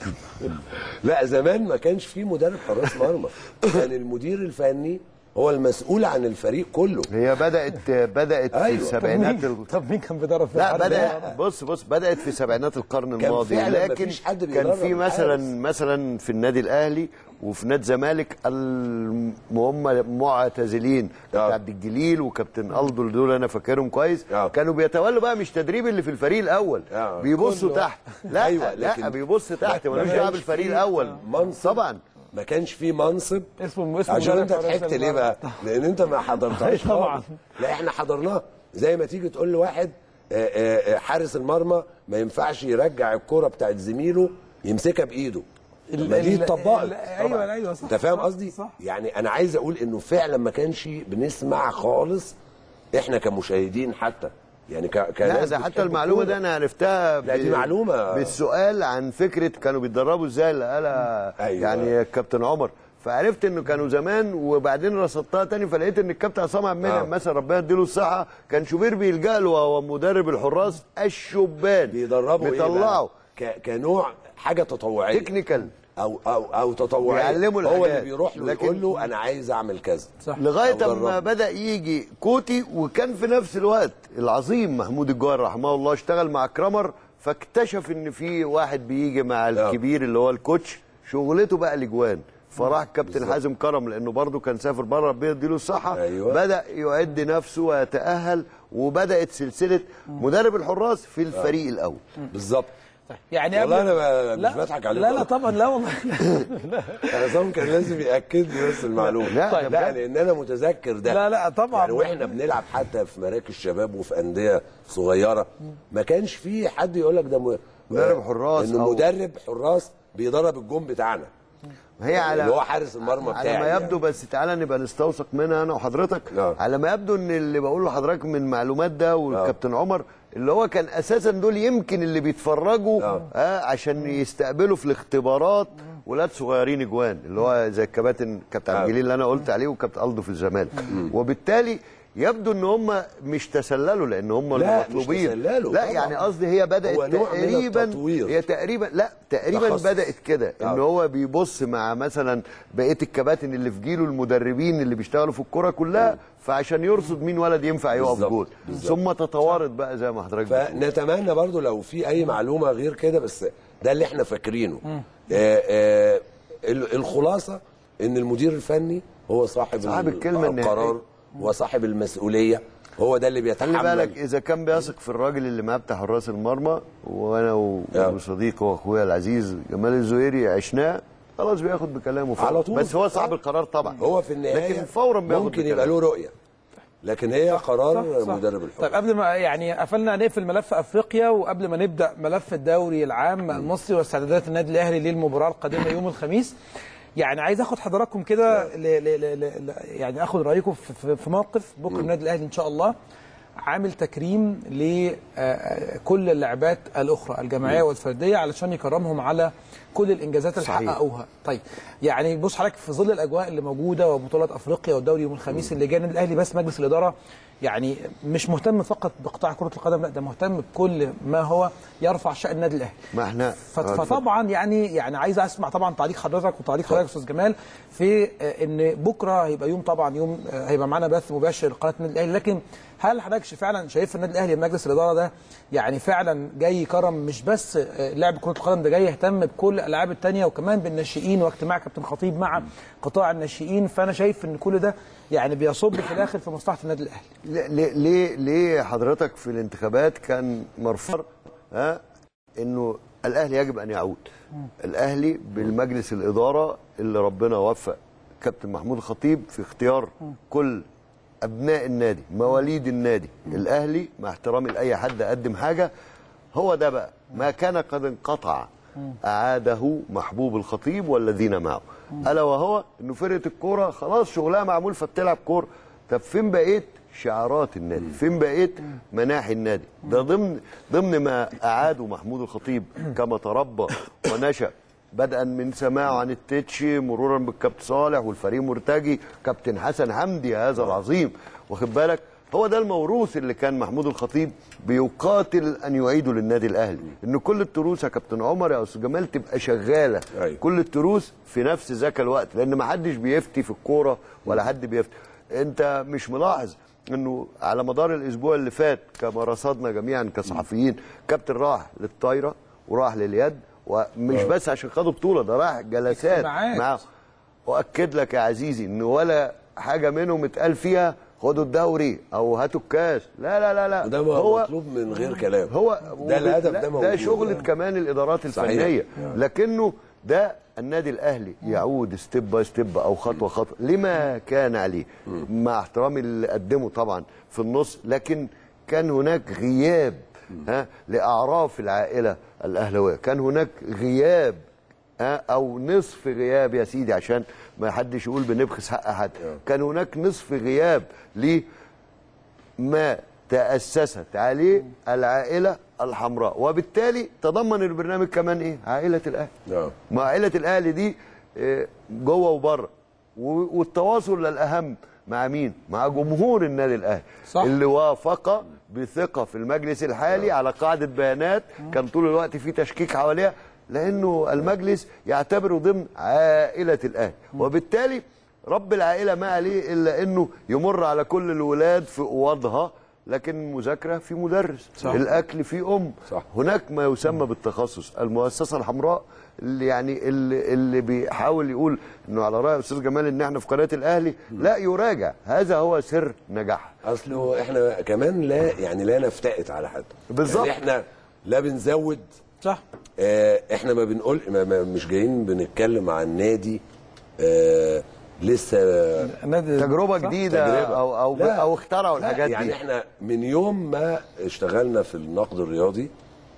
لا زمان ما كانش في مدرب حراس مرمى كان المدير الفني هو المسؤول عن الفريق كله هي بدات بدات في أيوة. السبعينات ال- طب مين كان بيدرب في لا الحارس بدا ده؟ بص بص بدات في سبعينات القرن كان الماضي فعلاً لكن مفيش حد كان بيدرب في مثلا الحارس. مثلا في النادي الاهلي وفي نادي الزمالك الم- هم معتزلين كابتن آه. عبد الجليل وكابتن الدو دول انا فاكرهم كويس آه. كانوا بيتولوا بقى مش تدريب اللي في الفريق الاول آه. بيبصوا كله. تحت لا أيوة، لا لكن- بيبص تحت ما ملوش كانش دعوه بالفريق في الاول منصب. طبعا ما كانش في منصب اسمه اسمه عشان مدرب انت حراس ضحكت ليه المرمى. بقى؟ لان انت ما حضرتهاش طبعاً. خالص. لا احنا حضرناها زي ما تيجي تقول لواحد آه، آه، آه، حارس المرمى ما ينفعش يرجع الكرة بتاعت زميله يمسكها بايده ال- ما دي ال- اتطبقت ال- ايوه ايوه صح انت فاهم صح، قصدي صح يعني انا عايز اقول انه فعلا ما كانش بنسمع خالص احنا كمشاهدين حتى يعني ك... لا كناس ده حتى بتحب المعلومه الكورة. دي انا عرفتها لا، دي ب- معلومة. بالسؤال عن فكره كانوا بيتدربوا ازاي اللي قالها أيوة. يعني الكابتن عمر فعرفت انه كانوا زمان وبعدين رصدتها تاني فلقيت ان الكابتن عصام عبد المنعم آه. مثلا ربنا يديله الصحه كان شوبير بيلجا له وهو مدرب الحراس الشبان بيدربوا ايه بيطلعوا بقى؟ ك... كنوع حاجه تطوعيه تكنيكال او او او تطوعيه بيعلموا هو اللي الحاجات. بيروح له لكن- يقول له انا عايز اعمل كذا صح لغايه أو اما جربوا. بدا يجي كوتي وكان في نفس الوقت العظيم محمود الجوهر رحمه الله اشتغل مع كرامر فاكتشف ان في واحد بيجي مع الكبير اللي هو الكوتش شغلته بقى الاجوان فراح كابتن بالظبط. حازم كرم لانه برضه كان سافر بره ربنا يديله الصحه أيوة. بدا يعد نفسه ويتاهل وبدات سلسله مدرب الحراس في الفريق الاول بالظبط يعني والله قبل- انا ب- مش لا بضحك عليكم لا لا طبعا لا والله عصام كان لازم ياكد لي بس المعلومه لا، طيب ده لا بجد. لان انا متذكر ده لا لا طبعا يعني واحنا بنلعب حتى في مراكز شباب وفي انديه صغيره ما كانش في حد يقول لك ده م- مدرب حراس انه أو- مدرب حراس بيدرب الجون بتاعنا هي على اللي هو حارس المرمى على بتاعي ما يعني. يبدو بس تعالى نبقى نستوثق منها انا وحضرتك نعم. على ما يبدو ان اللي بقوله لحضرتك من معلومات ده والكابتن عمر اللي هو كان اساسا دول يمكن اللي بيتفرجوا نعم. آه عشان يستقبلوا في الاختبارات ولاد صغيرين اجوان اللي هو زي الكباتن كابتن عبد نعم. الجليل اللي انا قلت عليه وكابتن الدو في الزمالك وبالتالي يبدو ان هم مش تسللوا لان هم لا، مش المطلوبين تسللوا لا طبعا. يعني قصدي هي بدات هو نوع من تقريبا التطوير. هي تقريبا لا تقريبا تخصص. بدات كده ان آه. هو بيبص مع مثلا بقيه الكباتن اللي في جيله المدربين اللي بيشتغلوا في الكوره كلها فعشان يرصد مين ولد ينفع يقف بالظبط، جول بالظبط. ثم تطورت بقى زي ما حضرتك بتقول. فنتمنى برضو لو في اي معلومه غير كده بس ده اللي احنا فاكرينه آه آه ال- الخلاصه ان المدير الفني هو صاحب, صاحب ال- الكلمة القرار وصاحب المسؤوليه هو ده اللي خلي بيتحمل بالك اذا كان بيثق في الراجل اللي معاه بتاع حراس المرمى وانا و- آه. وصديقي واخويا العزيز جمال الزهيري عشناه خلاص بياخد بكلامه فورا. على طول. بس هو صاحب القرار طبعا هو في النهايه لكن فورا بياخد ممكن بكلامه. يبقى له رؤيه لكن هي قرار صح، صح. مدرب الحكم طيب قبل ما يعني قفلنا نقفل ملف افريقيا وقبل ما نبدا ملف الدوري العام المصري واستعدادات النادي الاهلي للمباراه القادمه يوم الخميس يعني عايز اخد حضراتكم كده ل- ل- ل- ل- يعني اخد رايكم في- في في موقف بكره النادي الاهلي ان شاء الله عامل تكريم لكل اللاعبات الاخرى الجماعيه والفرديه علشان يكرمهم على كل الانجازات اللي صحيح. حققوها طيب يعني بص حضرتك في ظل الاجواء اللي موجوده وبطولات افريقيا والدوري يوم الخميس اللي جاي النادي الاهلي بس مجلس الاداره يعني مش مهتم فقط بقطاع كره القدم لا ده مهتم بكل ما هو يرفع شان النادي الاهلي ما احنا ف- فطبعا يعني يعني عايز اسمع طبعا تعليق حضرتك وتعليق حضرتك يا استاذ جمال في آه، ان بكره هيبقى يوم طبعا يوم آه، هيبقى معانا بث مباشر لقناه النادي الاهلي لكن هل حضرتك فعلا شايف النادي الاهلي مجلس الاداره ده يعني فعلا جاي يكرم مش بس آه، لاعب كره القدم ده جاي يهتم بكل الالعاب الثانيه وكمان بالناشئين واجتماع كابتن خطيب مع قطاع الناشئين فانا شايف ان كل ده يعني بيصب في الاخر في مصلحه النادي الاهلي ليه ليه ليه حضرتك في الانتخابات كان مرفوع ها انه الاهلي يجب ان يعود الاهلي بالمجلس الاداره اللي ربنا وفق كابتن محمود الخطيب في اختيار كل ابناء النادي مواليد النادي الاهلي مع احترامي لاي حد قدم حاجه هو ده بقى ما كان قد انقطع اعاده محبوب الخطيب والذين معه الا وهو انه فرقه الكوره خلاص شغلها معمول فبتلعب كوره طب فين بقيت شعارات النادي فين بقيت مناحي النادي ده ضمن ضمن ما اعاده محمود الخطيب كما تربى ونشا بدءا من سماعه عن التتشي مرورا بالكابتن صالح والفريق مرتجي كابتن حسن حمدي هذا العظيم واخد بالك هو ده الموروث اللي كان محمود الخطيب بيقاتل ان يعيده للنادي الاهلي ان كل التروس يا كابتن عمر يا استاذ جمال تبقى شغاله أيوة. كل التروس في نفس ذاك الوقت لان ما حدش بيفتي في الكوره ولا حد بيفتي انت مش ملاحظ انه على مدار الاسبوع اللي فات كما رصدنا جميعا كصحفيين كابتن راح للطايره وراح لليد ومش بس عشان خدوا بطوله ده راح جلسات اجتماعات. معاهم واكد لك يا عزيزي ان ولا حاجه منهم اتقال فيها خدوا الدوري او هاتوا الكاس لا لا لا لا وده هو مطلوب من غير كلام هو ده الهدف لا، ده موجود ده شغلة كمان الادارات صحيح. الفنيه لكنه ده النادي الاهلي يعود ستيب باي ستيب او خطوه خطوه لما كان عليه مع احترامي اللي قدمه طبعا في النص لكن كان هناك غياب ها لاعراف العائله الاهلاويه كان هناك غياب ها، او نصف غياب يا سيدي عشان ما حدش يقول بنبخس حق حد كان هناك نصف غياب لما تاسست عليه العائله الحمراء وبالتالي تضمن البرنامج كمان ايه عائله الاهلي نعم ما عائله الاهلي دي آه، جوه وبره و- والتواصل الاهم مع مين مع جمهور النادي الاهلي صح. اللي وافق بثقه في المجلس الحالي على قاعده بيانات كان طول الوقت في تشكيك حواليها لانه المجلس يعتبره ضمن عائله الاهلي وبالتالي رب العائله ما عليه الا انه يمر على كل الولاد في اوضها لكن المذاكره في مدرس صح. الاكل في ام صح. هناك ما يسمى بالتخصص المؤسسه الحمراء اللي يعني اللي, اللي بيحاول يقول انه على راي الاستاذ جمال ان احنا في قناه الاهلي لا يراجع هذا هو سر نجاحها اصله احنا كمان لا يعني لا نفتئت على حد بالظبط. يعني احنا لا بنزود صح آه احنا ما بنقول ما ما مش جايين بنتكلم عن نادي آه لسه النادي تجربه صح؟ جديده تجربة. او او لا. او اخترعوا لا، الحاجات يعني دي احنا من يوم ما اشتغلنا في النقد الرياضي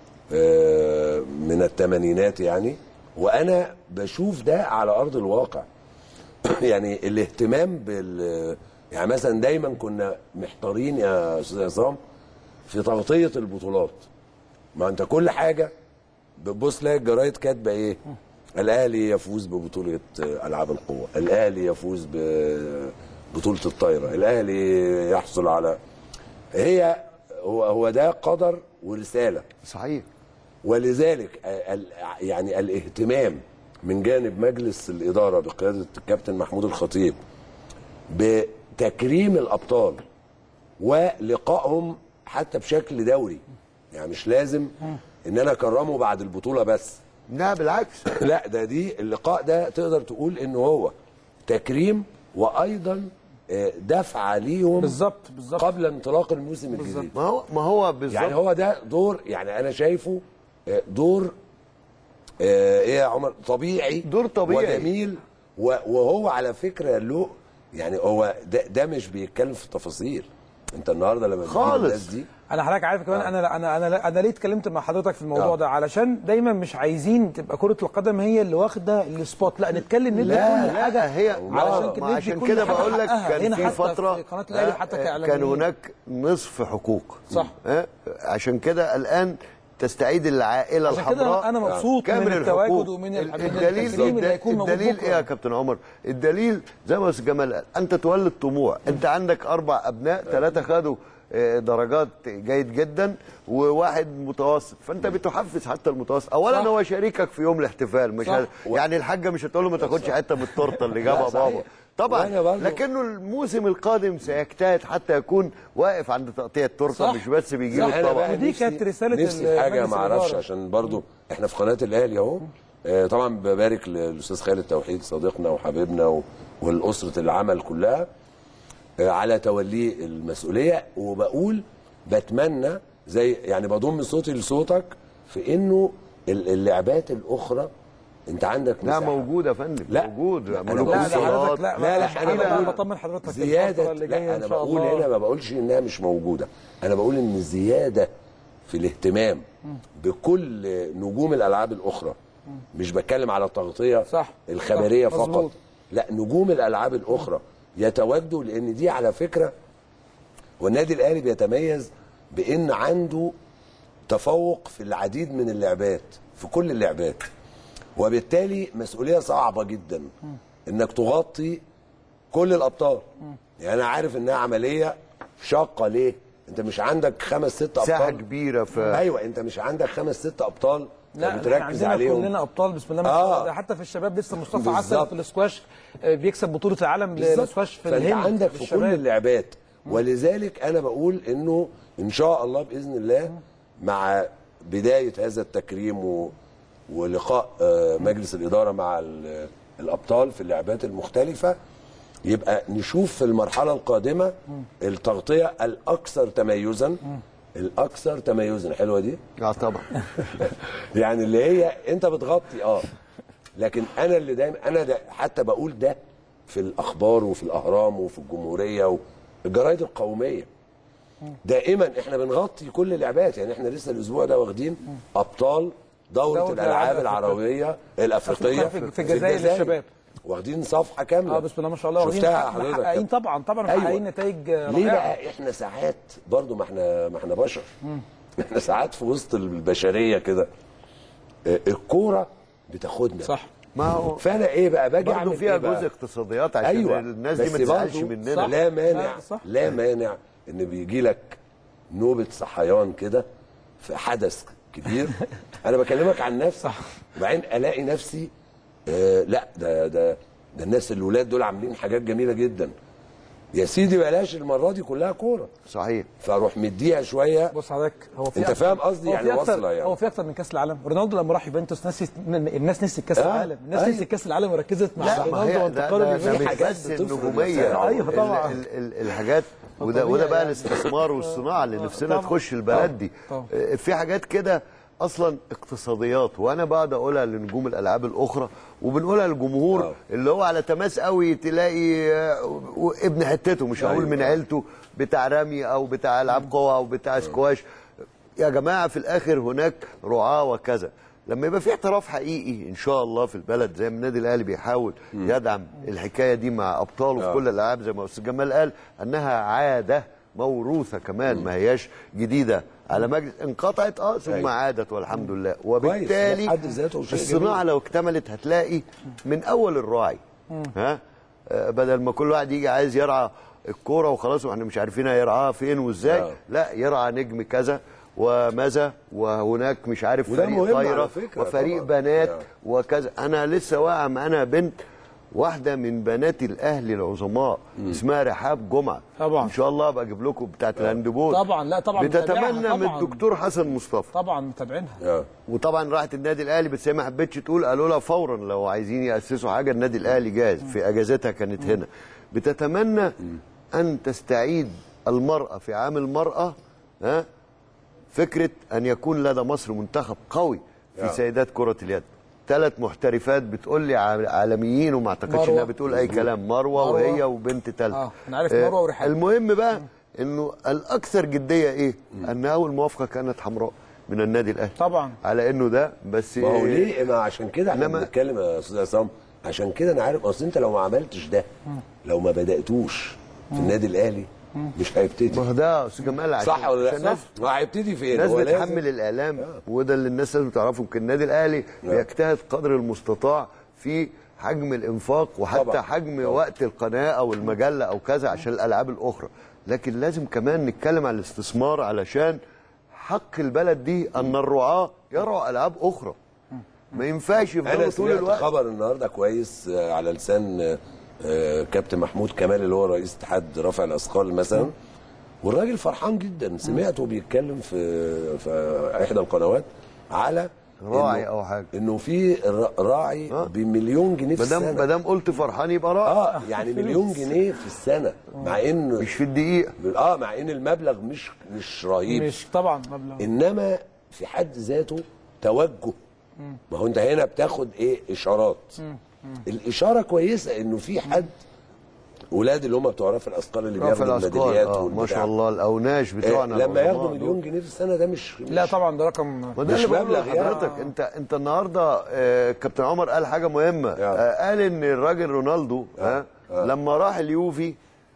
آه، من الثمانينات يعني وانا بشوف ده على ارض الواقع يعني الاهتمام بال يعني مثلا دايما كنا محتارين يا استاذ عصام في تغطيه البطولات ما انت كل حاجه بتبص تلاقي الجرايد كاتبه ايه الاهلي يفوز ببطوله آه، العاب القوه الاهلي يفوز ببطوله الطايره الاهلي يحصل على هي هو هو ده قدر ورساله صحيح ولذلك ال- يعني الاهتمام من جانب مجلس الاداره بقياده الكابتن محمود الخطيب بتكريم الابطال ولقائهم حتى بشكل دوري يعني مش لازم ان انا اكرمه بعد البطوله بس لا بالعكس لا ده دي اللقاء ده تقدر تقول ان هو تكريم وايضا آه، دفعه ليهم بالظبط بالظبط قبل انطلاق الموسم الجديد ما هو ما هو بالظبط يعني هو ده دور يعني انا شايفه آه، دور آه، ايه يا عمر طبيعي دور طبيعي. وجميل و- وهو على فكره له يعني هو ده, ده مش بيتكلم في التفاصيل انت النهارده لما بتجيب خالص. الناس دي انا حضرتك عارف كمان انا انا انا انا ليه اتكلمت مع حضرتك في الموضوع آه. ده علشان دايما مش عايزين تبقى كره القدم هي اللي واخده السبوت لا نتكلم ندي لا كل لا حاجه هي علشان كده ما ندي عشان كل كده حاجة بقول لك حقها. كان هنا في حتى فتره في قناه الاهلي حتى آه، كاعلاميين كان هناك نصف حقوق صح. آه، عشان كده الان تستعيد العائله عشان كده الحمراء أنا مبسوط كامل من التواجد الحقوق. ومن ال- ال- من الدليل التكريم اللي هيكون موجود الدليل بكرة. ايه يا كابتن عمر الدليل زي ما استاذ جمال قال انت تولد طموح انت عندك اربع ابناء ثلاثه خدوا آه، درجات جيد جدا وواحد متوسط فانت بتحفز حتى المتوسط اولا صح. هو شريكك في يوم الاحتفال مش صح. ه- يعني الحاجه مش هتقول له ما تاخدش حته من التورته اللي جابها صحيح. بابا طبعا وأنا برضو- لكنه الموسم القادم سيجتهد حتى يكون واقف عند تقطيع التورته صح. مش بس بيجي صح. له أنا الطبق بقى ودي نفسي- كانت رسالة نفسي ال- في حاجه مجلس ما اعرفش الإدارة. عشان برضو احنا في قناه الاهلي اهو آه، طبعا ببارك للاستاذ خالد توحيد صديقنا وحبيبنا و- والاسره العمل كلها آه، على توليه المسؤوليه وبقول بتمنى زي يعني بضم صوتي لصوتك في انه ال- اللعبات الاخرى انت عندك لا مساحة. موجود يا فندم لا. موجود لا، أنا ملوك بقول لا ده الصالات. حضرتك لا لا، لا، مش أنا أنا بقول بطمن حضرتك الفترة زياده اللي لا جايه انا ان شاء بقول الله هنا ما بقولش انها مش موجوده انا بقول ان زياده في الاهتمام بكل نجوم الالعاب الاخرى مش بتكلم على التغطيه صح. الخبريه صح. فقط مظبوط. لا نجوم الالعاب الاخرى يتواجدوا لان دي على فكره والنادي الاهلي بيتميز بان عنده تفوق في العديد من اللعبات في كل اللعبات وبالتالي مسؤوليه صعبه جدا انك تغطي كل الابطال يعني انا عارف انها عمليه شاقه ليه انت مش عندك خمس ست ابطال مساحه كبيره في ايوه انت مش عندك خمس ست ابطال لا احنا بتركز عندنا عليهم كلنا ابطال بسم الله ما آه. شاء الله ده حتى في الشباب لسه مصطفى عسل بالظبط. في الاسكواش آه، بيكسب بطوله العالم بالظبط. للاسكواش في فانت الهند عندك في كل للشباب. اللعبات ولذلك انا بقول انه ان شاء الله باذن الله مع بدايه هذا التكريم و... ولقاء آه، مجلس الاداره مع ال- الابطال في اللعبات المختلفه يبقى نشوف في المرحله القادمه التغطيه الاكثر تميزا الاكثر تميزا حلوه دي اه طبعا يعني اللي هي انت بتغطي اه لكن انا اللي دايما انا دا حتى بقول ده في الاخبار وفي الاهرام وفي الجمهوريه والجرايد القوميه دائما احنا بنغطي كل اللعبات يعني احنا لسه الاسبوع ده واخدين ابطال دوره دورة الالعاب الألعاب العربيه الافريقيه في- في الجزائر للشباب. واخدين صفحه كامله اه بسم الله ما شاء الله واخدين شفتها حق- حضرتك محققين طبعا طبعا أيوة. محققين نتائج رائعه ليه بقى احنا ساعات برضو ما احنا ما احنا بشر احنا ساعات في وسط البشريه كده آه، الكوره بتاخدنا صح ما هو فانا ايه بقى باجي برضه اعمل فيها إيه بقى؟ جزء اقتصاديات عشان ايوه الناس دي بس ما تزعلش برضو مننا لا مانع لا، صح. لا مانع ان بيجي لك نوبه صحيان كده في حدث كبير انا بكلمك عن نفسي صح. وبعدين الاقي نفسي آه لا ده ده ده الناس الولاد دول عاملين حاجات جميله جدا يا سيدي بلاش المره دي كلها كوره صحيح فاروح مديها شويه بص حضرتك هو في أنت أكتر- فاهم قصدي؟ هو يعني في أكتر- واصلة يعني. هو في اكتر من كاس العالم رونالدو لما راح يوفنتوس ناس الناس نسيت كاس آه، العالم الناس أيوة. نسيت كاس العالم وركزت مع لا ما رونالدو هي ده, وانتقاله ده, ده لليونان. مش حاجات بس بتفرق النجوميه نفسها. أيوة طبعا. ال ال ال الحاجات وده وده بقى الاستثمار والصناعه اللي نفسنا طبعا. تخش البلد دي طبعا. آه، في حاجات كده اصلا اقتصاديات وانا بقعد اقولها لنجوم الالعاب الاخرى وبنقولها للجمهور آه. اللي هو على تماس قوي تلاقي آه، و- ابن حتته مش هقول أيوة. من عيلته بتاع رمي او بتاع العاب قوه او بتاع سكواش يا جماعه في الاخر هناك رعاه وكذا لما يبقى في احتراف حقيقي ان شاء الله في البلد زي ما النادي الاهلي بيحاول يدعم الحكايه دي مع ابطاله في آه. كل الالعاب زي ما استاذ جمال قال انها عاده موروثه كمان ما هياش جديده على مجلس انقطعت اه ثم أيوة. عادت والحمد لله كويس، وبالتالي ده في حد ذاته شيء الصناعه جميل. لو اكتملت هتلاقي من اول الراعي ها آه، بدل ما كل واحد يجي عايز يرعى الكوره وخلاص واحنا مش عارفين هيرعاها فين وازاي آه. لا يرعى نجم كذا وماذا وهناك مش عارف وده فريق مهم على طايره فكرة وفريق طبعاً. بنات آه. وكذا انا لسه واقع معانا بنت واحده من بنات الاهلي العظماء اسمها رحاب جمعه طبعا. ان شاء الله ابقى اجيب لكم بتاعت الهاندبول طبعا، لا طبعا بتتمنى متابعها من طبعاً. الدكتور حسن مصطفى طبعا متابعينها آه. وطبعا راحت النادي الاهلي بس هي ما حبتش تقول قالوا لها فورا لو عايزين ياسسوا حاجه النادي الاهلي جاهز في اجازتها كانت هنا بتتمنى ان تستعيد المراه في عام المراه ها فكره ان يكون لدى مصر منتخب قوي في آه. سيدات كره اليد ثلاث محترفات بتقول لي عال- عالميين وما اعتقدش مروة. انها بتقول اي كلام مروه, مروة. وهي وبنت ثالثه آه، أنا عارف مروة ورحاب. المهم بقى انه الاكثر جديه ايه؟ ان اول موافقه كانت حمراء من النادي الاهلي طبعا على انه ده بس ما هو ليه ما عشان كده احنا إنما- بنتكلم يا استاذ عصام عشان كده انا عارف اصل انت لو ما عملتش ده لو ما بداتوش في النادي الاهلي مش هيبتدي ما هو ده يا استاذ جمال عشان صح ولا عشان لا؟ الناس صح هيبتدي فين؟ الناس هو لازم- بتحمل الاعلام وده اللي الناس لازم تعرفه يمكن النادي الاهلي بيجتهد قدر المستطاع في حجم الانفاق وحتى طبعا. حجم طبعا. وقت القناه او المجله او كذا عشان الالعاب الاخرى لكن لازم كمان نتكلم عن الاستثمار علشان حق البلد دي ان الرعاه يرعوا العاب اخرى ما ينفعش انا يفضلوا طول سمعت الوقت خبر النهارده كويس آه، على لسان آه، آه، كابتن محمود كمال اللي هو رئيس اتحاد رفع الاثقال مثلا والراجل فرحان جدا سمعته بيتكلم في في احدى القنوات على راعي إنه- أو حاجة. انه في را- راعي آه. بمليون جنيه في ما دام ما السنه دام قلت فرحان يبقى راعي اه يعني مليون جنيه في السنه مع ان مش في الدقيقه اه مع ان المبلغ مش مش رهيب مش طبعا مبلغ انما في حد ذاته توجه ما هو انت هنا بتاخد ايه اشارات الاشاره كويسه انه في حد ولاد اللي هم بتوع رفع الاثقال اللي رفع بياخدوا الاثقال الميداليات اه ما والبتاع. شاء الله الاوناش آه بتوعنا لما العظماء ياخدوا دول. مليون جنيه في السنه ده مش لا مش- طبعا ده رقم ما ده مش اللي بقوله مبلغ يعني. لحضرتك انت انت النهارده آه، كابتن عمر قال حاجه مهمه يعني. آه، قال ان الراجل رونالدو ها لما راح اليوفي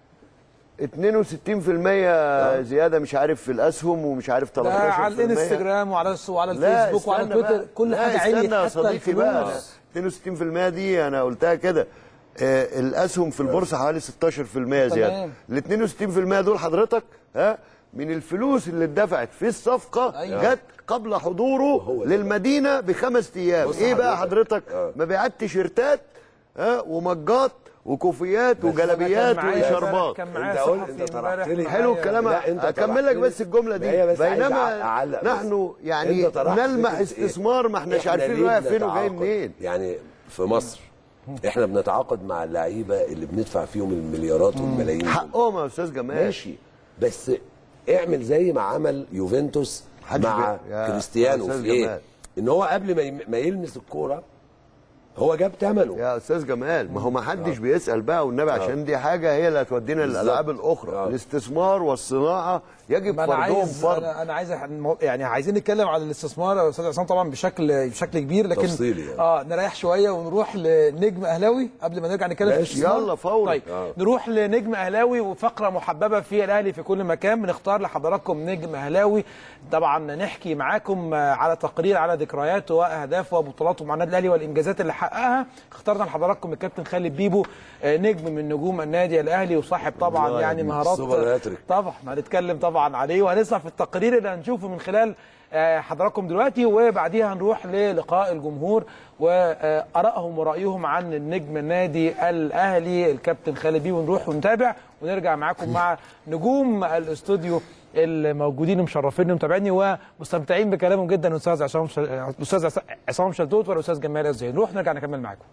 62% زياده مش عارف في الاسهم ومش عارف 13% ده على الانستجرام وعلى الس- وعلى لا الفيسبوك وعلى استنى تويتر بقى. كل لا حاجه استنى عليت يا حتى صديقي بقى الفلوس 62% دي انا قلتها كده آه، الاسهم في البورصه حوالي 16% زياده تمام. ال 62% دول حضرتك ها من الفلوس اللي اتدفعت في الصفقه أيوة. جت قبل حضوره هو ده. للمدينه بخمس ايام بص ايه بقى حضرتك. حضرتك آه. مبيعات تيشيرتات ها ومجات وكوفيات أنا وجلابيات كان معايا وشربات كان انت معايا قلت صحفي انت طرحت امبارح لي حلو معايا- الكلام لا، انت اكمل لك طرحت بس الجمله ما هي دي بس عايز بينما أعلق بس. نحن يعني انت طرحت نلمح فكرة إيه؟ استثمار ما احناش إحنا عارفين ليه رايح فين وجاي بنتعاقد؟ منين يعني في مصر احنا بنتعاقد مع اللعيبه اللي بندفع فيهم المليارات والملايين دول. حقهم يا استاذ جمال ماشي بس اعمل زي ما عمل يوفنتوس محدش مع بي- يا كريستيانو أستاذ في ايه جمال. ان هو قبل ما يم- ما يلمس الكوره هو جاب ثمنه يا استاذ جمال ما هو ما حدش بيسال بقى والنبي عشان دي حاجه هي اللي هتودينا للالعاب الاخرى آه. الاستثمار والصناعه يجب ما انا فرضهم عايز فرض انا, أنا عايز يعني عايزين نتكلم على الاستثمار يا استاذ عصام طبعا بشكل بشكل كبير لكن تفصيلي يعني. اه نريح شويه ونروح لنجم اهلاوي قبل ما نرجع نتكلم في ماشي، الاستثمار يلا فوري. طيب آه. نروح لنجم اهلاوي وفقره محببه في الاهلي في كل مكان بنختار لحضراتكم نجم اهلاوي طبعا نحكي معاكم آه، على تقرير على ذكرياته واهدافه وبطولاته مع النادي الاهلي والانجازات اللي حققها اخترنا لحضراتكم الكابتن خالد بيبو آه، نجم من نجوم النادي الاهلي وصاحب طبعا الله يعني يا مهارات سوبر هاتريك. طبعا هنتكلم طبعا عليه وهنسمع في التقرير اللي هنشوفه من خلال آه، حضراتكم دلوقتي وبعديها هنروح للقاء الجمهور وارائهم ورايهم عن النجم النادي الاهلي الكابتن خالد بيه ونروح ونتابع ونرجع معاكم مع نجوم الاستوديو الموجودين ومشرفيني ومتابعيني ومستمتعين بكلامهم جدا استاذ عصام ش... استاذ عص- عصام شلتوت والاستاذ جمال الزين نروح نرجع نكمل معاكم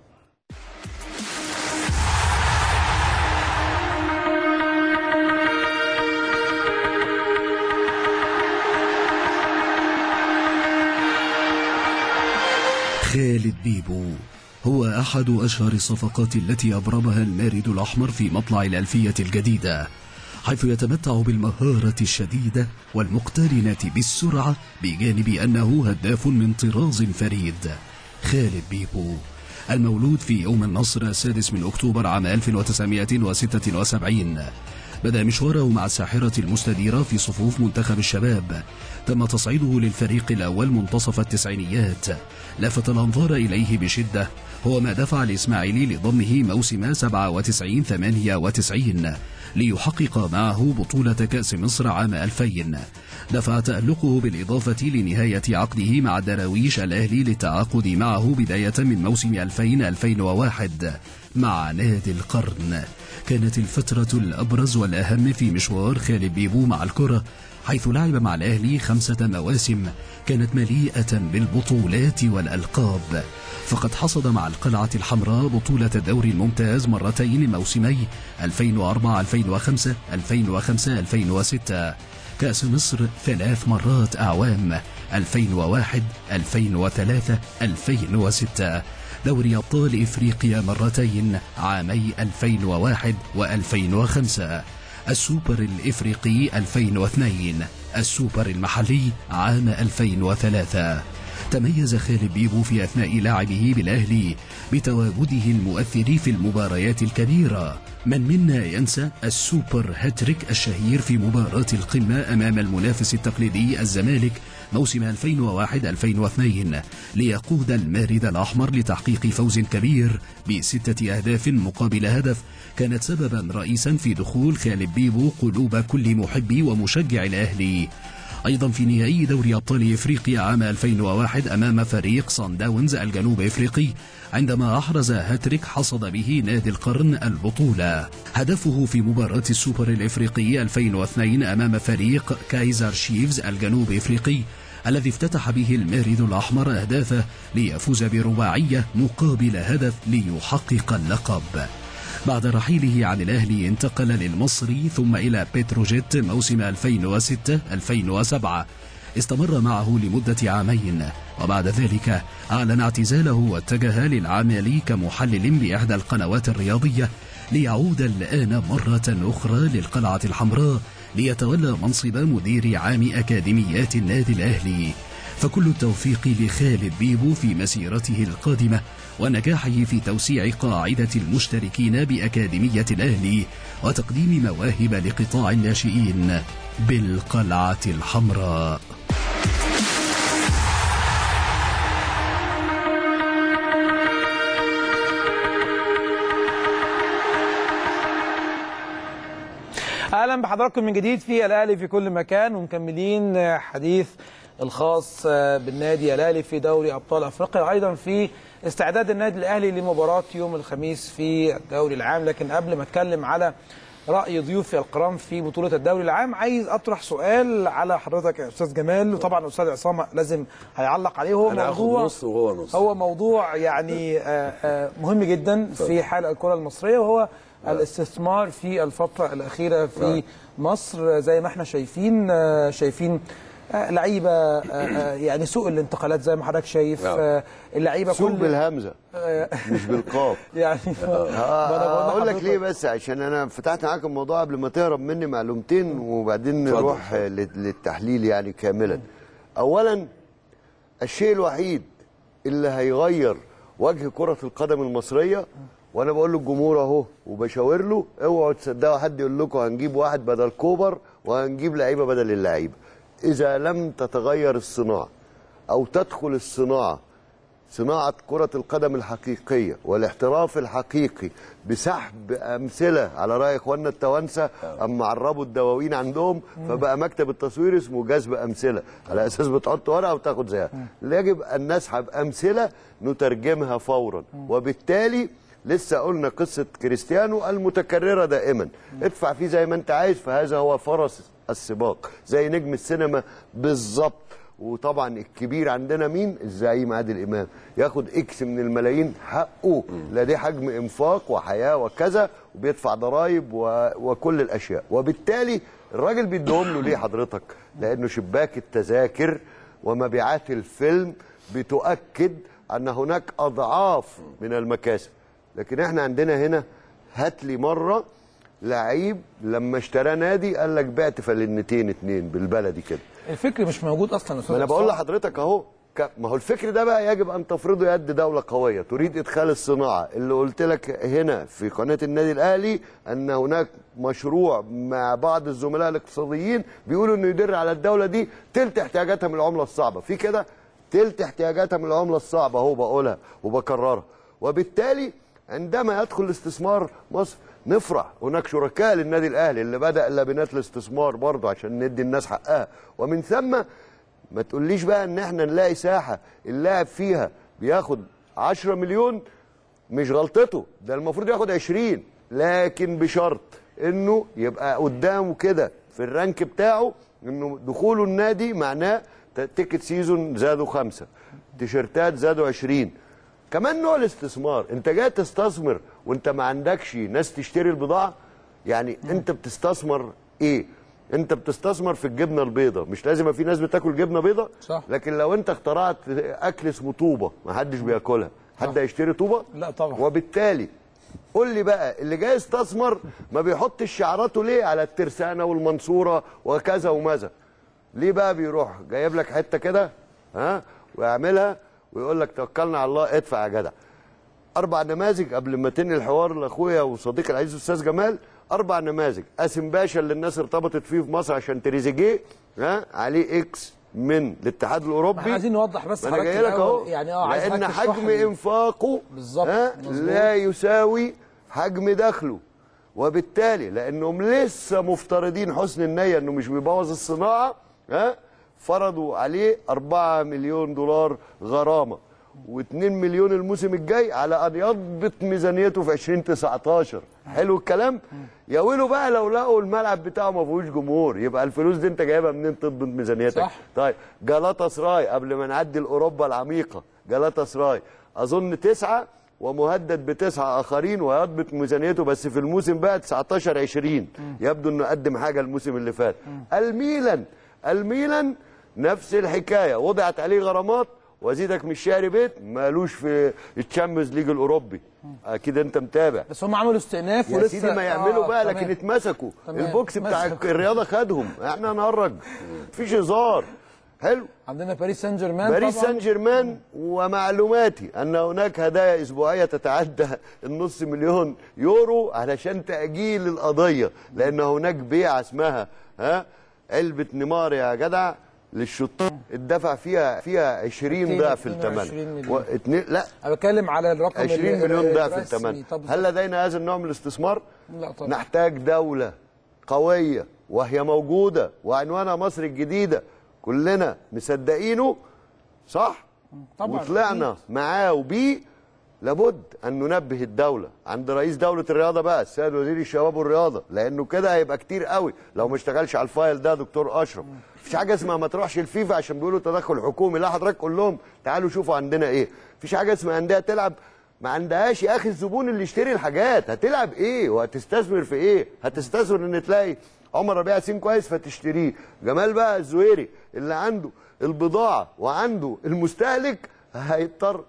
خالد بيبو هو أحد أشهر الصفقات التي أبرمها المارد الأحمر في مطلع الألفية الجديدة حيث يتمتع بالمهارة الشديدة والمقترنة بالسرعة بجانب أنه هداف من طراز فريد خالد بيبو المولود في يوم النصر السادس من أكتوبر عام 1976 بدأ مشواره مع الساحرة المستديرة في صفوف منتخب الشباب تم تصعيده للفريق الأول منتصف التسعينيات لفت الأنظار إليه بشدة هو ما دفع الإسماعيلي لضمه موسم 97-98 ليحقق معه بطولة كأس مصر عام 2000 دفع تألقه بالإضافة لنهاية عقده مع دراويش الأهلي للتعاقد معه بداية من موسم 2000-2001 مع نادي القرن كانت الفترة الأبرز والأهم في مشوار خالد بيبو مع الكرة حيث لعب مع الأهلي خمسة مواسم كانت مليئة بالبطولات والألقاب فقد حصد مع القلعة الحمراء بطولة الدوري الممتاز مرتين موسمي 2004-2005 2005-2006 كأس مصر ثلاث مرات أعوام 2001 2003 2006 دوري أبطال إفريقيا مرتين عامي 2001 و2005 السوبر الإفريقي 2002 السوبر المحلي عام 2003 تميز خالد بيبو في أثناء لعبه بالأهلي بتواجده المؤثر في المباريات الكبيرة من منا ينسى السوبر هاتريك الشهير في مباراة القمة أمام المنافس التقليدي الزمالك موسم 2001-2002 ليقود المارد الأحمر لتحقيق فوز كبير بستة أهداف مقابل هدف كانت سببا رئيسا في دخول خالد بيبو قلوب كل محبي ومشجع الأهلي أيضا في نهائي دوري أبطال إفريقيا عام 2001 أمام فريق صن داونز الجنوب إفريقي عندما أحرز هاتريك حصد به نادي القرن البطولة هدفه في مباراة السوبر الإفريقي 2002 أمام فريق كايزر شيفز الجنوب إفريقي الذي افتتح به المارد الأحمر أهدافه ليفوز برباعية مقابل هدف ليحقق اللقب بعد رحيله عن الأهلي انتقل للمصري ثم إلى بتروجيت موسم 2006-2007 استمر معه لمدة عامين وبعد ذلك أعلن اعتزاله واتجه للعمل كمحلل بإحدى القنوات الرياضية ليعود الآن مرة أخرى للقلعة الحمراء ليتولى منصب مدير عام أكاديميات النادي الأهلي فكل التوفيق لخالد بيبو في مسيرته القادمة ونجاحه في توسيع قاعدة المشتركين بأكاديمية الأهلي وتقديم مواهب لقطاع الناشئين بالقلعة الحمراء اهلا بحضراتكم من جديد في الاهلي في كل مكان ومكملين حديث الخاص بالنادي الاهلي في دوري ابطال افريقيا ايضا في استعداد النادي الاهلي لمباراه يوم الخميس في الدوري العام لكن قبل ما اتكلم على راي ضيوفي الكرام في بطوله الدوري العام عايز اطرح سؤال على حضرتك يا استاذ جمال وطبعا الاستاذ عصام لازم هيعلق عليه هو أنا هاخد موضوع نص وهو نص. هو موضوع يعني آه، آه، مهم جدا في حال الكره المصريه وهو الاستثمار في الفتره الاخيره في مصر زي ما احنا شايفين آه، شايفين آه، لعيبه آه، آه، يعني سوق الانتقالات زي ما حضرتك شايف نعم. آه، اللعيبه سوق كل بالهمزه آه، مش بالقاف يعني آه اقول لك ليه بس عشان انا فتحت معاك الموضوع قبل ما تهرب مني معلومتين وبعدين اتفضل. نروح لل- للتحليل يعني كاملا اولا الشيء الوحيد اللي هيغير وجه كرة القدم المصرية وانا بقول للجمهور اهو وبشاور له اوعوا تصدقوا حد يقول لكم هنجيب واحد بدل كوبر وهنجيب لعيبه بدل اللعيبه اذا لم تتغير الصناعه او تدخل الصناعه صناعة كرة القدم الحقيقية والاحتراف الحقيقي بسحب أمثلة على رأي إخواننا التوانسة أما عربوا الدواوين عندهم فبقى مكتب التصوير اسمه جذب أمثلة على أساس بتحط ورقة وتاخد زيها يجب أن نسحب أمثلة نترجمها فورا وبالتالي لسه قلنا قصة كريستيانو المتكررة دائما ادفع فيه زي ما انت عايز فهذا هو فرس السباق زي نجم السينما بالظبط وطبعا الكبير عندنا مين الزعيم عادل امام ياخد اكس من الملايين حقه لديه حجم انفاق وحياه وكذا وبيدفع ضرائب و... وكل الاشياء وبالتالي الراجل بيديهم له ليه حضرتك لانه شباك التذاكر ومبيعات الفيلم بتؤكد ان هناك اضعاف من المكاسب لكن احنا عندنا هنا هات لي مره لعيب لما اشترى نادي قال لك بعت فلنتين اتنين بالبلدي كده الفكر مش موجود اصلا يا أستاذ ما انا بقول عصام. لحضرتك اهو ك- ما هو الفكر ده بقى يجب ان تفرضه يد دوله قويه تريد ادخال الصناعه اللي قلت لك هنا في قناه النادي الاهلي ان هناك مشروع مع بعض الزملاء الاقتصاديين بيقولوا انه يدر على الدوله دي تلت احتياجاتها من العمله الصعبه في كده تلت احتياجاتها من العمله الصعبه اهو بقولها وبكررها وبالتالي عندما يدخل الاستثمار مصر نفرح هناك شركاء للنادي الاهلي اللي بدا لبنات الاستثمار برضه عشان ندي الناس حقها ومن ثم ما تقوليش بقى ان احنا نلاقي ساحه اللاعب فيها بياخد 10 مليون مش غلطته ده المفروض ياخد 20 لكن بشرط انه يبقى قدامه كده في الرانك بتاعه انه دخوله النادي معناه ت- تيكت سيزون زادوا خمسه تيشيرتات زادوا 20 كمان نوع الاستثمار انت جاي تستثمر وانت ما عندكش ناس تشتري البضاعه يعني انت بتستثمر ايه انت بتستثمر في الجبنه البيضاء مش لازم يبقى في ناس بتاكل جبنه بيضاء صح. لكن لو انت اخترعت اكل اسمه طوبه ما حدش بياكلها حد هيشتري طوبه لا طبعا وبالتالي قول لي بقى اللي جاي يستثمر ما بيحطش شعاراته ليه على الترسانه والمنصوره وكذا وماذا ليه بقى بيروح جايب لك حته كده ها ويعملها ويقول لك توكلنا على الله ادفع يا جدع اربع نماذج قبل ما تنهي الحوار لاخويا وصديقي العزيز الاستاذ جمال اربع نماذج قاسم باشا اللي الناس ارتبطت فيه في مصر عشان تريزيجيه ها عليه اكس من الاتحاد الاوروبي احنا عايزين نوضح بس ما انا حضرتك جاي لك الأول اهو يعني اه عايز لان حضرتك تشرح حجم لي. انفاقه بالظبط ها مظبوط. لا يساوي حجم دخله وبالتالي لانهم لسه مفترضين حسن النيه انه مش بيبوظ الصناعه ها فرضوا عليه 4 مليون دولار غرامه و2 مليون الموسم الجاي على ان يضبط ميزانيته في 2019 حلو الكلام يا ويلو بقى لو لقوا الملعب بتاعه ما فيهوش جمهور يبقى الفلوس دي انت جايبها منين تضبط ميزانيتك صح. طيب جالاتا سراي قبل ما نعدي لاوروبا العميقه جالاتا سراي اظن تسعه ومهدد بتسعه اخرين ويضبط ميزانيته بس في الموسم بقى 19 20 يبدو انه قدم حاجه الموسم اللي فات الميلان الميلان نفس الحكايه وضعت عليه غرامات وزيدك من الشهر بيت مالوش في الشامبيونز ليج الاوروبي اكيد انت متابع بس هم عملوا استئناف يا ولسه سيدي ما يعملوا آه، بقى تمام. لكن اتمسكوا تمام. البوكس بتاع اتمسكوا. الرياضه خدهم احنا نهرج مفيش هزار حلو عندنا باريس سان جيرمان باريس طبعاً. سان جيرمان ومعلوماتي ان هناك هدايا اسبوعيه تتعدى النص مليون يورو علشان تاجيل القضيه لان هناك بيعه اسمها ها علبه نيمار يا جدع للشطار اتدفع فيها فيها 20 ضعف 22 الثمن مليون. و... اتنين... لا انا بتكلم على الرقم 20 ال- مليون ضعف الرسمي. الثمن طب هل لدينا هذا النوع من الاستثمار لا طبعا نحتاج دولة قوية وهي موجودة وعنوانها مصر الجديدة كلنا مصدقينه صح؟ طبعا وطلعنا معاه وبيه لابد ان ننبه الدوله عند رئيس دوله الرياضه بقى السيد وزير الشباب والرياضه لانه كده هيبقى كتير قوي لو ما اشتغلش على الفايل ده دكتور اشرف مفيش حاجه اسمها ما تروحش الفيفا عشان بيقولوا تدخل حكومي لا حضرتك قول لهم تعالوا شوفوا عندنا ايه مفيش حاجه اسمها انديه تلعب ما عندهاش يا اخي الزبون اللي يشتري الحاجات هتلعب ايه وهتستثمر في ايه هتستثمر ان تلاقي عمر ربيع ياسين كويس فتشتريه جمال بقى الزويري اللي عنده البضاعه وعنده المستهلك هيضطر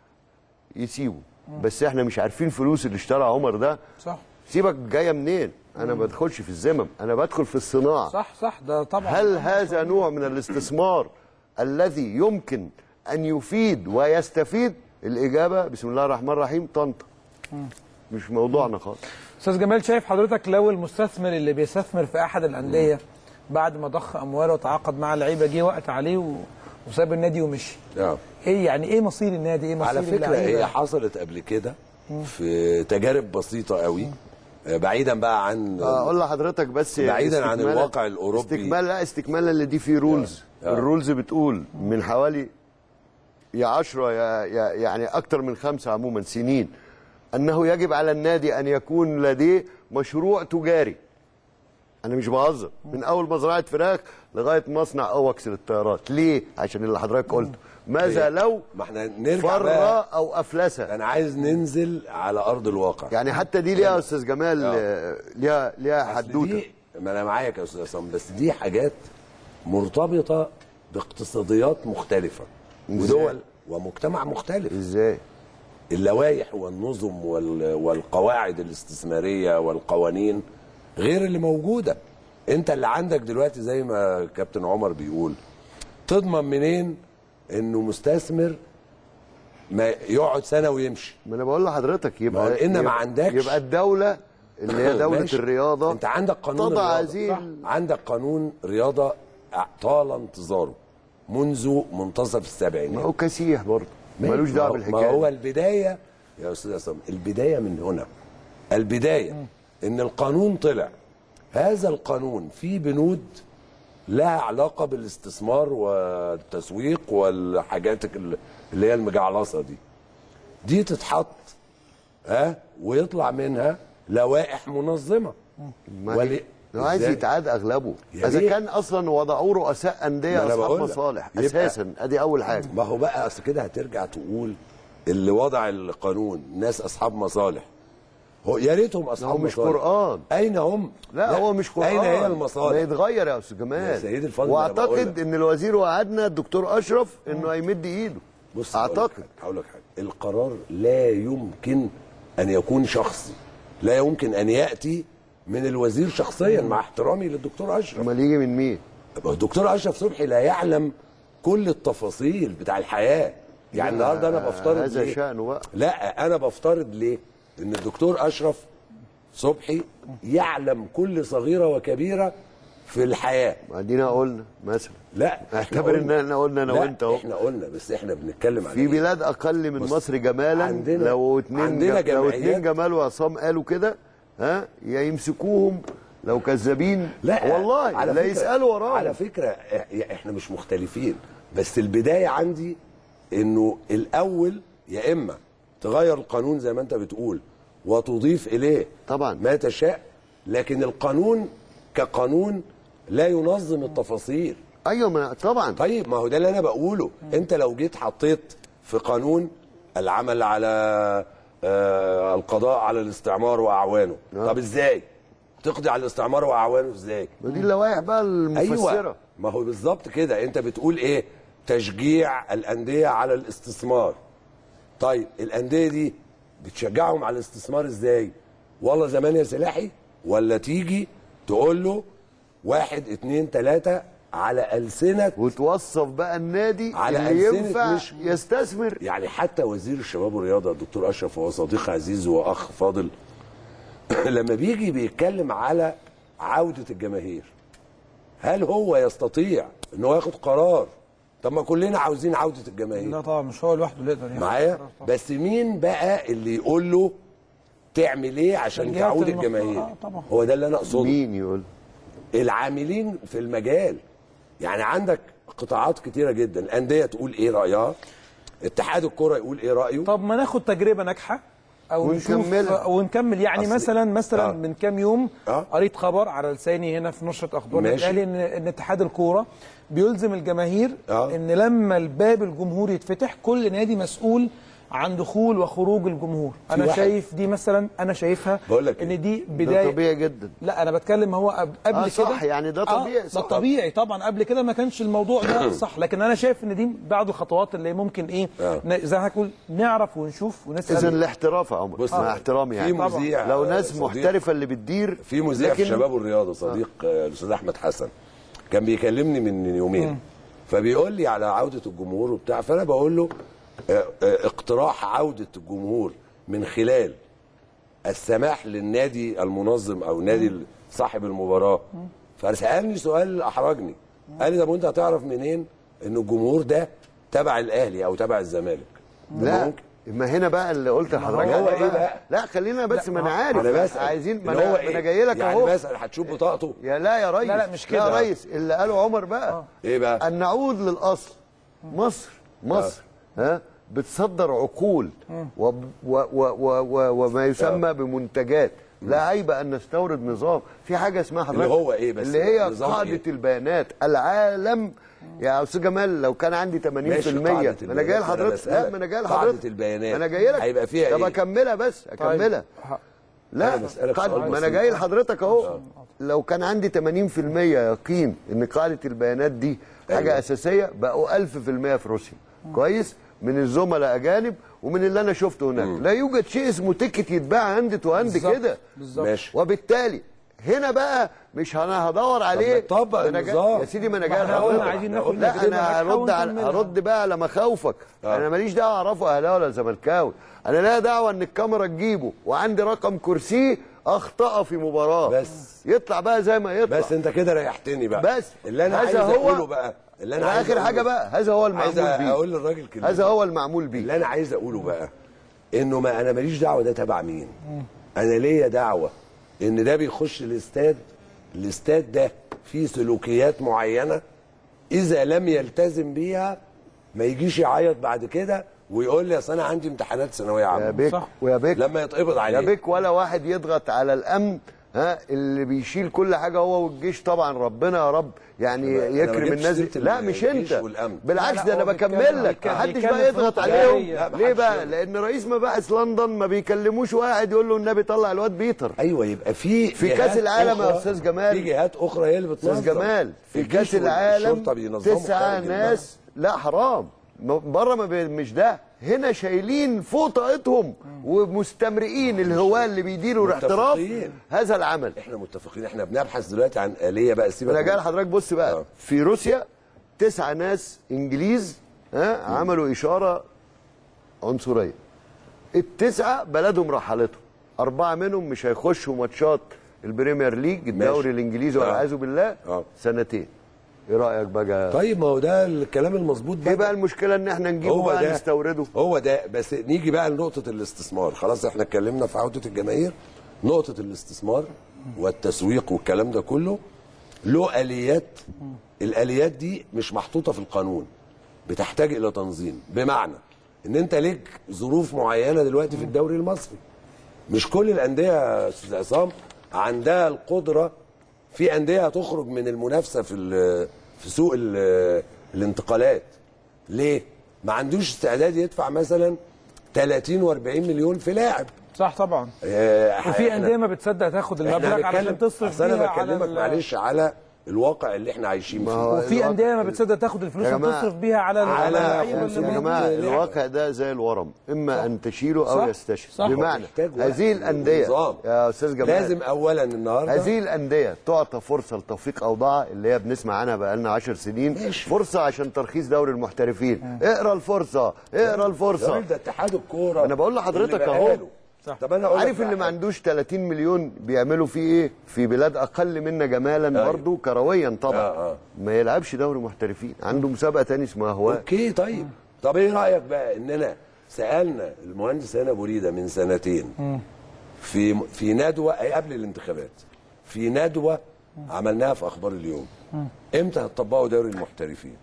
يسيبه بس احنا مش عارفين فلوس اللي اشترى عمر ده صح سيبك جايه منين انا ما بدخلش في الزمم انا بدخل في الصناعه صح صح ده طبعا هل هذا نوع من الاستثمار الذي يمكن ان يفيد ويستفيد الاجابه بسم الله الرحمن الرحيم طنطا مم. مش موضوعنا خالص استاذ جمال شايف حضرتك لو المستثمر اللي بيستثمر في احد الانديه بعد ما ضخ امواله وتعاقد مع اللعيبه جه وقت عليه و... وساب النادي ومشي آه. ايه يعني ايه مصير النادي ايه مصير على فكره اللعيبة؟ هي حصلت قبل كده مم. في تجارب بسيطه قوي آه، بعيدا بقى عن اقول لحضرتك بس بعيدا عن استكمالا- الواقع الاوروبي استكمال لا استكمالا اللي دي في رولز آه. آه. الرولز بتقول من حوالي يا 10 يا, يا يعني اكتر من خمسه عموما سنين انه يجب على النادي ان يكون لديه مشروع تجاري انا مش بهزر من اول مزرعه فراخ لغايه مصنع اوكس للطيارات ليه عشان اللي حضرتك قلته ماذا إيه؟ لو ما احنا نرجع فر بقى او افلس انا عايز ننزل على ارض الواقع يعني حتى دي ليها يا استاذ جمال آه. آه، ليها ليها أصل حدوته دي- ما انا معاك يا استاذ عصام بس دي حاجات مرتبطه باقتصاديات مختلفه إزاي؟ ودول ومجتمع مختلف ازاي اللوائح والنظم وال- والقواعد الاستثماريه والقوانين غير اللي موجوده انت اللي عندك دلوقتي زي ما كابتن عمر بيقول تضمن منين انه مستثمر ما يقعد سنه ويمشي ما انا بقول لحضرتك ما هو يبقى لان ما يبقى- عندكش يبقى الدوله اللي هي دوله ماشي. الرياضه انت عندك قانون تضع الرياضة. هذه صح. عندك قانون رياضه طال انتظاره منذ منتصف ما السبعينات هو كسيح برضه ماشي. ملوش ما دعوه هو- بالحكايه ما هو البدايه يا استاذ عصام البدايه من هنا البدايه ان القانون طلع هذا القانون فيه بنود لها علاقه بالاستثمار والتسويق والحاجات ال- اللي هي المجعلصه دي دي تتحط ها ويطلع منها لوائح منظمه ما ولي- لو عايز إزاي؟ يتعاد اغلبه يا اذا ريت. كان اصلا وضعوه رؤساء ما انديه أنا اصحاب بقول لك. مصالح يبقى- اساسا ادي اول حاجه ما هو بقى اصل كده هترجع تقول اللي وضع القانون ناس اصحاب مصالح هو يا ريتهم اصحاب هو مش مصالح. قرآن. اين هم لا, هو مش قرآن اين هي ما المصالح يتغير يا استاذ يا جمال سيدي الفاضل، أنا بقول واعتقد لك. ان الوزير وعدنا الدكتور اشرف انه هيمد ايده بص اعتقد هقول لك حاجه القرار لا يمكن ان يكون شخصي لا يمكن ان ياتي من الوزير شخصيا مع احترامي للدكتور اشرف امال يجي من مين الدكتور اشرف صبحي لا يعلم كل التفاصيل بتاع الحياه يعني النهارده انا بفترض هذا ليه؟ شأنه بقى لا انا بفترض ليه ان الدكتور اشرف صبحي يعلم كل صغيره وكبيره في الحياه ادينا قلنا مثلا لا إحنا اعتبر ان قلنا. احنا قلنا انا لا، وانت اهو احنا قلنا بس احنا بنتكلم عن في إيه؟ بلاد اقل من بص، مصر جمالا عندنا- لو اتنين عندنا جم... لو اتنين جمعيات- جمال وعصام قالوا كده ها يا يمسكوهم لو كذابين لا والله على لا فكرة- يسالوا وراهم على فكره إح- احنا مش مختلفين بس البدايه عندي انه الاول يا اما تغير القانون زي ما انت بتقول وتضيف اليه طبعا ما تشاء لكن القانون كقانون لا ينظم التفاصيل ايوه ما طبعا طيب ما هو ده اللي انا بقوله انت لو جيت حطيت في قانون العمل على آه القضاء على الاستعمار واعوانه آه. طب ازاي تقضي على الاستعمار واعوانه ازاي ما دي اللوائح بقى المفسره ايوه ما هو بالظبط كده انت بتقول ايه تشجيع الانديه على الاستثمار طيب الانديه دي بتشجعهم على الاستثمار ازاي والله زمان يا سلاحي ولا تيجي تقول له واحد اتنين تلاتة على ألسنة وتوصف بقى النادي على اللي ألسنة ينفع مش- يستثمر يعني حتى وزير الشباب والرياضة الدكتور أشرف هو صديق عزيز وأخ فاضل لما بيجي بيتكلم على عودة الجماهير هل هو يستطيع ان هو ياخد قرار طب ما كلنا عاوزين عودة الجماهير لا طبعا مش هو لوحده اللي يقدر ياخد معايا قرار طبعاً. بس مين بقى اللي يقول له تعمل ايه عشان الجهات تعود المخ- الجماهير آه، طبعاً. هو ده اللي انا اقصده مين يقول العاملين في المجال يعني عندك قطاعات كتيره جدا الانديه تقول ايه رايها اتحاد الكره يقول ايه رايه طب ما ناخد تجربه ناجحه او ونكملها. نشوف ونكمل يعني أصل- مثلا مثلا آه. من كام يوم آه. قريت خبر على لساني هنا في نشره اخبار ماشي. الاهلي ان ان اتحاد الكوره بيلزم الجماهير آه. ان لما الباب الجمهوري يتفتح كل نادي مسؤول عن دخول وخروج الجمهور في انا واحد- شايف دي مثلا انا شايفها بقول لك ان دي بدايه ده طبيعي جدا لا انا بتكلم هو قبل قبل آه كده صح، يعني ده طبيعي، آه صح. ده طبيعي طبعا قبل كده ما كانش الموضوع ده صح لكن انا شايف ان دي بعض الخطوات اللي ممكن ايه ن- زي ما هنقول نعرف ونشوف ونسال اذا الاحتراف يا عمر بص، مع احترامي يعني في مذيع لو ناس صديق- محترفه اللي بتدير في مذيع في لكن- شباب والرياضه صديق آه، الاستاذ احمد حسن كان بيكلمني من يومين فبيقول لي على عوده الجمهور وبتاع فانا بقول له آه، آه، اقتراح عوده الجمهور من خلال السماح للنادي المنظم او نادي صاحب المباراه فسالني سؤال احرجني قال لي طب وانت هتعرف منين ان الجمهور ده تبع الاهلي او تبع الزمالك لا ممكن. ما هنا بقى اللي قلت لحضرتك هو عليه إيه بقى؟ لا خلينا بس لا، ما انا ما- عارف أنا بسأل. عايزين ما اللي انا هو ما انا إيه؟ جاي لك يعني اهو مثلا هتشوف بطاقته يا لا يا ريس لا، لا، مش كده. لا يا ريس اللي قاله عمر بقى ايه بقى ان نعود للاصل مصر مصر ها بتصدر عقول وب- و و و و وما يسمى بمنتجات لا عيب ان نستورد نظام في حاجه اسمها حضرتك اللي هو إيه بس؟ اللي هي نظام قاعده إيه؟ البيانات العالم يا استاذ جمال لو كان عندي 80% ماشي، ما قاعدة انا جاي البيانات، لحضرتك أنا لا بسألك. ما انا جاي قاعدة لحضرتك البيانات ما انا جاي لك هيبقى فيها طب إيه؟ اكملها بس اكملها لا أنا بسألك قاعدة سؤال ما انا بسيط. جاي لحضرتك اهو لو كان عندي 80% يقين ان قاعده البيانات دي حاجه أيوة. اساسيه بقوا 1000% في روسيا كويس من الزملاء اجانب ومن اللي انا شفته هناك لا يوجد شيء اسمه تيكت يتباع هند تو هند بالظبط، كده بالظبط. ماشي. وبالتالي هنا بقى مش انا هدور عليه نطبق ده أنا جاي- النظام. يا سيدي ما انا ما جاي احنا قلنا لحضرتك. عايزين ناخد لا تجربة انا ناجحة هرد على ونكملها. هرد بقى على مخاوفك آه. انا ماليش دعوه اعرفه اهلاوي ولا زملكاوي انا لا دعوه ان الكاميرا تجيبه وعندي رقم كرسيه اخطا في مباراه بس. يطلع بقى زي ما يطلع بس انت كده ريحتني بقى بس اللي انا عايز هذا هو اقوله بقى اللي انا عايز اخر حاجه أقوله. بقى هذا هو عايز المعمول بيه اقول للراجل كلمه هذا هو المعمول بيه اللي انا عايز اقوله بقى انه ما انا ماليش دعوه ده تبع مين انا ليا دعوه ان ده بيخش الاستاد الاستاد ده فيه سلوكيات معينه اذا لم يلتزم بيها ما يجيش يعيط بعد كده ويقول لي اصل انا عندي امتحانات ثانويه يا عامه بيك صح. ويا بيك لما يتقبض عليه يا بيك ولا واحد يضغط على الامن ها اللي بيشيل كل حاجه هو والجيش طبعا ربنا يا رب يعني أنا ما يكرم جبتش الناس سيرة لا مش الجيش انت والأمن. بالعكس لا، ده انا هو بيتكلم- بكمل لك بيتكلم- محدش بيتكلم بقى في يضغط نقطة عليهم جوهرية. لا، ليه محدش بقى يضغط. لان رئيس مباحث لندن ما بيكلموش واحد يقول له النبي طلع الواد بيتر ايوه يبقى في في جهات كأس العالم يا أخرى- أستاذ جمال. في جهات اخرى هي اللي بتنظم استاذ جمال في الجيش كاس العالم والشرطة بينظموا تسعة خارج الملعب. ناس لا حرام م- بره ما بي- مش ده هنا شايلين فوق طاقتهم ومستمرئين الهواة اللي بيديروا الاحتراف متفقين. هذا العمل احنا متفقين احنا بنبحث دلوقتي عن آلية بقى سيبك انا من- جاي لحضرتك بص بقى آه. في روسيا تسعة ناس انجليز ها عملوا اشاره عنصريه التسعه بلدهم رحلتهم اربعه منهم مش هيخشوا ماتشات البريمير ليج الدوري الانجليزي آه. والعياذ بالله آه. سنتين ايه رايك بقى طيب ما هو ده الكلام المظبوط ايه بقى المشكله ان احنا نجيبه بقى نستورده هو ده بس نيجي بقى لنقطة الاستثمار خلاص احنا اتكلمنا في عودة الجماهير نقطة الاستثمار والتسويق والكلام ده كله له آليات الآليات دي مش محطوطة في القانون بتحتاج إلى تنظيم بمعنى إن أنت ليك ظروف معينة دلوقتي في الدوري المصري مش كل الأندية يا أستاذ عصام عندها القدرة في أندية هتخرج من المنافسة في ال- في سوق ال- الانتقالات ليه؟ ما عندوش استعداد يدفع مثلا 30 و40 مليون في لاعب صح طبعا آه، وفي إحنا- انديه ما بتصدق تاخد احنا المبلغ علشان هنتكلم- تصرف أصل انا بيها على بكلمك ال- معلش على الواقع اللي احنا عايشين فيه وفي انديه ما بتصدق تاخد الفلوس يا اللي جماعة، تصرف بيها على على اللعيبة يا اللي جماعه موجودة. الواقع ده زي الورم اما ان تشيله او صح. يستشهد صح. بمعنى محتاج وقت هذه الانديه ونظام. يا استاذ جمال لازم اولا النهارده هذه الانديه تعطى فرصه لتوفيق اوضاعها اللي هي بنسمع عنها بقى لنا 10 سنين ماشي. فرصه عشان ترخيص دوري المحترفين اقرا الفرصه اقرا الفرصه الراجل ده اتحاد الكوره انا بقول لحضرتك اللي اهو بقاله. طب انا اقول لك عارف بقى اللي ما حاجة. عندوش 30 مليون بيعملوا فيه ايه في بلاد اقل منا جمالا أيوة. برضه كرويا طبعا آه، آه. ما يلعبش دوري محترفين عنده مسابقه تاني اسمها هواه اوكي طيب طب ايه رايك بقى اننا سالنا المهندس هنا بريده من سنتين في في ندوه أي قبل الانتخابات في ندوه عملناها في اخبار اليوم امتى هتطبقوا دوري المحترفين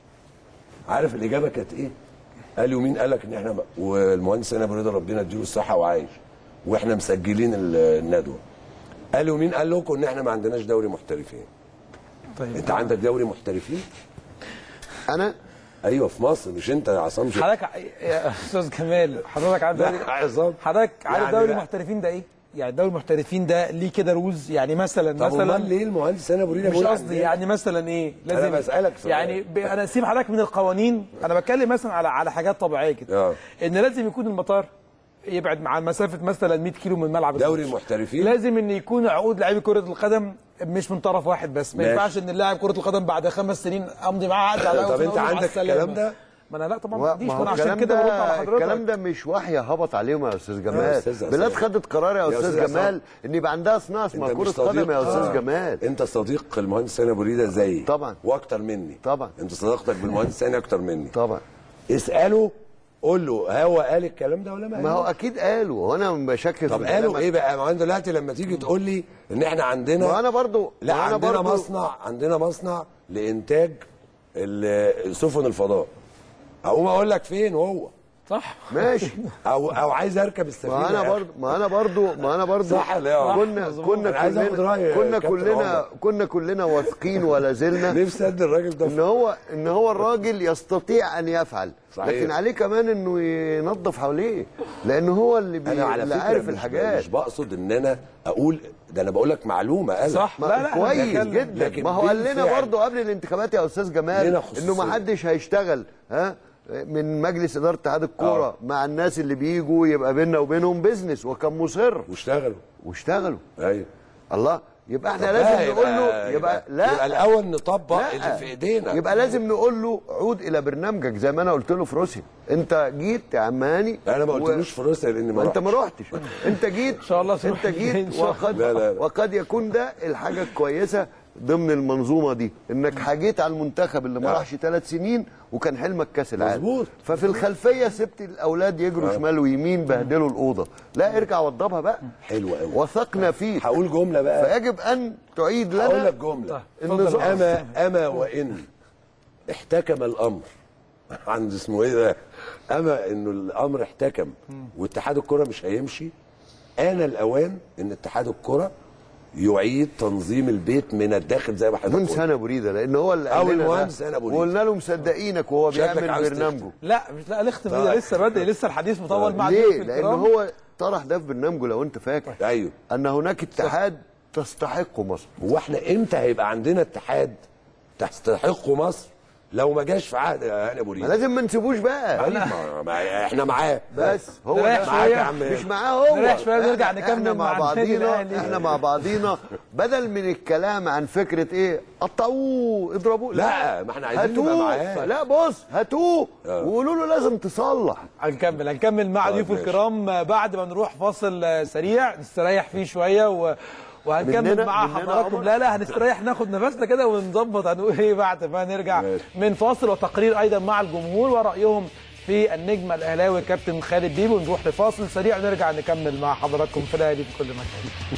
عارف الاجابه كانت ايه قالوا مين قال لك ان احنا والمهندس هنا بريده ربنا يديله الصحه وعايش واحنا مسجلين ال- الندوه قالوا مين قال لكم ان احنا ما عندناش دوري محترفين طيب انت عندك دوري محترفين انا ايوه في مصر مش انت يا عصام شيخ. حضرتك ع- يا استاذ كمال حضرتك عارف لا، دوري عصام. حضرتك عارف يعني دوري لا. المحترفين ده ايه؟ يعني دوري المحترفين ده ليه كده رولز يعني مثلا طب مثلا امال ليه المهندس انا بورينا مش بيقول قصدي عندنا؟ يعني مثلا ايه لازم بسألك سؤال. يعني ب... انا سيب حضرتك من القوانين انا بتكلم مثلا على على حاجات طبيعيه كده ان لازم يكون المطار يبعد مع مسافه مثلا 100 كيلو من ملعب دوري الماتش. المحترفين لازم ان يكون عقود لاعبي كره القدم مش من طرف واحد بس ما ماشي. ينفعش ان اللاعب كره القدم بعد خمس سنين امضي معاه عقد على طب أول سنة أنت أقول له مع عندك السلامة. الكلام ده؟ ما انا لا طبعا ما ما عنديش هو ما انا عشان الكلام كده برد على ده حضرتك الكلام ده مش وحي هبط عليهم يا استاذ يا جمال أستاذ عصام. بلاد خدت قرار يا يا استاذ أستاذ عصام. جمال ان يبقى عندها صناعه اسمها انت مش كره قدم يا صديق استاذ آه. جمال انت صديق المهندس هاني ابو ريده زيي طبعا واكتر مني طبعا انت صداقتك بالمهندس هاني اكتر مني طبعا اساله قول له هو قال الكلام ده ولا ما ما هو قالوش؟ اكيد قالوا وانا بشكك طب في قالوا كلامك. ايه بقى ما هو انت دلوقتي لما تيجي تقول لي ان احنا عندنا ما انا برضو لا ما أنا عندنا برضو- مصنع عندنا مصنع لانتاج ال- سفن الفضاء اقوم اقول لك فين هو صح ماشي او او عايز اركب السفينه ما انا يا أخي. برضو ما انا برضو ما انا برضو صح ولا إيه؟ كنا مظبوط. كنا أنا عايز آخد كلنا رأي كنا كابتن كلنا عمر. كنا كلنا واثقين ولا زلنا نفسي ادي الراجل ده ان هو ان هو الراجل يستطيع ان يفعل صحيح. لكن عليه كمان انه ينظف حواليه لان هو اللي, بي... انا على اللي فكره عارف مش الحاجات مش بقصد ان انا اقول ده انا بقول لك معلومه انا صح. ما لا، لا، كويس بتكلم. جدا لكن ما هو قال لنا بالفعل برضه قبل الانتخابات يا استاذ لنا جمال خصوصية. انه ما حدش هيشتغل ها من مجلس اداره اتحاد الكوره آه. مع الناس اللي بيجوا يبقى بيننا وبينهم بيزنس وكان مصر واشتغلوا واشتغلوا ايوه الله يبقى احنا طب لازم بقى نقول له يبقى- يبقى, لا يبقى الاول نطبق لا. اللي في ايدينا يبقى لازم نقول له عود الى برنامجك زي ما انا قلت له في روسيا انت جيت يا عم هاني انا ما و- قلتلوش في روسيا لان ما ما انت ما رحتش. رحتش انت جيت ان شاء الله انت تروح إن جيت شاء الله. وقد لا، لا، لا. وقد يكون ده الحاجه الكويسه ضمن المنظومه دي انك حاجيت على المنتخب اللي ما آه. راحش ثلاث سنين وكان حلمك كاس العالم مظبوط. ففي الخلفيه سبت الاولاد يجروا شمال ويمين بهدلوا الاوضه لا ارجع وضبها بقى حلو قوي وثقنا فيك هقول جمله بقى فيجب ان تعيد لنا هقول لك جمله النظام اما اما وان احتكم الامر عند اسمه ايه ده اما انه الامر احتكم واتحاد الكره مش هيمشي آن الاوان ان اتحاد الكره يعيد تنظيم البيت من الداخل زي ما حضرتك مهندس قلت. هنا ابو ريده لان هو اللي أو قال لنا ده. المهندس هنا أبو ريدة. وقلنا له مصدقينك وهو شكلك بيعمل عاوز برنامجه لا مش لا الاختم طيب. ده لسه بادئ لسه الحديث مطول مع ليه؟ ضيوف لان الكرام. هو طرح ده في برنامجه لو انت فاكر ايوه ان هناك اتحاد تستحقه مصر هو احنا امتى هيبقى عندنا اتحاد تستحقه مصر لو ما جاش في عهد هاني ابو ما ريده لازم ما نسيبوش بقى طيب، ما- ما احنا معاه بس هو نريح ده معاك شوية. يا عم مش معاه هو نريح شوية ونرجع إحنا- نكمل احنا مع مع النادي بعضينا الأهلي. احنا مع بعضينا بدل من الكلام عن فكره ايه قطعوه اضربوه لا، ما احنا عايزين نبقى هاتوه. معاه. لا بص هاتوه آه. وقولوا له لازم تصلح هنكمل هنكمل مع طيب ضيوف ماشي. الكرام بعد ما نروح فاصل آه، سريع نستريح فيه شويه و... وهنكمل مننا- مع مننا حضراتكم عمر؟ لا لا هنستريح ناخد نفسنا كده ونظبط هنقول ايه بعد ما نرجع ماشي. من فاصل وتقرير ايضا مع الجمهور ورايهم في النجم الاهلاوي كابتن خالد بيبو نروح لفاصل سريع ونرجع نكمل مع حضراتكم في الاهلي في كل مكان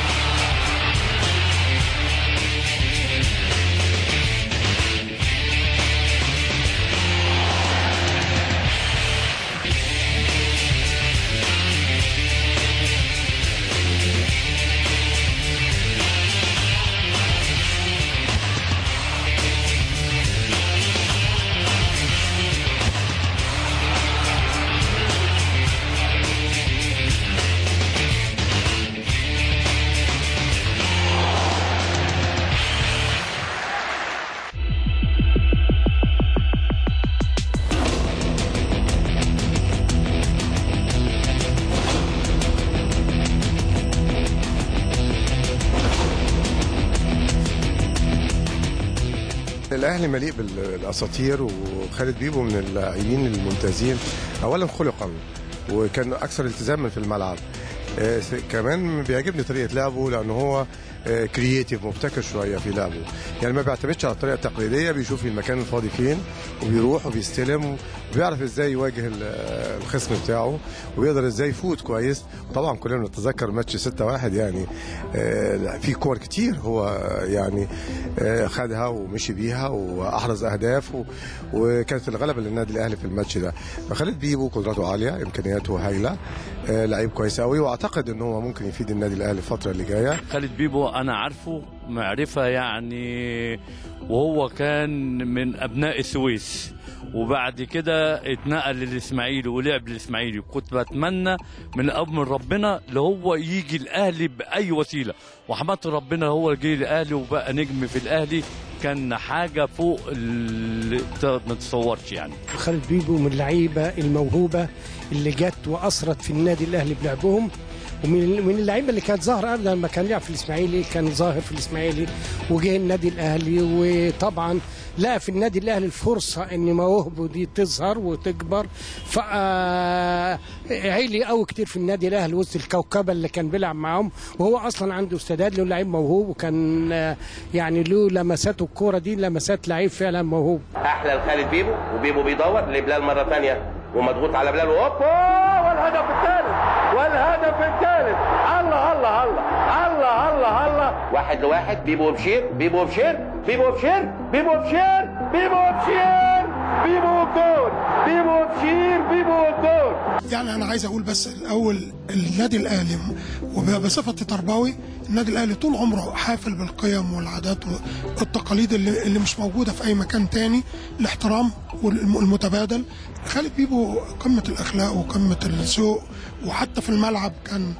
الاهلي مليء بالاساطير وخالد بيبو من اللاعبين الممتازين اولا خلقا وكان اكثر التزاما في الملعب آه، س- كمان بيعجبني طريقه لعبه لانه هو كرييتيف مبتكر شويه في لعبه يعني ما بيعتمدش على الطريقه التقليديه بيشوف المكان الفاضي فين وبيروح وبيستلم وبيعرف ازاي يواجه ال- آه، الخصم بتاعه وبيقدر ازاي يفوت كويس طبعا كلنا نتذكر ماتش 6-1 يعني آه، في كور كتير هو آه، يعني آه، خدها ومشي بيها واحرز اهداف و- وكانت الغلبه للنادي الاهلي في الماتش ده فخالد بيبو قدراته عاليه امكانياته هايله آه، لعيب كويس قوي واعتقد ان هو ممكن يفيد النادي الاهلي الفتره اللي جايه خالد بيبو انا عارفه معرفة يعني وهو كان من أبناء السويس وبعد كده اتنقل للإسماعيلي ولعب للإسماعيلي كنت بتمنى من أمر ربنا اللي هو يجي الأهلي بأي وسيلة وحمدت ربنا هو جه الأهلي وبقى نجم في الأهلي كان حاجة فوق اللي ما تتصورش يعني خالد بيبو من اللعيبه الموهوبه اللي جت واثرت في النادي الاهلي بلعبهم ومن من اللعيبه اللي كانت ظاهره ابدا لما كان لعب في الاسماعيلي كان ظاهر في الاسماعيلي وجه النادي الاهلي وطبعا لقى في النادي الاهلي الفرصه ان مواهبه دي تظهر وتكبر فعلي قوي كتير في النادي الاهلي وسط الكوكبه اللي كان بيلعب معاهم وهو اصلا عنده استعداد له لعيب موهوب وكان آه، يعني له لمساته الكوره دي لمسات لعيب فعلا موهوب احلى لخالد بيبو وبيبو بيدور لبلال مره ثانيه ومضغوط على بلال وهوبا والهدف الثالث والهدف الثالث الله الله الله الله الله الله واحد لواحد بيبو وبشير بيبو وبشير بيبو وبشير بيبو وبشير بيبو وبشير بيبو وجول بيبو وبشير بيبو وجول يعني انا عايز اقول بس الاول النادي الاهلي وبصفتي تربوي النادي الاهلي طول عمره حافل بالقيم والعادات والتقاليد اللي, اللي مش موجوده في اي مكان تاني الاحترام والمتبادل خالد بيبو قمه الاخلاق وقمه الذوق وحتى في الملعب كان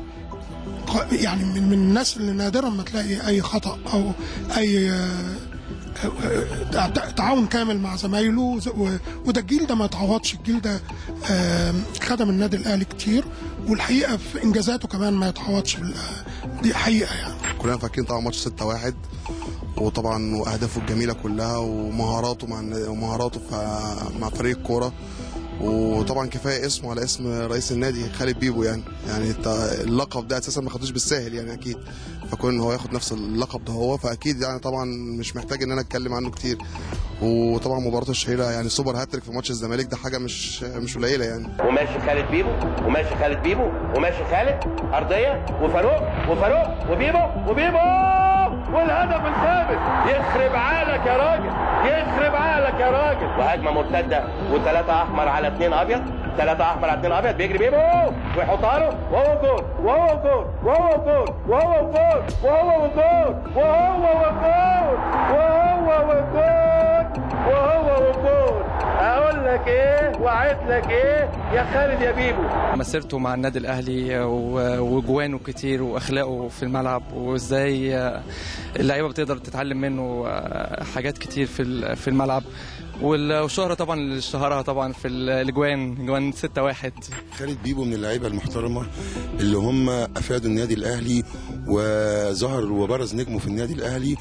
ق- يعني من, من الناس اللي نادرا ما تلاقي اي خطا او اي آه، آه، تع- تعاون كامل مع زمايله وز- و- وده الجيل ده ما يتعوضش الجيل ده آه، خدم النادي الاهلي كتير والحقيقه في انجازاته كمان ما يتعوضش بال- دي حقيقه يعني كلنا فاكرين طبعا ماتش 6 1 وطبعا واهدافه الجميله كلها ومهاراته مع الن- ومهاراته ف- مع فريق الكوره وطبعا كفايه اسمه على اسم رئيس النادي خالد بيبو يعني يعني انت اللقب ده اساسا ما خدوش بالساهل يعني اكيد فكون ان هو ياخد نفس اللقب ده هو فاكيد يعني طبعا مش محتاج ان انا اتكلم عنه كتير وطبعا مباراته الشهيره يعني سوبر هاتريك في ماتش الزمالك ده حاجه مش مش قليله يعني وماشي خالد بيبو وماشي خالد بيبو وماشي خالد ارضيه وفاروق وفاروق وبيبو وبيبو والهدف الثابت يخرب عقلك يا راجل يخرب عقلك يا راجل وهجمه مرتده وثلاثه احمر على اثنين ابيض ثلاثة أحمر على اثنين أبيض بيجري بيبو ويحطها له وهو جول وهو جول وهو جول وهو جول وهو جول وهو وجول وهو وجول وهو وجول أقول لك إيه وعد لك إيه يا خالد يا بيبو مسيرته مع النادي الاهلي و- وجوانه كتير واخلاقه في الملعب وازاي اللعيبه بتقدر تتعلم منه حاجات كتير في ال- في الملعب وال- والشهره طبعا اللي اشتهرها طبعا في الاجوان جوان 6 1 خالد بيبو من اللعيبه المحترمه اللي هم افادوا النادي الاهلي وظهر وبرز نجمه في النادي الاهلي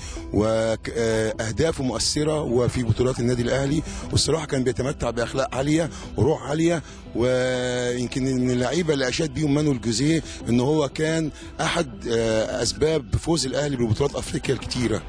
واهدافه مؤثره وفي بطولات النادي الاهلي والصراحه كان بيتمتع باخلاق عاليه وروح عاليه ويمكن من اللعيبه اللي اشاد بيهم مانويل جوزيه ان هو كان احد آه، اسباب فوز الاهلي ببطولات افريقيا الكتيره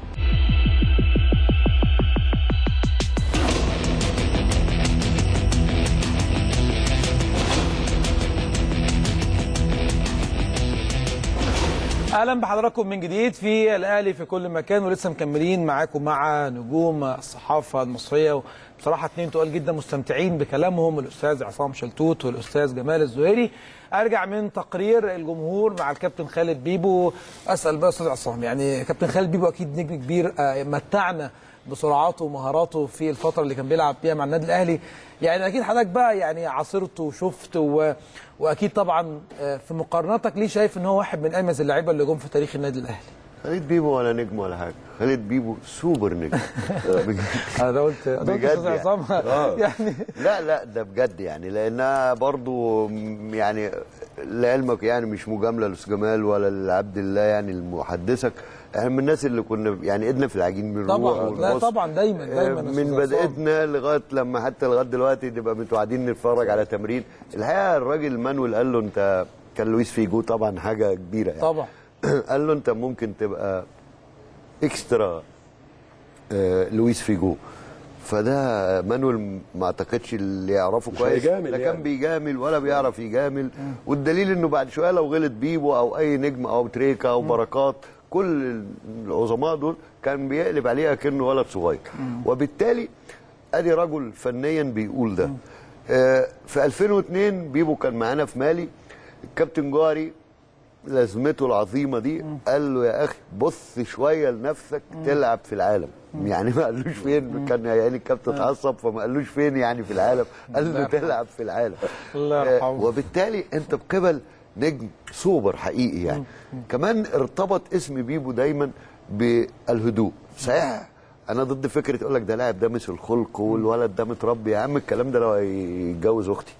اهلا بحضراتكم من جديد في الاهلي في كل مكان ولسه مكملين معاكم مع نجوم الصحافه المصريه بصراحه اتنين تقال جدا مستمتعين بكلامهم الاستاذ عصام شلتوت والاستاذ جمال الزهيري ارجع من تقرير الجمهور مع الكابتن خالد بيبو اسال بقى استاذ عصام يعني كابتن خالد بيبو اكيد نجم كبير آه، متعنا بسرعاته ومهاراته في الفتره اللي كان بيلعب بيها مع النادي الاهلي يعني اكيد حضرتك بقى يعني عاصرته وشفت و... واكيد طبعا آه، في مقارنتك ليه شايف ان هو واحد من اميز اللعيبه اللي جم في تاريخ النادي الاهلي خالد بيبو ولا نجم ولا حاجه خالد بيبو سوبر نجم بجد انا قلت أنا قلت بجد أستاذ يعني. عصام آه. يعني لا لا ده بجد يعني لانها برضو م- يعني لعلمك يعني مش مجامله لاستاذ جمال ولا لعبد الله يعني المحدثك احنا من الناس اللي كنا يعني ايدنا في العجين بنروح طبعا لا ونبص. طبعا دايما دايما آه، يا أستاذ من عصام. بدايتنا لغايه لما حتى لغايه دلوقتي نبقى متوعدين نتفرج على تمرين الحقيقه الراجل مانويل قال له انت كان لويس فيجو طبعا حاجه كبيره يعني طبعا قال له انت ممكن تبقى اكسترا آه، لويس فيجو فده مانويل ما اعتقدش اللي يعرفه مش كويس هيجامل لا يعني. كان بيجامل ولا بيعرف يجامل والدليل انه بعد شويه لو غلط بيبو او اي نجم او تريكا او بركات كل العظماء دول كان بيقلب عليها كأنه ولد صغير وبالتالي ادي رجل فنيا بيقول ده آه، في 2002 بيبو كان معانا في مالي الكابتن جوهري لازمته العظيمه دي قال له يا اخي بص شويه لنفسك تلعب في العالم يعني ما قالوش فين كان يعني الكابتن اتعصب فما قالوش فين يعني في العالم قال الله له يرحمه. تلعب في العالم الله آه، يرحمه. وبالتالي انت بقبل نجم سوبر حقيقي يعني كمان ارتبط اسم بيبو دايما بالهدوء صحيح انا ضد فكره يقول لك ده لاعب ده مثل الخلق والولد ده متربي يا عم الكلام ده لو هيتجوز اختي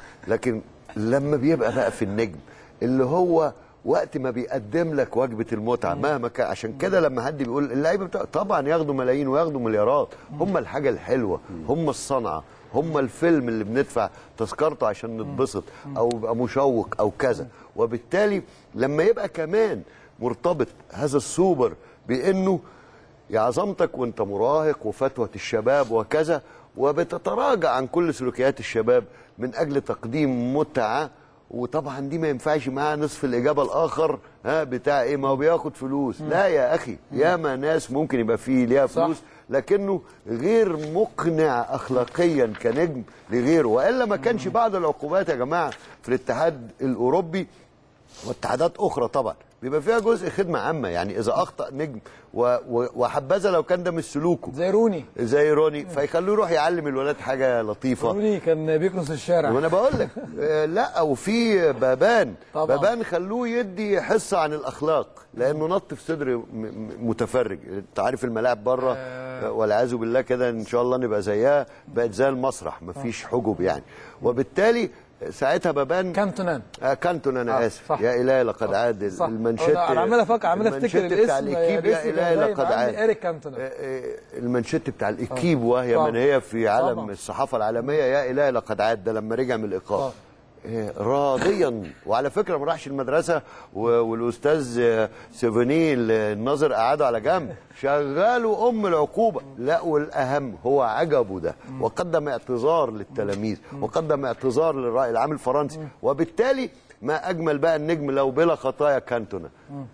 لكن لما بيبقى بقى في النجم اللي هو وقت ما بيقدم لك وجبه المتعه مهما كان عشان كده لما حد بيقول اللعيبه بتاع طبعا ياخدوا ملايين وياخدوا مليارات هم الحاجه الحلوه هم الصنعه هم الفيلم اللي بندفع تذكرته عشان نتبسط او يبقى مشوق او كذا وبالتالي لما يبقى كمان مرتبط هذا السوبر بانه يا عظمتك وانت مراهق وفتوة الشباب وكذا وبتتراجع عن كل سلوكيات الشباب من اجل تقديم متعه وطبعا دي ما ينفعش معاها نصف الاجابه الاخر ها بتاع ايه ما هو بياخد فلوس لا يا اخي ياما ناس ممكن يبقى فيه ليها فلوس لكنه غير مقنع اخلاقيا كنجم لغيره والا ما كانش بعض العقوبات يا جماعه في الاتحاد الاوروبي واتحادات اخرى طبعا بيبقى فيها جزء خدمه عامه يعني اذا اخطا نجم و- و- وحبذا لو كان ده مش سلوكه زي روني زي روني فيخلوه يروح يعلم الولاد حاجه لطيفه روني كان بيكنس الشارع وانا بقول لك آه، لا وفي بابان طبعاً. بابان خلوه يدي حصه عن الاخلاق لانه نط في صدر م- م- متفرج انت عارف الملاعب بره آه، والعياذ بالله كده ان شاء الله نبقى زيها بقت زي المسرح مفيش حجب يعني وبالتالي ساعتها بابان كانتونان آه كانتون انا آه، اسف صح. يا الهي لقد عاد صح. المانشيت أنا عمال افكر عمال افتكر المانشيت بتاع الاسم الاكيب يا الاسم الهي كان باين لقد عندي عاد اريك كانتونان المانشيت بتاع الاكيب وهي طبعا. من هي في عالم طبعا. الصحافه العالميه يا الهي لقد عاد ده لما رجع من الايقاف إيه، راضيا وعلى فكره ما راحش المدرسه و- والاستاذ آه، سيفوني الناظر قعده على جنب شغاله ام العقوبه لا والاهم هو عجبه ده وقدم اعتذار للتلاميذ وقدم اعتذار للراي العام الفرنسي وبالتالي ما اجمل بقى النجم لو بلا خطايا كانتونا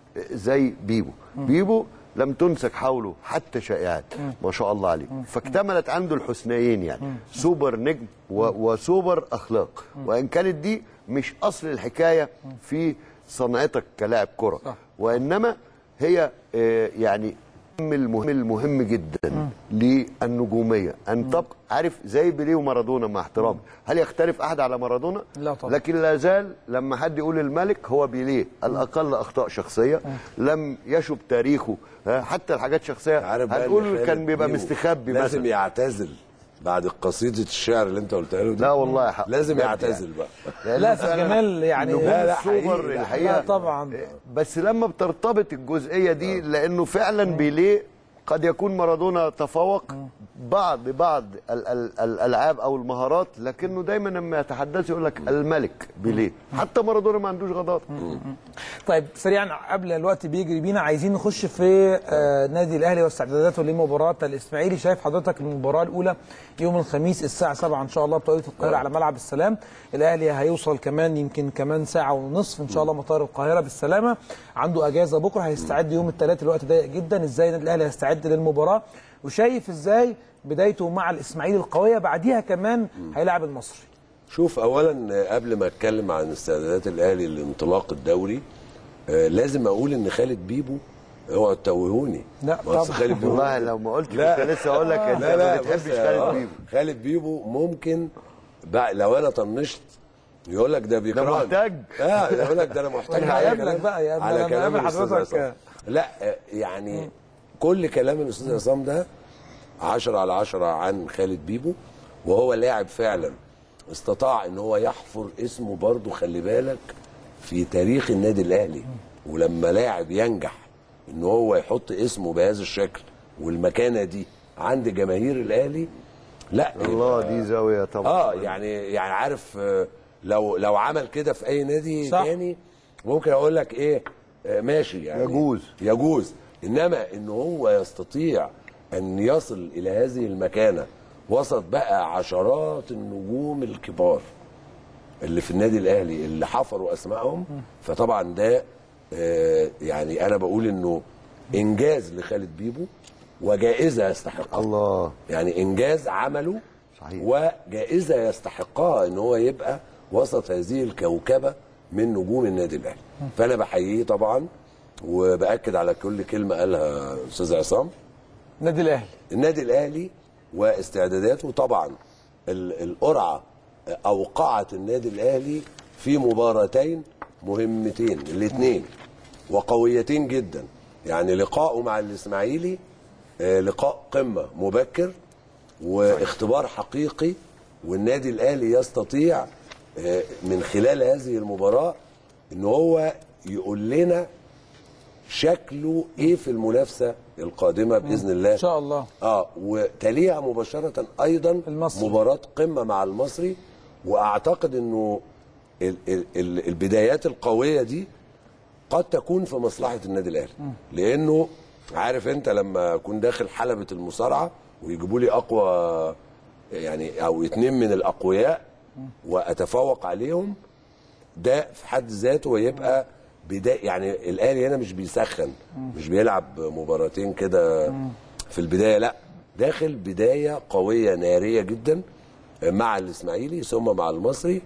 زي بيبو بيبو لم تمسك حوله حتى شائعات ما شاء الله عليه فاكتملت عنده الحسنيين يعني سوبر نجم و- وسوبر اخلاق وان كانت دي مش اصل الحكايه في صنعتك كلاعب كره وانما هي آه، يعني المهم المهم جدا للنجوميه ان تبقى عارف زي بيليه ومارادونا مع احترامي هل يختلف احد على مارادونا لا طبعا. لكن لا زال لما حد يقول الملك هو بيليه الاقل اخطاء شخصيه لم يشب تاريخه ها، حتى الحاجات شخصيه عارف بقى إن هنقول خالد كان بيبقى بيبو مستخبي لازم مثلا يعتزل بعد قصيده الشعر اللي انت قلتها له دي لا والله يا حق لازم بجد يعتزل يعني. بقى لا في جمال يعني نجوم لا، لا، السوبر حقيقي، لا، الحقيقه لا طبعا بس لما بترتبط الجزئيه دي لانه فعلا بيليه قد يكون مارادونا تفوق بعض بعض ال- ال- الالعاب او المهارات لكنه دايما لما يتحدث يقول لك الملك بيليه حتى مارادونا ما عندوش غضاضه طيب سريعا قبل الوقت بيجري بينا عايزين نخش في آه، نادي الاهلي واستعداداته لمباراه الاسماعيلي شايف حضرتك المباراه الاولى يوم الخميس الساعه 7 ان شاء الله بطريقه القاهره على ملعب السلام الاهلي هيوصل كمان يمكن كمان ساعه ونصف ان شاء الله مطار القاهره بالسلامه عنده اجازه بكره هيستعد يوم الثلاث الوقت ضيق جدا ازاي النادي الاهلي هيستعد للمباراه وشايف ازاي بدايته مع الاسماعيلي القويه بعديها كمان هيلاعب المصري شوف اولا قبل ما اتكلم عن استعدادات الاهلي لانطلاق الدوري آه، لازم اقول ان خالد بيبو اوعوا تتوهوني لا ما أصل خالد بيبو والله لو ما قلتش لا. كنت لسه اقول لك انت لا ما لا بتحبش بص يا- خالد بيبو خالد بيبو ممكن بقى لو انا طنشت يقول لك ده بيكرهني محتاج. اه يقول لك ده انا محتاج أنا على هقابلك كلام- بقى يا ابني، على أنا كلام بقابل الأستاذ حضرتك. عصام. لا آه، يعني كل كلام الاستاذ عصام ده 10 على 10 عن خالد بيبو وهو لاعب فعلا استطاع ان هو يحفر اسمه برضه خلي بالك في تاريخ النادي الاهلي ولما لاعب ينجح ان هو يحط اسمه بهذا الشكل والمكانه دي عند جماهير الاهلي لا الله دي زاويه طبعا اه يعني يعني عارف آه، لو لو عمل كده في اي نادي صح. تاني ممكن اقول لك ايه آه، ماشي يعني يجوز. يجوز انما ان هو يستطيع ان يصل الى هذه المكانه وسط بقى عشرات النجوم الكبار اللي في النادي الاهلي اللي حفروا اسمائهم فطبعا ده آه، يعني انا بقول انه انجاز لخالد بيبو وجائزه يستحقها الله يعني انجاز عمله صحيح. وجائزه يستحقها ان هو يبقى وسط هذه الكوكبه من نجوم النادي الاهلي فانا بحييه طبعا وباكد على كل كلمه قالها استاذ عصام النادي الاهلي النادي الاهلي واستعداداته طبعا ال- القرعه اوقعت النادي الاهلي في مباراتين مهمتين الاثنين وقويتين جدا يعني لقائه مع الاسماعيلي آه، لقاء قمه مبكر واختبار حقيقي والنادي الاهلي يستطيع آه، من خلال هذه المباراه ان هو يقول لنا شكله ايه في المنافسه القادمه باذن الله ان شاء الله اه وتليها مباشره ايضا المصري. مباراه قمه مع المصري واعتقد انه ال ال ال البدايات القويه دي قد تكون في مصلحه النادي الاهلي لانه عارف انت لما اكون داخل حلبه المصارعه ويجيبوا لي اقوى يعني او اتنين من الاقوياء واتفوق عليهم ده في حد ذاته ويبقى بدايه يعني الاهلي هنا مش بيسخن مش بيلعب مباراتين كده في البدايه لا داخل بدايه قويه ناريه جدا مع الاسماعيلي ثم مع المصري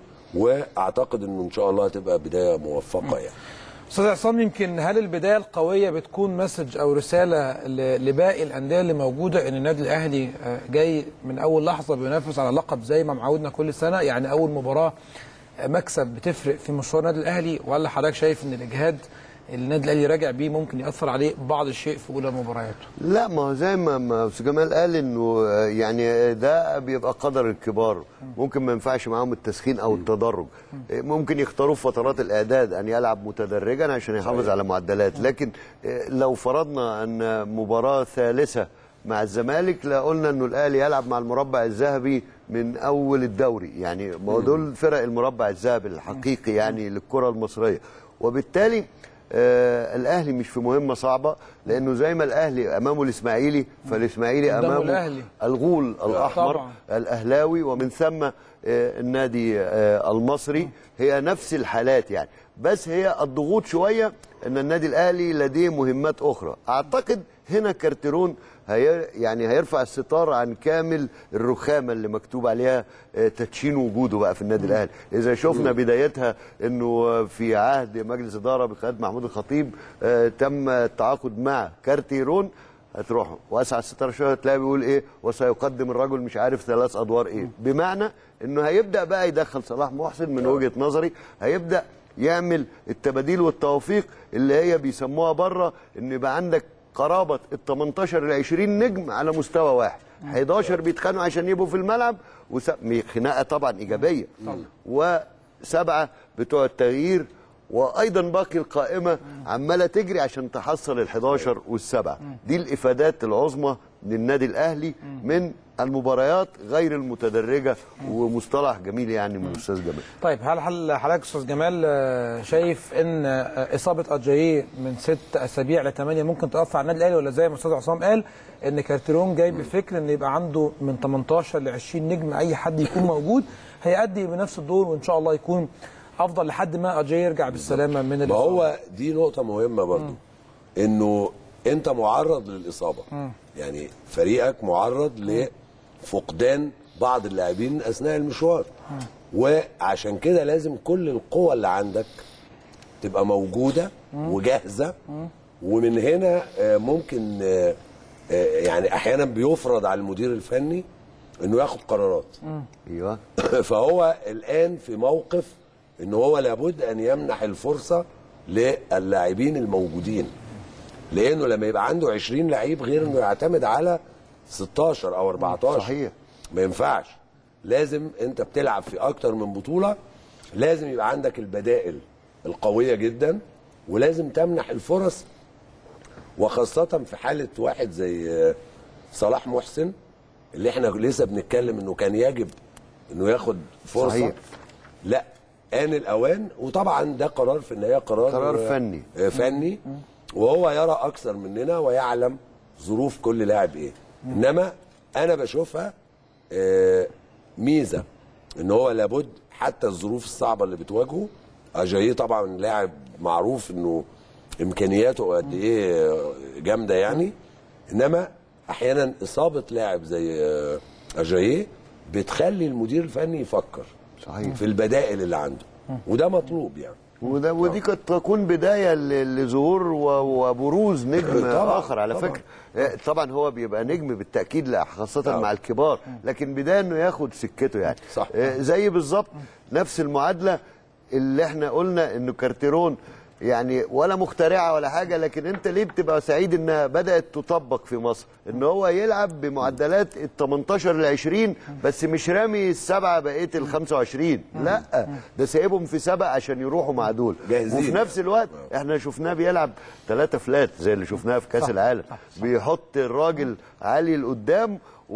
واعتقد انه ان شاء الله هتبقى بدايه موفقه يعني استاذ عصام يمكن هل البدايه القويه بتكون مسج او رساله ل- لباقي الانديه اللي موجوده ان النادي الاهلي آه، جاي من اول لحظه بينافس على لقب زي ما معودنا كل سنه يعني اول مباراه آه، مكسب بتفرق في مشوار النادي الاهلي ولا حضرتك شايف ان الاجهاد اللي النادي الاهلي راجع بيه ممكن ياثر عليه بعض الشيء في اولى مبارياته لا ما هو زي ما ما استاذ جمال قال انه آه، يعني ده بيبقى قدر الكبار ممكن ما ينفعش معاهم التسخين او التدرج آه، ممكن يختاروا في فترات الاعداد ان يلعب متدرجا عشان يحافظ على معدلات لكن آه، لو فرضنا ان مباراه ثالثه مع الزمالك لقلنا انه الاهلي يلعب مع المربع الذهبي من اول الدوري يعني ما هو دول فرق المربع الذهبي الحقيقي يعني للكره المصريه وبالتالي آه الاهلي مش في مهمه صعبه لانه زي ما الاهلي امامه الاسماعيلي فالاسماعيلي قدامه امامه الأهلي. الغول الاحمر طبعاً. الاهلاوي ومن ثم آه، النادي آه، المصري هي نفس الحالات يعني بس هي الضغوط شويه ان النادي الاهلي لديه مهمات اخرى اعتقد هنا كارتيرون هي يعني هيرفع الستار عن كامل الرخامه اللي مكتوب عليها آه، تدشين وجوده بقى في النادي الاهلي اذا شفنا بدايتها انه في عهد مجلس اداره بقياده محمود الخطيب آه، تم التعاقد مع كارتيرون هتروح واسع الستاره شويه تلاقي بيقول ايه وسيقدم الرجل مش عارف ثلاث ادوار ايه بمعنى انه هيبدا بقى يدخل صلاح محسن من وجهه نظري هيبدا يعمل التباديل والتوفيق اللي هي بيسموها بره ان يبقى عندك قرابه ال 18 ل 20 نجم على مستوى واحد 11 بيتخانقوا عشان يبقوا في الملعب وس... خناقه طبعا ايجابيه وسبعه بتوع التغيير وايضا باقي القائمه عماله تجري عشان تحصل ال11 والسبعه دي الافادات العظمى للنادي الاهلي من المباريات غير المتدرجه ومصطلح جميل يعني من الاستاذ جمال طيب هل هل حضرتك استاذ جمال آه، شايف ان آه، اصابه اجاييه من ست اسابيع لثمانيه ممكن تاثر على النادي الاهلي ولا زي ما استاذ عصام قال ان كارتيرون جاي بفكر ان يبقى عنده من 18 ل 20 نجم اي حد يكون موجود هيأدي بنفس الدور وان شاء الله يكون افضل لحد ما اجاييه يرجع بالسلامه من ما الإصابة. هو دي نقطه مهمه برضو انه انت معرض للاصابه مم. يعني فريقك معرض لفقدان بعض اللاعبين اثناء المشوار وعشان كده لازم كل القوة اللي عندك تبقى موجودة وجاهزة ومن هنا آه، ممكن آه، آه، يعني احيانا بيفرض على المدير الفني انه ياخد قرارات ايوه فهو الان في موقف ان هو لابد ان يمنح الفرصه للاعبين الموجودين لانه لما يبقى عنده 20 لعيب غير انه يعتمد على 16 او 14 صحيح ما ينفعش لازم انت بتلعب في اكتر من بطوله لازم يبقى عندك البدائل القويه جدا ولازم تمنح الفرص وخاصه في حاله واحد زي آه، صلاح محسن اللي احنا لسه بنتكلم انه كان يجب انه ياخد فرصه صحيح. لا آن الأوان وطبعا ده قرار في النهاية قرار قرار فني. آه، فني وهو يرى أكثر مننا ويعلم ظروف كل لاعب إيه إنما أنا بشوفها آه، ميزة إن هو لابد حتى الظروف الصعبة اللي بتواجهه أجاييه طبعا لاعب معروف إنه إمكانياته قد إيه آه، جامدة يعني إنما أحيانا إصابة لاعب زي آه، أجاييه بتخلي المدير الفني يفكر صحيح في البدائل اللي عنده وده مطلوب يعني وده ودي قد تكون بدايه ل- لظهور و- وبروز نجم طبعاً، اخر على طبعاً. فكره آه، طبعا هو بيبقى نجم بالتاكيد لا خاصه مع الكبار لكن بدايه انه ياخد سكته يعني صح. آه، زي بالظبط نفس المعادله اللي احنا قلنا انه كارتيرون يعني ولا مخترعه ولا حاجه لكن انت ليه بتبقى سعيد انها بدات تطبق في مصر ان هو يلعب بمعدلات ال 18 ل 20 بس مش رامي السبعه بقيه ال 25 لا ده سايبهم في سبق عشان يروحوا مع دول جاهزين. وفي نفس الوقت احنا شفناه بيلعب ثلاثة فلات زي اللي شفناها في كاس صح، العالم بيحط الراجل عالي لقدام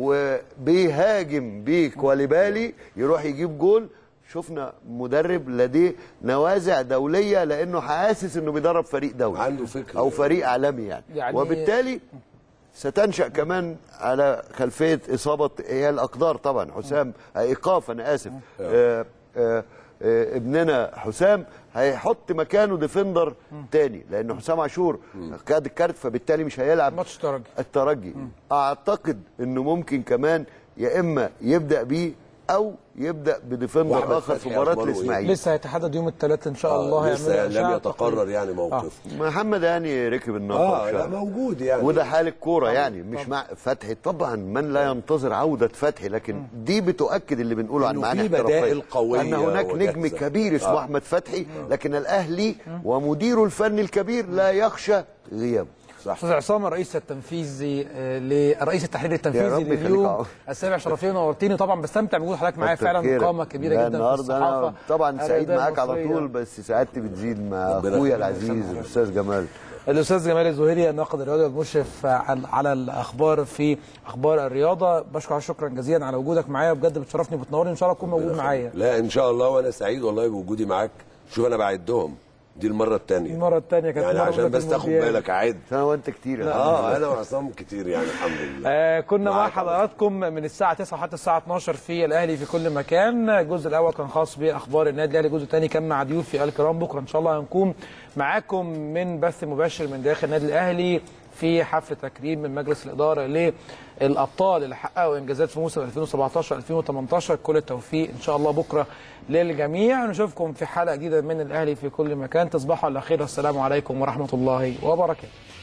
وبيهاجم بكواليبالي يروح يجيب جول شفنا مدرب لديه نوازع دوليه لانه حاسس انه بيدرب فريق دولي عنده فكر او فريق عالمي يعني, يعني- وبالتالي ستنشا كمان على خلفيه اصابه هي الاقدار طبعا حسام ايقاف انا اسف آه آه آه ابننا حسام هيحط مكانه ديفندر تاني لان حسام عاشور خد الكارت فبالتالي مش هيلعب ماتش الترجي الترجي اعتقد انه ممكن كمان يا اما يبدا بيه او يبدا وأحمد بديفندر اخر في فتحي مباراه أخباره إيه؟ الاسماعيلي لسه هيتحدد يوم الثلاث ان شاء آه، الله لسه هيعملوا لم إشاعة يتقرر يعني موقف محمد هاني ركب النقطه اه لا موجود يعني وده حال الكوره يعني مش مع فتحي طبعا من لا ينتظر عوده فتحي لكن دي بتؤكد اللي بنقوله عن إنه معاني في احترافية. بدائل قوية ان هناك نجم وجاهزة. كبير اسمه آه. احمد فتحي لكن الاهلي ومديره الفني الكبير لا يخشى غيابه استاذ عصام الرئيس التنفيذي آه، لرئيس التحرير يا التنفيذي رب يخليك لليوم أهو. السابع شرفيا نورتني طبعا بستمتع بوجود حضرتك معايا كتر فعلا خيرك. قامه كبيره لا، جدا في النهارده الصحافه انا طبعا سعيد الأداء معاك على المصرية. طول بس سعادتي بتزيد مع ربنا اخويا يخليك. العزيز الاستاذ جمال الاستاذ جمال الزهيري الناقد الرياضي والمشرف على على الاخبار في اخبار الرياضه بشكرك شكرا جزيلا على وجودك معايا بجد بتشرفني وبتنورني ان شاء الله تكون موجود معايا لا ان شاء الله وانا سعيد والله بوجودي معاك شوف انا بعدهم دي المره الثانيه المره الثانيه كانت يعني مرة عشان في بس تاخد المونديال. بالك اعد انا وانت كتير لا. اه انا وعصام كتير يعني الحمد لله آه كنا مع معاك حضراتكم من الساعة 9 حتى الساعة 12 في الأهلي في كل مكان الجزء الأول كان خاص بأخبار النادي الأهلي الجزء الثاني كان مع ضيوفي الكرام بكرة إن شاء الله هنكون معاكم من بث مباشر من داخل النادي الأهلي في حفل تكريم من مجلس الإدارة للأبطال اللي حققوا إنجازات في موسم 2017 2018 كل التوفيق إن شاء الله بكرة للجميع نشوفكم في حلقة جديدة من الأهلي في كل مكان تصبحوا على خير والسلام عليكم ورحمة الله وبركاته